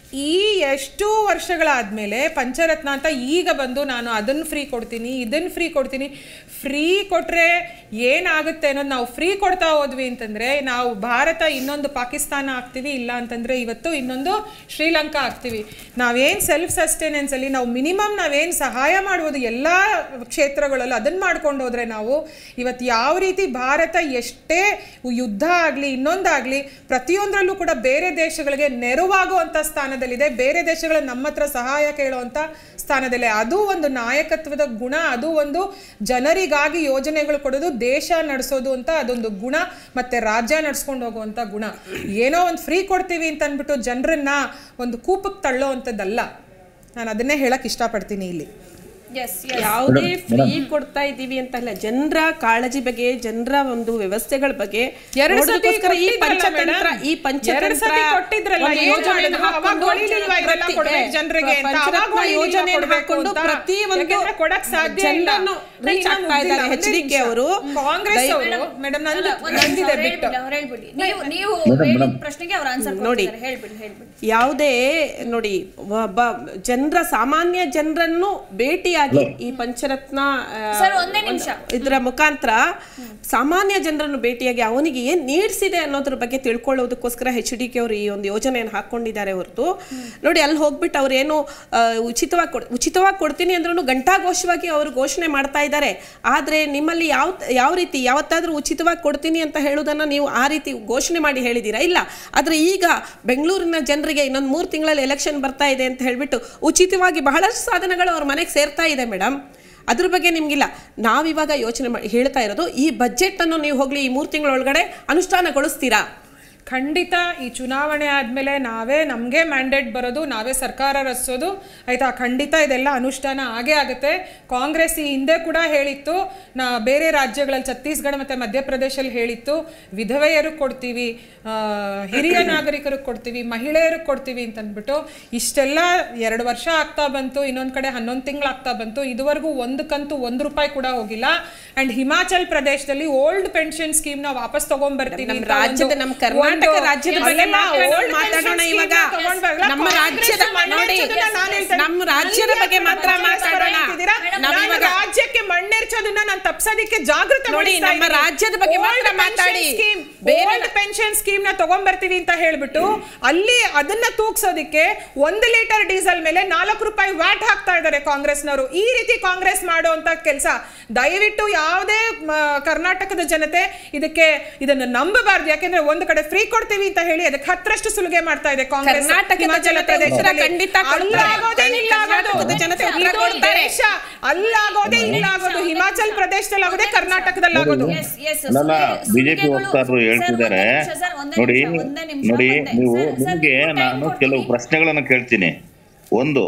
[SPEAKER 5] ಈ ಎಷ್ಟು ವರ್ಷಗಳಾದಮೇಲೆ ಪಂಚರತ್ನ ಅಂತ ಈಗ ಬಂದು ನಾನು ಅದನ್ನು ಫ್ರೀ ಕೊಡ್ತೀನಿ ಇದನ್ನು ಫ್ರೀ ಕೊಡ್ತೀನಿ ಫ್ರೀ ಕೊಟ್ಟರೆ ಏನಾಗುತ್ತೆ ಅನ್ನೋದು ನಾವು ಫ್ರೀ ಕೊಡ್ತಾ ಹೋದ್ವಿ ಅಂತಂದರೆ ನಾವು ಭಾರತ ಇನ್ನೊಂದು ಪಾಕಿಸ್ತಾನ ಆಗ್ತೀವಿ ಇಲ್ಲ ಅಂತಂದರೆ ಇವತ್ತು ಇನ್ನೊಂದು ಶ್ರೀಲಂಕಾ ಆಗ್ತೀವಿ ನಾವೇನು ಸೆಲ್ಫ್ ಸಸ್ಟೈನೆನ್ಸಲ್ಲಿ ನಾವು ಮಿನಿಮಮ್ ನಾವೇನು ಸಹಾಯ ಮಾಡ್ಬೋದು ಎಲ್ಲ ಕ್ಷೇತ್ರಗಳಲ್ಲೂ ಅದನ್ನು ಮಾಡ್ಕೊಂಡು ಹೋದರೆ ನಾವು ಇವತ್ತು ಯಾವ ರೀತಿ ಭಾರತ ಎಷ್ಟೇ ಯುದ್ಧ ಆಗಲಿ ಇನ್ನೊಂದಾಗಲಿ ಪ್ರತಿಯೊಂದರಲ್ಲೂ ಕೂಡ ಬೇರೆ ದೇಶಗಳಿಗೆ ನೆರವಾಗುವಂಥ ಸ್ಥಾನದಲ್ಲಿದೆ ಬೇರೆ ದೇಶಗಳ ನಮ್ಮ ಹತ್ರ ಸಹಾಯ ಕೇಳುವಂಥ ಸ್ಥಾನದಲ್ಲಿ ಅದು ಒಂದು ನಾಯಕತ್ವದ ಗುಣ ಅದು ಒಂದು ಜನರಿಗಾಗಿ ಯೋಜನೆಗಳು ಕೊಡೋದು ದೇಶ ನಡೆಸೋದು ಅಂತ ಅದೊಂದು ಗುಣ ಮತ್ತೆ ರಾಜ್ಯ ನಡ್ಸ್ಕೊಂಡು ಹೋಗುವಂಥ ಗುಣ ಏನೋ ಒಂದು ಫ್ರೀ ಕೊಡ್ತೀವಿ ಅಂತ ಅಂದ್ಬಿಟ್ಟು ಜನರನ್ನ ಒಂದು ಕೂಪಕ್ಕೆ ತಳ್ಳೋ ಅಂಥದ್ದಲ್ಲ ನಾನು ಅದನ್ನೇ ಹೇಳಕ್ ಇಷ್ಟಪಡ್ತೀನಿ ಇಲ್ಲಿ
[SPEAKER 1] ಎಸ್
[SPEAKER 6] ಯಾವುದೇ ಫ್ರೀ ಕೊಡ್ತಾ ಇದೀವಿ ಅಂತ ಇಲ್ಲ ಜನರ ಕಾಳಜಿ ಬಗ್ಗೆ ಜನರ ಒಂದು ವ್ಯವಸ್ಥೆಗಳ ಬಗ್ಗೆ
[SPEAKER 5] ಎರಡು ಸತಿ
[SPEAKER 6] ನೋಡೋದಕ್ಕೋಸ್ಕರ ಈ
[SPEAKER 5] ಕೊಟ್ಟಿದ್ರಲ್ಲ
[SPEAKER 6] ಪಂಚತಂತ್ರ
[SPEAKER 5] madam?
[SPEAKER 6] ಈ
[SPEAKER 5] ಎರಡು
[SPEAKER 6] ಪಂಚತಂತ್ರ
[SPEAKER 5] ಸತಿ ಕೊಟ್ಟಿದ್ರಲ್ಲ,
[SPEAKER 6] ಒಂದು
[SPEAKER 5] ಏನು
[SPEAKER 6] ಯೋಜನೆಯನ್ನು
[SPEAKER 5] ಮಾಡಿದ್ರು? ಅವಾಗ
[SPEAKER 6] ಹಾಕೊಂಡು
[SPEAKER 5] ಹೊಳಿಲಿಲ್ವಾ ಇದೆಲ್ಲ
[SPEAKER 6] ಪ್ರತಿ-
[SPEAKER 5] ಕೊಡ್ಬೇಕು
[SPEAKER 6] ಏ,
[SPEAKER 5] ಜನರಿಗೆ ಅಂತ?
[SPEAKER 6] ಪಂಚರತ್ನ
[SPEAKER 5] ಅವಾಗ ಹೊಳಿಲಿಲ್ವಾ
[SPEAKER 6] ಯೋಜನೆಯನ್ನು
[SPEAKER 5] ಕೊಡ್ಬೇಕು
[SPEAKER 6] ಹಾಕೊಂಡು
[SPEAKER 5] ಅಂತ?
[SPEAKER 6] ಪ್ರತಿ ಒಂದು
[SPEAKER 5] ಯಾಕಂದ್ರೆ ಕೊಡಕ್ ಸಾಧ್ಯ ಇಲ್ಲ.
[SPEAKER 6] ಜನರನ್ನು ರೀಚ್
[SPEAKER 5] ನಾನು
[SPEAKER 6] ಆಗ್ತಾ ಇದ್ದಾರೆ
[SPEAKER 5] ಮುಗ್ದಿಲ್ಲ,
[SPEAKER 6] ಎಚ್
[SPEAKER 5] ಒಂದೇ
[SPEAKER 6] ಡಿ ಕೆ
[SPEAKER 5] ನಿಮಿಷ.
[SPEAKER 6] ಅವರು
[SPEAKER 5] ಕಾಂಗ್ರೆಸ್ ಅವರು ಮೇಡಮ್ ನಂದು ನಂದಿದೆ ಬಿಟ್ಟು
[SPEAKER 1] ಹೇಳ್ಬಿಡಿ ನೀವು ನೀವು ಹೇಳಿದ ಪ್ರಶ್ನೆಗೆ ಅವ್ರ ಆನ್ಸರ್
[SPEAKER 6] ನೋಡಿ.
[SPEAKER 1] ಕೊಡ್ತಿದ್ದಾರೆ ಹೇಳ್ಬಿಡಿ ಹೇಳ್ಬಿಡಿ
[SPEAKER 6] ಯಾವುದೇ ನೋಡಿ ಒಬ್ಬ ಜನರ ಸಾಮಾನ್ಯ ಜನರನ್ನು ಭೇಟಿಯಾಗಿ ಈ ಪಂಚರತ್ನ ಆ,
[SPEAKER 1] ಸರ್, ಒಂದೇ ನಿಮಿಷ.
[SPEAKER 6] ಒಂದು ಇದರ ಮುಖಾಂತರ ಸಾಮಾನ್ಯ ಜನರನ್ನು ಭೇಟಿಯಾಗಿ ಅವನಿಗೆ ಏನ್ ನೀಡ್ಸಿದೆ ಅನ್ನೋದ್ರ ಬಗ್ಗೆ ತಿಳ್ಕೊಳ್ಳೋದಕ್ಕೋಸ್ಕರ ಎಚ್ ಡಿ ಕೆ ಅವರು ಈ ಒಂದು ಯೋಜನೆಯನ್ನು ಹಾಕೊಂಡಿದ್ದಾರೆ ಹೊರತು ನೋಡಿ ಅಲ್ಲಿ ಹೋಗ್ಬಿಟ್ಟು ಅವ್ರೇನು ಆ, ಉಚಿತವಾಗಿ ಕೊಡ್ ಉಚಿತವಾಗಿ ಕೊಡ್ತೀನಿ ಅಂದ್ರೂ ಘಂಟಾಘೋಷವಾಗಿ ಅವರು ಘೋಷಣೆ ಮಾಡ್ತಾ ಇದ್ದಾರೆ ಆದ್ರೆ ನಿಮ್ಮಲ್ಲಿ ಯಾವ ಯಾವ ರೀತಿ ಯಾವತ್ತಾದ್ರೂ ಉಚಿತವಾಗಿ ಕೊಡ್ತೀನಿ ಅಂತ ಹೇಳೋದನ್ನ ನೀವು ಆ ರೀತಿ ಘೋಷಣೆ ಮಾಡಿ ಹೇಳಿದ್ದೀರಾ ಇಲ್ಲ ಆದ್ರೆ ಈಗ ಬೆಂಗಳೂರಿನ ಜನರಿಗೆ ಇನ್ನೊಂದು ಮೂರು ತಿಂಗಳಲ್ಲಿ ಎಲೆಕ್ಷನ್ ಬರ್ತಾ ಇದೆ ಅಂತ ಹೇಳ್ಬಿಟ್ಟು ಉಚಿತವಾಗಿ ಬಹಳಷ್ಟು ಸಾಧನಗಳು ಅವ್ರ ಮನೆಗೆ ಸೇರ್ತಾ ಇದೆ ಮೇಡಮ್ ಅದ್ರ ಬಗ್ಗೆ ನಿಮ್ಗಿಲ್ಲ ನಾವಿವಾಗ ಯೋಚನೆ ಮಾಡಿ ಹೇಳ್ತಾ ಇರೋದು ಈ ಬಜೆಟ್ ಅನ್ನು ನೀವು ಹೋಗ್ಲಿ ಈ ಮೂರು ತಿಂಗಳೊಳಗಡೆ ಅನುಷ್ಠಾನಗೊಳಿಸ್ತೀರಾ
[SPEAKER 5] ಖಂಡಿತ ಈ ಚುನಾವಣೆ ಆದಮೇಲೆ ನಾವೇ ನಮಗೆ ಮ್ಯಾಂಡೇಟ್ ಬರೋದು ನಾವೇ ಸರ್ಕಾರ ರಚಿಸೋದು ಆಯಿತಾ ಖಂಡಿತ ಇದೆಲ್ಲ ಅನುಷ್ಠಾನ ಆಗೇ ಆಗುತ್ತೆ ಕಾಂಗ್ರೆಸ್ ಈ ಹಿಂದೆ ಕೂಡ ಹೇಳಿತ್ತು ನಾ ಬೇರೆ ರಾಜ್ಯಗಳಲ್ಲಿ ಛತ್ತೀಸ್ಗಢ ಮತ್ತು ಮಧ್ಯಪ್ರದೇಶಲ್ಲಿ ಹೇಳಿತ್ತು ವಿಧವೆಯರಿಗೆ ಕೊಡ್ತೀವಿ ಆ, ಹಿರಿಯ ನಾಗರಿಕರಿಗೆ ಕೊಡ್ತೀವಿ ಮಹಿಳೆಯರಿಗೆ ಕೊಡ್ತೀವಿ ಅಂತಂದ್ಬಿಟ್ಟು ಇಷ್ಟೆಲ್ಲ ಎರಡು ವರ್ಷ ಆಗ್ತಾ ಬಂತು ಇನ್ನೊಂದು ಕಡೆ ಹನ್ನೊಂದು ತಿಂಗಳು ಆಗ್ತಾ ಬಂತು ಇದುವರೆಗೂ ಒಂದು ಕಂತು ಒಂದು ರೂಪಾಯಿ ಕೂಡ ಹೋಗಿಲ್ಲ ಆ್ಯಂಡ್ ಹಿಮಾಚಲ್ ಪ್ರದೇಶದಲ್ಲಿ ಓಲ್ಡ್ ಪೆನ್ಷನ್ ಸ್ಕೀಮ್ನ ವಾಪಸ್ ತಗೊಂಡ್ಬರ್ತೀವಿ
[SPEAKER 6] ನಮ್ಮ
[SPEAKER 5] ಅಂತ ಒಂದು-
[SPEAKER 6] ರಾಜ್ಯದ ನಮ್ಮ ಕರ್ನಾಟಕ
[SPEAKER 5] ಒಂದು-
[SPEAKER 6] ರಾಜ್ಯದ ಬಗ್ಗೆ
[SPEAKER 5] ಅಲ್ಲೆಲ್ಲ
[SPEAKER 6] ಮಾತ್ರ
[SPEAKER 5] old
[SPEAKER 6] ಮಾತಾಡೋಣ
[SPEAKER 5] pension
[SPEAKER 6] ಇವಾಗ.
[SPEAKER 5] scheme ನ ತಗೊಂಡ್ಬರಲ್ಲ.
[SPEAKER 6] ನಮ್ಮ
[SPEAKER 5] ಕಾಂಗ್ರೆಸ್
[SPEAKER 6] ರಾಜ್ಯದ
[SPEAKER 5] ಮಣ್ಣೆರ್ಚೋದನ್ನ
[SPEAKER 6] ನೋಡಿ,
[SPEAKER 5] ನಾನು ಹೇಳ್ತೇನೆ.
[SPEAKER 6] ನಮ್ಮ ರಾಜ್ಯದ
[SPEAKER 5] ಅಲ್ಲಿ
[SPEAKER 6] ಬಗ್ಗೆ ಮಾತ್ರ
[SPEAKER 5] ಯಾಕೆ
[SPEAKER 6] ಮಾತಾಡೋಣ.
[SPEAKER 5] ಅಂತೀರಾ?
[SPEAKER 6] ನಾವು
[SPEAKER 5] ನಾನು
[SPEAKER 6] ಇವಾಗ-
[SPEAKER 5] ರಾಜ್ಯಕ್ಕೆ ಮಣ್ಣೆರ್ಚೋದನ್ನ ನಾನು ತಪ್ಸೋದಿಕ್ಕೆ ಜಾಗೃತ
[SPEAKER 6] ನೋಡಿ, ನಮ್ಮ ರಾಜ್ಯದ ಬಗ್ಗೆ ಮಾತ್ರ ಮಾತಾಡಿ. ಬೇರೆ
[SPEAKER 5] ಬೇರೆ ಪೆನ್ಷನ್ ಸ್ಕೀಮ್ ನ ತಗೊಂಡ್ಬರ್ತೀವಿ ಅಂತ ಹೇಳ್ಬಿಟ್ಟು ಅಲ್ಲಿ ಅದನ್ನ ತೂಗ್ಸೋದಿಕ್ಕೆ ಒಂದು ಲೀಟರ್ ಡೀಸೆಲ್ ಮೇಲೆ ನಾಲ್ಕು ರೂಪಾಯಿ ವ್ಯಾಟ್ ಹಾಕ್ತಾ ಇದ್ದಾರೆ ಕಾಂಗ್ರೆಸ್ನವರು ಈ ರೀತಿ ಕಾಂಗ್ರೆಸ್ ಮಾಡುವಂತ ಕೆಲಸ ದಯವಿಟ್ಟು ಯಾವುದೇ ಮ, ಕರ್ನಾಟಕದ ಜನತೆ ಇದಕ್ಕೆ ಇದನ್ನು ನಂಬಬಾರ್ದು ಯಾಕೆಂದ್ರೆ ಒಂದು ಕಡೆ ಫ್ರೀ ಕೊಡ್ತೀವಿ ಅಂತ ಹೇಳಿ ಅದಕ್ಕೆ ಹತ್ತರಷ್ಟು ಸುಲಿಗೆ ಮಾಡ್ತಾ ಇದೆ ಕಾಂಗ್ರೆಸ್
[SPEAKER 6] ಕರ್ನಾಟಕದ
[SPEAKER 5] ಹಿಮಾಚಲ
[SPEAKER 6] ಜನತೆ ಉತ್ತರ
[SPEAKER 5] ಪ್ರದೇಶದಲ್ಲಿ.
[SPEAKER 6] ಖಂಡಿತ ಕೊಡ್ತಾರೆ.
[SPEAKER 5] ಅಲ್ಲಾಗೋದೇ ಇಲ್ಲಾಗೋದು.
[SPEAKER 6] ಕರ್ನಾಟಕದ ಜನತೆ ಉತ್ತರ
[SPEAKER 5] ಇದು
[SPEAKER 6] ಕೊಡ್ತಾರೆ.
[SPEAKER 5] ದೇಶ ಅಲ್ಲಾಗೋದೇ ಇಲ್ಲಾಗೋದು ಹಿಮಾಚಲ್ ಪ್ರದೇಶದಲ್ಲಿ ಆಗೋದೇ ಕರ್ನಾಟಕದಲ್ಲಿ ಆಗೋದು
[SPEAKER 1] ಎಸ್ ಎಸ್
[SPEAKER 4] ಅಲ್ಲ ಬಿಜೆಪಿ ವಕ್ತಾರರು ಹೇಳ್ತಿದ್ದಾರೆ ನೋಡಿ ನೋಡಿ ನೀವು ನಿಮಗೆ ನಾನು ಕೆಲವು ಪ್ರಶ್ನೆಗಳನ್ನು ಕೇಳ್ತೀನಿ ಒಂದು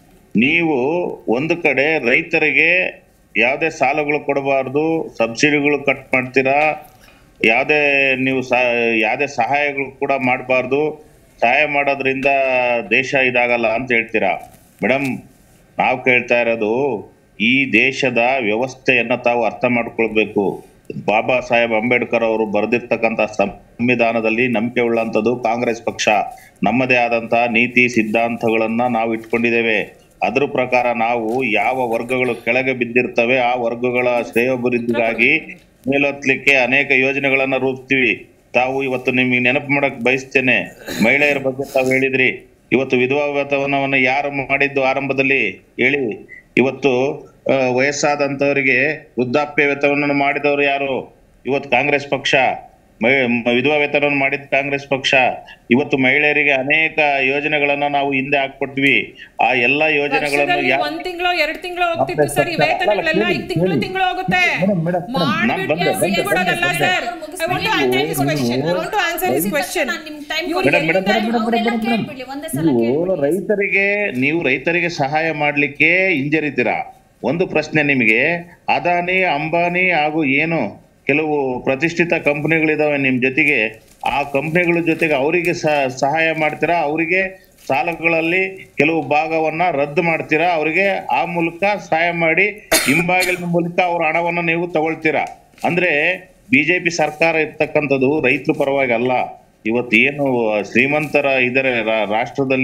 [SPEAKER 4] ನೀವು ಒಂದು ಕಡೆ ರೈತರಿಗೆ ಯಾವುದೇ ಸಾಲಗಳು ಕೊಡಬಾರ್ದು ಸಬ್ಸಿಡಿಗಳು ಕಟ್ ಮಾಡ್ತೀರಾ ಯಾವುದೇ ನೀವು ಸಹ ಯಾವುದೇ ಸಹಾಯಗಳು ಕೂಡ ಮಾಡಬಾರ್ದು ಸಹಾಯ ಮಾಡೋದ್ರಿಂದ ದೇಶ ಇದಾಗಲ್ಲ ಅಂತ ಹೇಳ್ತೀರಾ ಮೇಡಮ್ ನಾವು ಕೇಳ್ತಾ ಇರೋದು ಈ ದೇಶದ ವ್ಯವಸ್ಥೆಯನ್ನ ತಾವು ಅರ್ಥ ಮಾಡ್ಕೊಳ್ಬೇಕು ಬಾಬಾ ಸಾಹೇಬ್ ಅಂಬೇಡ್ಕರ್ ಅವರು ಬರೆದಿರ್ತಕ್ಕಂಥ ಸಂವಿಧಾನದಲ್ಲಿ ನಂಬಿಕೆ ಉಳ್ಳಂಥದ್ದು ಕಾಂಗ್ರೆಸ್ ಪಕ್ಷ ನಮ್ಮದೇ ಆದಂತಹ ನೀತಿ ಸಿದ್ಧಾಂತಗಳನ್ನ ನಾವು ಇಟ್ಕೊಂಡಿದ್ದೇವೆ ಅದ್ರ ಪ್ರಕಾರ ನಾವು ಯಾವ ವರ್ಗಗಳು ಕೆಳಗೆ ಬಿದ್ದಿರ್ತವೆ ಆ ವರ್ಗಗಳ ಶ್ರೇಯೋಭಿವೃದ್ಧಿಗಾಗಿ ಮೇಲೊತ್ತಲಿಕ್ಕೆ ಅನೇಕ ಯೋಜನೆಗಳನ್ನ ರೂಪಿಸ್ತೀವಿ ತಾವು ಇವತ್ತು ನಿಮಗೆ ನೆನಪು ಮಾಡಕ್ ಬಯಸ್ತೇನೆ ಮಹಿಳೆಯರ ಬಗ್ಗೆ ತಾವು ಹೇಳಿದ್ರಿ ಇವತ್ತು ವಿಧವಾ ವೇತನವನ್ನು ಯಾರು ಮಾಡಿದ್ದು ಆರಂಭದಲ್ಲಿ ಹೇಳಿ ಇವತ್ತು ಆ, ವಯಸ್ಸಾದಂತವರಿಗೆ ವೃದ್ಧಾಪ್ಯ ವೇತನವನ್ನು ಮಾಡಿದವರು ಯಾರು ಇವತ್ತು ಕಾಂಗ್ರೆಸ್ ಪಕ್ಷ ಮಹಿ- ಮ- ವಿಧವಾ ವೇತನವನ್ನು ಮಾಡಿದ ಕಾಂಗ್ರೆಸ್ ಪಕ್ಷ ಇವತ್ತು ಮಹಿಳೆಯರಿಗೆ ಅನೇಕ ಯೋಜನೆಗಳನ್ನ ನಾವು ಹಿಂದೆ ಹಾಕೊಟ್ವಿ ಆ ಎಲ್ಲಾ ಯೋಜನೆಗಳನ್ನು
[SPEAKER 5] ವರ್ಷದಲ್ಲಿ
[SPEAKER 4] ಯಾ-
[SPEAKER 5] ಒಂದ್ ತಿಂಗಳು ಎರಡ್ ತಿಂಗಳು ಹೋಗ್ತಿತ್ತು ಸರ್ ಈ ವೇತನಗಳೆಲ್ಲ ಈಗ ತಿಂಗಳು ತಿಂಗಳು ಹೋಗುತ್ತೆ ಮಾಡ್ಬಿಟ್ಟು ಬಿಟ್ಬಿಡೋದಲ್ಲ sir I want to answer this question I want to answer this question
[SPEAKER 4] madam, madam, madam, madam, madam, madam.
[SPEAKER 1] ಒಂದೇ ಸಲ
[SPEAKER 4] ನೀವು ರೈತರಿಗೆ ನೀವು ರೈತರಿಗೆ ಸಹಾಯ ಮಾಡ್ಲಿಕ್ಕೆ ಹಿಂಜರಿತೀರಾ ಒಂದು ಪ್ರಶ್ನೆ ನಿಮಗೆ ಅದಾನಿ ಅಂಬಾನಿ ಹಾಗೂ ಏನು ಕೆಲವು ಪ್ರತಿಷ್ಠಿತ ಕಂಪನಿಗಳಿದಾವೆ ನಿಮ್ ಜೊತೆಗೆ ಆ ಕಂಪನಿಗಳ ಜೊತೆಗೆ ಅವರಿಗೆ ಸ- ಸಹಾಯ ಮಾಡ್ತೀರಾ ಅವರಿಗೆ ಸಾಲಗಳಲ್ಲಿ ಕೆಲವು ಭಾಗವನ್ನ ರದ್ದು ಮಾಡ್ತೀರಾ ಅವರಿಗೆ ಆ ಮೂಲಕ ಸಹಾಯ ಮಾಡಿ ಹಿಂಬಾಗಿಲಿನ ಮೂಲಕ ಅವ್ರ ಹಣವನ್ನ ನೀವು ತಗೊಳ್ತೀರಾ ಅಂದ್ರೆ ಬಿಜೆಪಿ ಸರ್ಕಾರ ಇರ್ತಕ್ಕಂಥದ್ದು ರೈತರ ಪರವಾಗಿ ಅಲ್ಲ ಇವತ್ತು ಏನು ಶ್ರೀಮಂತರ ಇದರ ರಾ- ರಾಷ್ಟ್ರದಲ್ಲಿ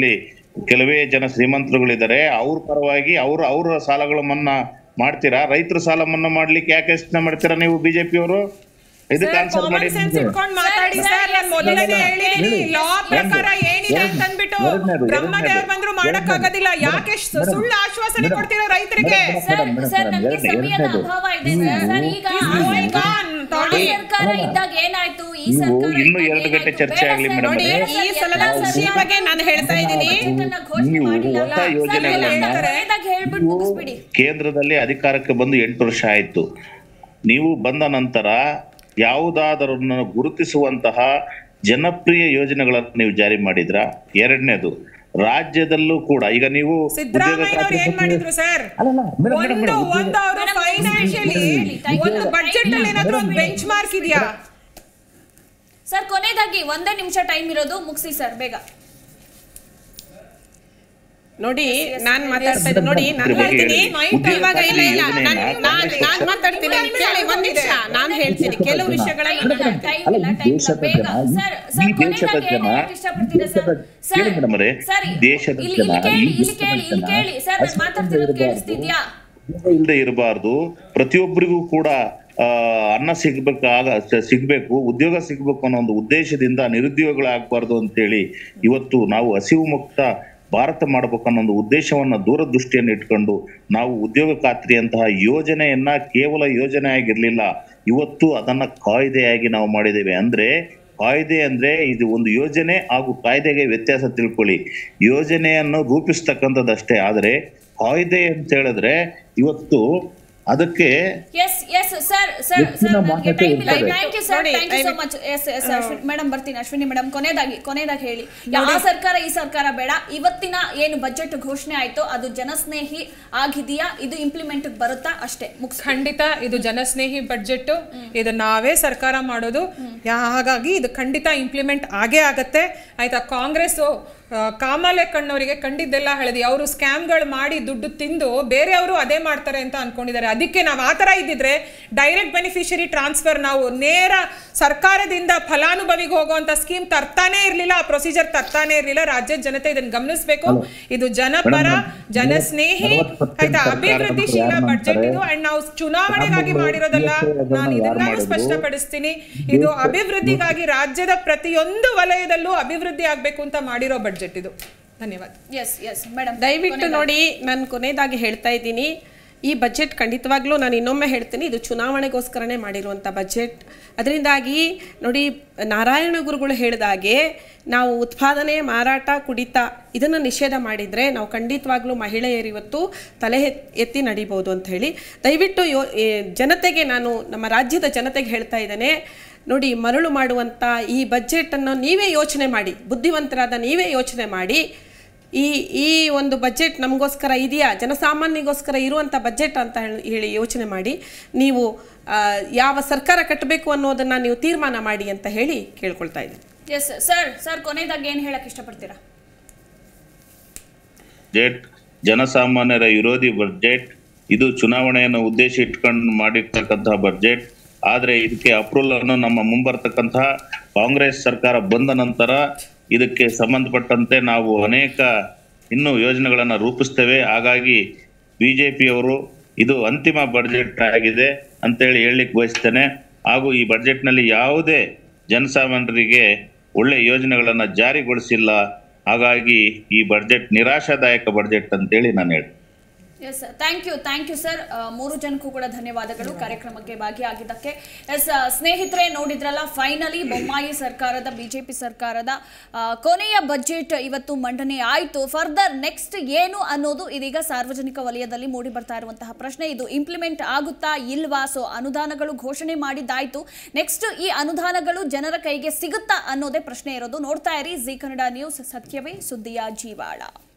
[SPEAKER 4] ಕೆಲವೇ ಜನ ಶ್ರೀಮಂತರುಗಳಿದ್ದಾರೆ ಅವ್ರ ಪರವಾಗಿ ಅವ್ರ ಅವ್ರ ಸಾಲಗಳ ಮನ್ನಾ ಮಾಡ್ತೀರಾ ರೈತರ ಸಾಲ ಮನ್ನಾ ಮಾಡ್ಲಿಕ್ಕೆ ಯಾಕೆ ಯೋಚನೆ ಮಾಡ್ತೀರಾ ನೀವು ಬಿಜೆಪಿ ಅವರು ಇದಕ್ಕೆ ಆನ್ಸರ್ ಮಾಡಿ
[SPEAKER 5] ಕಾಮನ್ ಸೆನ್ಸ್ ಇಟ್ಕೊಂಡು ಮಾತಾಡಿ
[SPEAKER 1] ಸರ್,
[SPEAKER 5] ಸರ್ ನಾನು ಮೊದಲನೇ ಹೇಳಿದೀನಿ ಲಾ ಪ್ರಕಾರ ಏನಿದೆ ಅಂತ ಅಂದ್ಬಿಟ್ಟು
[SPEAKER 4] ಎರಡ್ನೇದು,
[SPEAKER 5] ಬ್ರಹ್ಮದೇವ್ರು ಬಂದ್ರು ಮಾಡಕ್ಕಾಗೋದಿಲ್ಲ ಯಾಕೆ ಸು- ಸುಳ್ಳು ಆಶ್ವಾಸನೆ ಕೊಡ್ತೀರಾ ರೈತರಿಗೆ
[SPEAKER 1] ಸರ್ ಸರ್ ನಮ್ಗೆ ಸಮಯದ ಅಭಾವ ಇದೆ ಸರ್ ಸರ್ ಈಗ
[SPEAKER 5] going on.
[SPEAKER 1] ಆ
[SPEAKER 5] ನೋಡಿ.
[SPEAKER 1] ಸರ್ಕಾರ ಇದ್ದಾಗ ಏನಾಯ್ತು ಈ
[SPEAKER 4] ನೀವು
[SPEAKER 1] ಸರ್ಕಾರ
[SPEAKER 4] ಇನ್ನೂ
[SPEAKER 1] ಇದ್ದಾಗ
[SPEAKER 4] ಎರಡು ಗಂಟೆ
[SPEAKER 1] ಏನಾಯ್ತು?
[SPEAKER 4] ಚರ್ಚೆ
[SPEAKER 1] ಬೇಡ
[SPEAKER 4] ಆಗ್ಲಿ
[SPEAKER 1] ಸರ್,
[SPEAKER 4] ಮೇಡಮ್
[SPEAKER 1] ನೋಡಿ,
[SPEAKER 4] ಅವರೇ.
[SPEAKER 1] ಸರ್,
[SPEAKER 6] ಈ ಸಲದ
[SPEAKER 1] ಎಲ್ಲ
[SPEAKER 6] ಕೃಷಿ
[SPEAKER 1] ಸರ್
[SPEAKER 6] ಬಗ್ಗೆ ನಾನು ಹೇಳ್ತಾ ಇದ್ದೀನಿ
[SPEAKER 1] ಬಜೆಟನ್ನ ಘೋಷಣೆ
[SPEAKER 4] ನೀವು
[SPEAKER 1] ಮಾಡಿಲ್ಲ
[SPEAKER 4] ಹೊಸ
[SPEAKER 1] ಸರ್,
[SPEAKER 4] ಯೋಜನೆಗಳನ್ನ
[SPEAKER 1] ಎಲ್ಲ ಕೊನೆಯದಾಗಿ ಹೇಳ್ಬಿಟ್ಟು ಮುಗಿಸ್ಬಿಡಿ
[SPEAKER 4] ಕೇಂದ್ರದಲ್ಲಿ ಅಧಿಕಾರಕ್ಕೆ ಬಂದು ಎಂಟು ವರ್ಷ ಆಯ್ತು ನೀವು ಬಂದ ನಂತರ ಯಾವುದಾದರನ್ನು ಗುರುತಿಸುವಂತಹ ಜನಪ್ರಿಯ ಯೋಜನೆಗಳನ್ನು ನೀವು ಜಾರಿ ಮಾಡಿದ್ರ ಎರಡನೇದು ರಾಜ್ಯದಲ್ಲೂ ಕೂಡ ಈಗ ನೀವು ಉದ್ಯೋಗ
[SPEAKER 5] ಸಿದ್ದರಾಮಯ್ಯನವ್ರು ಏನ್ ಮಾಡಿದ್ರು ಸರ್
[SPEAKER 4] ಅಲ್ಲಲ್ಲ, ಮೇಡಮ್, ಮೇಡಮ್,
[SPEAKER 5] ಒಂದು
[SPEAKER 4] ಮೇಡಮ್,
[SPEAKER 5] ಒಂದು ಅವರು
[SPEAKER 1] ಮೇಡಮ್,
[SPEAKER 5] ಫೈನಾನ್ಷಿಯಲಿ
[SPEAKER 1] ಹೇಳಿ, thank you.
[SPEAKER 5] ಒಂದು ಬಡ್ಜೆಟ್ ಅಲ್ಲಿ ಏನಾದ್ರು ಒಂದು ಬೆಂಚ್ ಮಾರ್ಕ್ ಇದೆಯಾ
[SPEAKER 1] ಸರ್ ಕೊನೆಯದಾಗಿ ಒಂದೇ ನಿಮಿಷ ಟೈಮ್ ಇರೋದು ಮುಗಿಸಿ ಸರ್ ಬೇಗ
[SPEAKER 6] ನೋಡಿ ನಾನ್ ಮಾತಾಡ್ತಾ ಇದ್ದೀನಿ ನೋಡಿ ನಾನು
[SPEAKER 4] ಇದ್ರ ಬಗ್ಗೆ
[SPEAKER 6] ಹೇಳ್ತೀನಿ
[SPEAKER 4] ಉದ್ಯೋಗ
[SPEAKER 6] ಇವಾಗ ಇಲ್ಲ ಇಲ್ಲ
[SPEAKER 4] ಖಾತ್ರಿ
[SPEAKER 6] ನಾನ್
[SPEAKER 4] ಯೋಜನೆಯನ್ನ
[SPEAKER 6] ನಾನ್ ನಾನ್ ಮಾತಾಡ್ತೀನಿ ಕೇಳಿ ಒಂದ್ ನಿಮಿಷ ನಾನು ಹೇಳ್ತೀನಿ ಕೆಲವು ವಿಷಯಗಳನ್ನ ನಾನು
[SPEAKER 1] ಟೈಮ್
[SPEAKER 4] ಅಲ್ಲ,
[SPEAKER 1] ಇಲ್ಲ
[SPEAKER 4] ಈ
[SPEAKER 1] ಟೈಮ್ ಇಲ್ಲ
[SPEAKER 4] ದೇಶದ
[SPEAKER 1] ಬೇಗ
[SPEAKER 4] ಜನ,
[SPEAKER 1] ಸರ್
[SPEAKER 4] ಈ
[SPEAKER 1] ಸರ್
[SPEAKER 4] ದೇಶದ
[SPEAKER 1] ಕೊನೆಯದಾಗಿ ಏನ್
[SPEAKER 4] ಜನ,
[SPEAKER 1] ಹೇಳಕ್ ಇಷ್ಟಪಡ್ತೀರಾ ಸರ್
[SPEAKER 4] ದೇಶದ-
[SPEAKER 1] ಸರ್
[SPEAKER 4] ಕೇಳಿ ಮೇಡಮ್ ಅವರೇ,
[SPEAKER 1] ಸರ್
[SPEAKER 4] ದೇಶದ
[SPEAKER 1] ಇಲ್ಲಿ
[SPEAKER 4] ಜನ,
[SPEAKER 1] ಇಲ್ಲಿ ಕೇಳಿ
[SPEAKER 4] ಈ
[SPEAKER 1] ಇಲ್ಲಿ ಕೇಳಿ ಇಲ್ಲಿ
[SPEAKER 4] ದೇಶದ
[SPEAKER 1] ಕೇಳಿ
[SPEAKER 4] ಜನ
[SPEAKER 1] ಸರ್ ನಾನು ಮಾತಾಡ್ತಿರೋದು ಕೇಳಿಸ್ತಿದ್ಯಾ
[SPEAKER 4] ಇಲ್ಲದೆ ಇರಬಾರ್ದು ಪ್ರತಿಯೊಬ್ಬರಿಗೂ ಕೂಡ ಆ, ಅನ್ನ ಸಿಗ್ಬೇಕಾಗ ಸಿಗ್ಬೇಕು ಉದ್ಯೋಗ ಸಿಗ್ಬೇಕು ಅನ್ನೋ ಒಂದು ಉದ್ದೇಶದಿಂದ ನಿರುದ್ಯೋಗಗಳಾಗಬಾರ್ದು ಅಂತೇಳಿ ಇವತ್ತು ನಾವು ಹಸಿವು ಮುಕ್ತ ಭಾರತ ಮಾಡ್ಬೇಕು ಅನ್ನೋ ಒಂದು ಉದ್ದೇಶವನ್ನ ದೂರದೃಷ್ಟಿಯನ್ನು ಇಟ್ಕೊಂಡು ನಾವು ಉದ್ಯೋಗ ಖಾತ್ರಿಯಂತಹ ಯೋಜನೆಯನ್ನ ಕೇವಲ ಯೋಜನೆ ಆಗಿರ್ಲಿಲ್ಲ ಇವತ್ತು ಅದನ್ನ ಕಾಯ್ದೆಯಾಗಿ ನಾವು ಮಾಡಿದ್ದೇವೆ ಅಂದ್ರೆ ಕಾಯ್ದೆ ಅಂದ್ರೆ ಇದು ಒಂದು ಯೋಜನೆ ಹಾಗೂ ಕಾಯ್ದೆಗೆ ವ್ಯತ್ಯಾಸ ತಿಳ್ಕೊಳ್ಳಿ ಯೋಜನೆಯನ್ನು ರೂಪಿಸ್ತಕ್ಕಂಥದ್ದಷ್ಟೇ ಆದರೆ ಕಾಯ್ದೆ ಅಂತ ಹೇಳಿದ್ರೆ ಇವತ್ತು ಅದಕ್ಕೆ
[SPEAKER 1] ಎಸ್ ಎಸ್ ಸರ್ ಸರ್
[SPEAKER 4] ಹೆಚ್ಚಿನ
[SPEAKER 1] ಸರ್ ನನಗೆ
[SPEAKER 4] ಮಾನ್ಯತೆ
[SPEAKER 1] ಟೈಮ್ ಇಲ್ಲ
[SPEAKER 4] ಇರ್ತದೆ.
[SPEAKER 1] ಥ್ಯಾಂಕ್ ಯು ಸರ್
[SPEAKER 6] ನೋಡಿ,
[SPEAKER 1] ಥ್ಯಾಂಕ್ ಯು ಸೊ
[SPEAKER 6] ದಯವಿಟ್ಟು-
[SPEAKER 1] much yes yes Ashwini madam ಬರ್ತೀನಿ ಅಶ್ವಿನಿ ಮೇಡಮ್ ಕೊನೆಯದಾಗಿ ಕೊನೆಯದಾಗಿ ಹೇಳಿ ಯಾವ ಸರ್ಕಾರ ಈ ಸರ್ಕಾರ ಬೇಡ ಇವತ್ತಿನ ಏನು ಬಜೆಟ್ ಘೋಷಣೆ ಆಯ್ತು ಅದು ಜನಸ್ನೇಹಿ ಆಗಿದೆಯಾ ಇದು ಇಂಪ್ಲಿಮೆಂಟ್ ಬರುತ್ತಾ ಅಷ್ಟೇ ಮುಗಿಸ್
[SPEAKER 5] ಖಂಡಿತ ಇದು ಜನಸ್ನೇಹಿ ಬಡ್ಜೆಟ್ ಇದು ನಾವೇ ಸರ್ಕಾರ ಮಾಡೋದು ಯಾ- ಹಾಗಾಗಿ ಇದು ಖಂಡಿತ ಇಂಪ್ಲಿಮೆಂಟ್ ಆಗೇ ಆಗತ್ತೆ ಆಯ್ತಾ ಕಾಂಗ್ರೆಸ್ ಕಾಮಾಲೆ ಕಣ್ಣವರಿಗೆ ಕಂಡಿದ್ದೆಲ್ಲ ಹಳದಿ ಅವರು ಸ್ಕ್ಯಾಮ್ಗಳು ಮಾಡಿ ದುಡ್ಡು ತಿಂದು ಬೇರೆಯವರು ಅದೇ ಮಾಡ್ತಾರೆ ಅಂತ ಅನ್ಕೊಂಡಿದ್ದಾರೆ ಅದಕ್ಕೆ ನಾವು ಆ ಥರ ಇದ್ದಿದ್ರೆ ಡೈರೆಕ್ಟ್ ಬೆನಿಫಿಷರಿ ಟ್ರಾನ್ಸ್ಫರ್ ನಾವು ನೇರ ಸರ್ಕಾರದಿಂದ ಫಲಾನುಭವಿಗೆ ಹೋಗುವಂತ ಸ್ಕೀಮ್ ತರ್ತಾನೆ ಇರಲಿಲ್ಲ ಆ ಪ್ರೊಸೀಜರ್ ತರ್ತಾನೆ ಇರಲಿಲ್ಲ ರಾಜ್ಯದ ಜನತೆ ಇದನ್ನ ಗಮನಿಸಬೇಕು ಇದು ಜನಪರ ಜನಸ್ನೇಹಿ ಆಯ್ತಾ ಅಭಿವೃದ್ಧಿಶೀಲ ಬಡ್ಜೆಟ್ ಇದು ಅಂಡ್ ನಾವು ಚುನಾವಣೆಗಾಗಿ ಮಾಡಿರೋದಲ್ಲ ನಾನು ಇದನ್ನಾನು ಸ್ಪಷ್ಟಪಡಿಸ್ತೀನಿ ಇದು ಅಭಿವೃದ್ಧಿಗಾಗಿ ರಾಜ್ಯದ ಪ್ರತಿಯೊಂದು ವಲಯದಲ್ಲೂ ಅಭಿವೃದ್ಧಿ ಆಗ್ಬೇಕು ಅಂತ ಮಾಡಿರೋ ಬಡ್ಜೆಟ್ ಇದು ಧನ್ಯವಾದ
[SPEAKER 1] ಎಸ್ ಎಸ್ ಮೇಡಮ್
[SPEAKER 6] ದಯವಿಟ್ಟು ನೋಡಿ ನಾನು ಕೊನೆಯದಾಗಿ ಹೇಳ್ತಾ ಇದ್ದೀನಿ ಈ ಬಜೆಟ್ ಖಂಡಿತವಾಗ್ಲೂ ನಾನು ಇನ್ನೊಮ್ಮೆ ಹೇಳ್ತೀನಿ ಇದು ಚುನಾವಣೆಗೋಸ್ಕರನೇ ಮಾಡಿರುವಂಥ ಬಜೆಟ್ ಅದರಿಂದಾಗಿ ನೋಡಿ ನಾರಾಯಣ ಗುರುಗಳು ಹೇಳಿದಾಗೆ ನಾವು ಉತ್ಪಾದನೆ ಮಾರಾಟ ಕುಡಿತ ಇದನ್ನು ನಿಷೇಧ ಮಾಡಿದರೆ ನಾವು ಖಂಡಿತವಾಗ್ಲೂ ಮಹಿಳೆಯರು ಇವತ್ತು ತಲೆ ಎತ್- ಎತ್ತಿ ನಡಿಬೋದು ಅಂತ ಹೇಳಿ ದಯವಿಟ್ಟು ಯೋ ಏ, ಜನತೆಗೆ ನಾನು ನಮ್ಮ ರಾಜ್ಯದ ಜನತೆಗೆ ಹೇಳ್ತಾ ಇದ್ದೇನೆ ನೋಡಿ ಮರಳು ಮಾಡುವಂಥ ಈ ಬಜೆಟನ್ನು ನೀವೇ ಯೋಚನೆ ಮಾಡಿ ಬುದ್ಧಿವಂತರಾದ ನೀವೇ ಯೋಚನೆ ಮಾಡಿ ಈ ಈ ಒಂದು ಬಜೆಟ್ ನಮಗೋಸ್ಕರ ಇದೆಯಾ ಜನಸಾಮಾನ್ಯಗೋಸ್ಕರ ಇರುವಂಥ ಬಜೆಟ್ ಅಂತ ಹೇಳಿ- ಹೇಳಿ ಯೋಚನೆ ಮಾಡಿ ನೀವು ಆ, ಯಾವ ಸರ್ಕಾರ ಕಟ್ಟಬೇಕು ಅನ್ನೋದನ್ನು ನೀವು ತೀರ್ಮಾನ ಮಾಡಿ ಅಂತ ಹೇಳಿ ಕೇಳ್ಕೊಳ್ತಾ ಇದ್ದೀನಿ
[SPEAKER 1] ಎಸ್ ಸರ್ ಸರ್ ಕೊನೆಯದಾಗಿ ಏನು ಹೇಳಕ್ ಇಷ್ಟಪಡ್ತೀರಾ
[SPEAKER 4] ಬಜೆಟ್ ಜನಸಾಮಾನ್ಯರ ವಿರೋಧಿ ಬಜೆಟ್ ಇದು ಚುನಾವಣೆಯನ್ನು ಉದ್ದೇಶ ಇಟ್ಕೊಂಡು ಮಾಡಿರ್ತಕ್ಕಂತಹ ಬಜೆಟ್ ಆದ್ರೆ ಇದಕ್ಕೆ ಅಪ್ರೂವಲ್ ಅನ್ನು ನಮ್ಮ ಮುಂಬರ್ತಕ್ಕಂತಹ ಕಾಂಗ್ರೆಸ್ ಸರ್ಕಾರ ಬಂದ ನಂತರ ಇದಕ್ಕೆ ಸಂಬಂಧಪಟ್ಟಂತೆ ನಾವು ಅನೇಕ ಇನ್ನು ಯೋಜನೆಗಳನ್ನ ರೂಪಿಸ್ತೇವೆ ಹಾಗಾಗಿ ಬಿಜೆಪಿಯವರು ಇದು ಅಂತಿಮ ಬಜೆಟ್ ಆಗಿದೆ ಅಂತೇಳಿ ಹೇಳಲಿಕ್ಕೆ ಬಯಸ್ತೇನೆ ಹಾಗೂ ಈ ಬಜೆಟ್ನಲ್ಲಿ ಯಾವುದೇ ಜನಸಾಮಾನ್ಯರಿಗೆ ಒಳ್ಳೆ ಯೋಜನೆಗಳನ್ನ ಜಾರಿಗೊಳಿಸಿಲ್ಲ ಹಾಗಾಗಿ ಈ ಬಡ್ಜೆಟ್ ನಿರಾಶಾದಾಯಕ ಬಡ್ಜೆಟ್ ಅಂತೇಳಿ ನಾನು ಹೇಳ್ತೀನಿ
[SPEAKER 1] yes thank you thank you sir ಮೂರು ಜನಕ್ಕೂ ಕೂಡ ಧನ್ಯವಾದಗಳು ಕಾರ್ಯಕ್ರಮಕ್ಕೆ ಭಾಗಿಯಾಗಿದ್ದಕ್ಕೆ ಎಸ್ ಸ್ನೇಹಿತರೆ ನೋಡಿದ್ರಲ್ಲ ಫೈನಲಿ ಬೊಮ್ಮಾಯಿ ಸರ್ಕಾರದ ಬಿಜೆಪಿ ಸರ್ಕಾರದ ಆ, ಕೊನೆಯ ಬಜೆಟ್ ಇವತ್ತು ಮಂಡನೆ ಆಯಿತು ಫರ್ದರ್ ನೆಕ್ಸ್ಟ್ ಏನು ಅನ್ನೋದು ಇದೀಗ ಸಾರ್ವಜನಿಕ ವಲಯದಲ್ಲಿ ಮೂಡಿ ಬರ್ತಾ ಇರುವಂತಹ ಪ್ರಶ್ನೆ ಇದು ಇಂಪ್ಲಿಮೆಂಟ್ ಆಗುತ್ತಾ ಇಲ್ವಾ ಸೊ ಅನುದಾನಗಳು ಘೋಷಣೆ ಮಾಡಿದ್ದಾಯ್ತು ನೆಕ್ಸ್ಟ್ ಈ ಅನುದಾನಗಳು ಜನರ ಕೈಗೆ ಸಿಗುತ್ತಾ ಅನ್ನೋದೇ ಪ್ರಶ್ನೆ ಇರೋದು ನೋಡ್ತಾ ಇರಿ ಜಿ ಕನ್ನಡ ನ್ಯೂಸ್ ಸತ್ಯವೇ ಸುದ್ದಿಯ ಜೀವಾಳ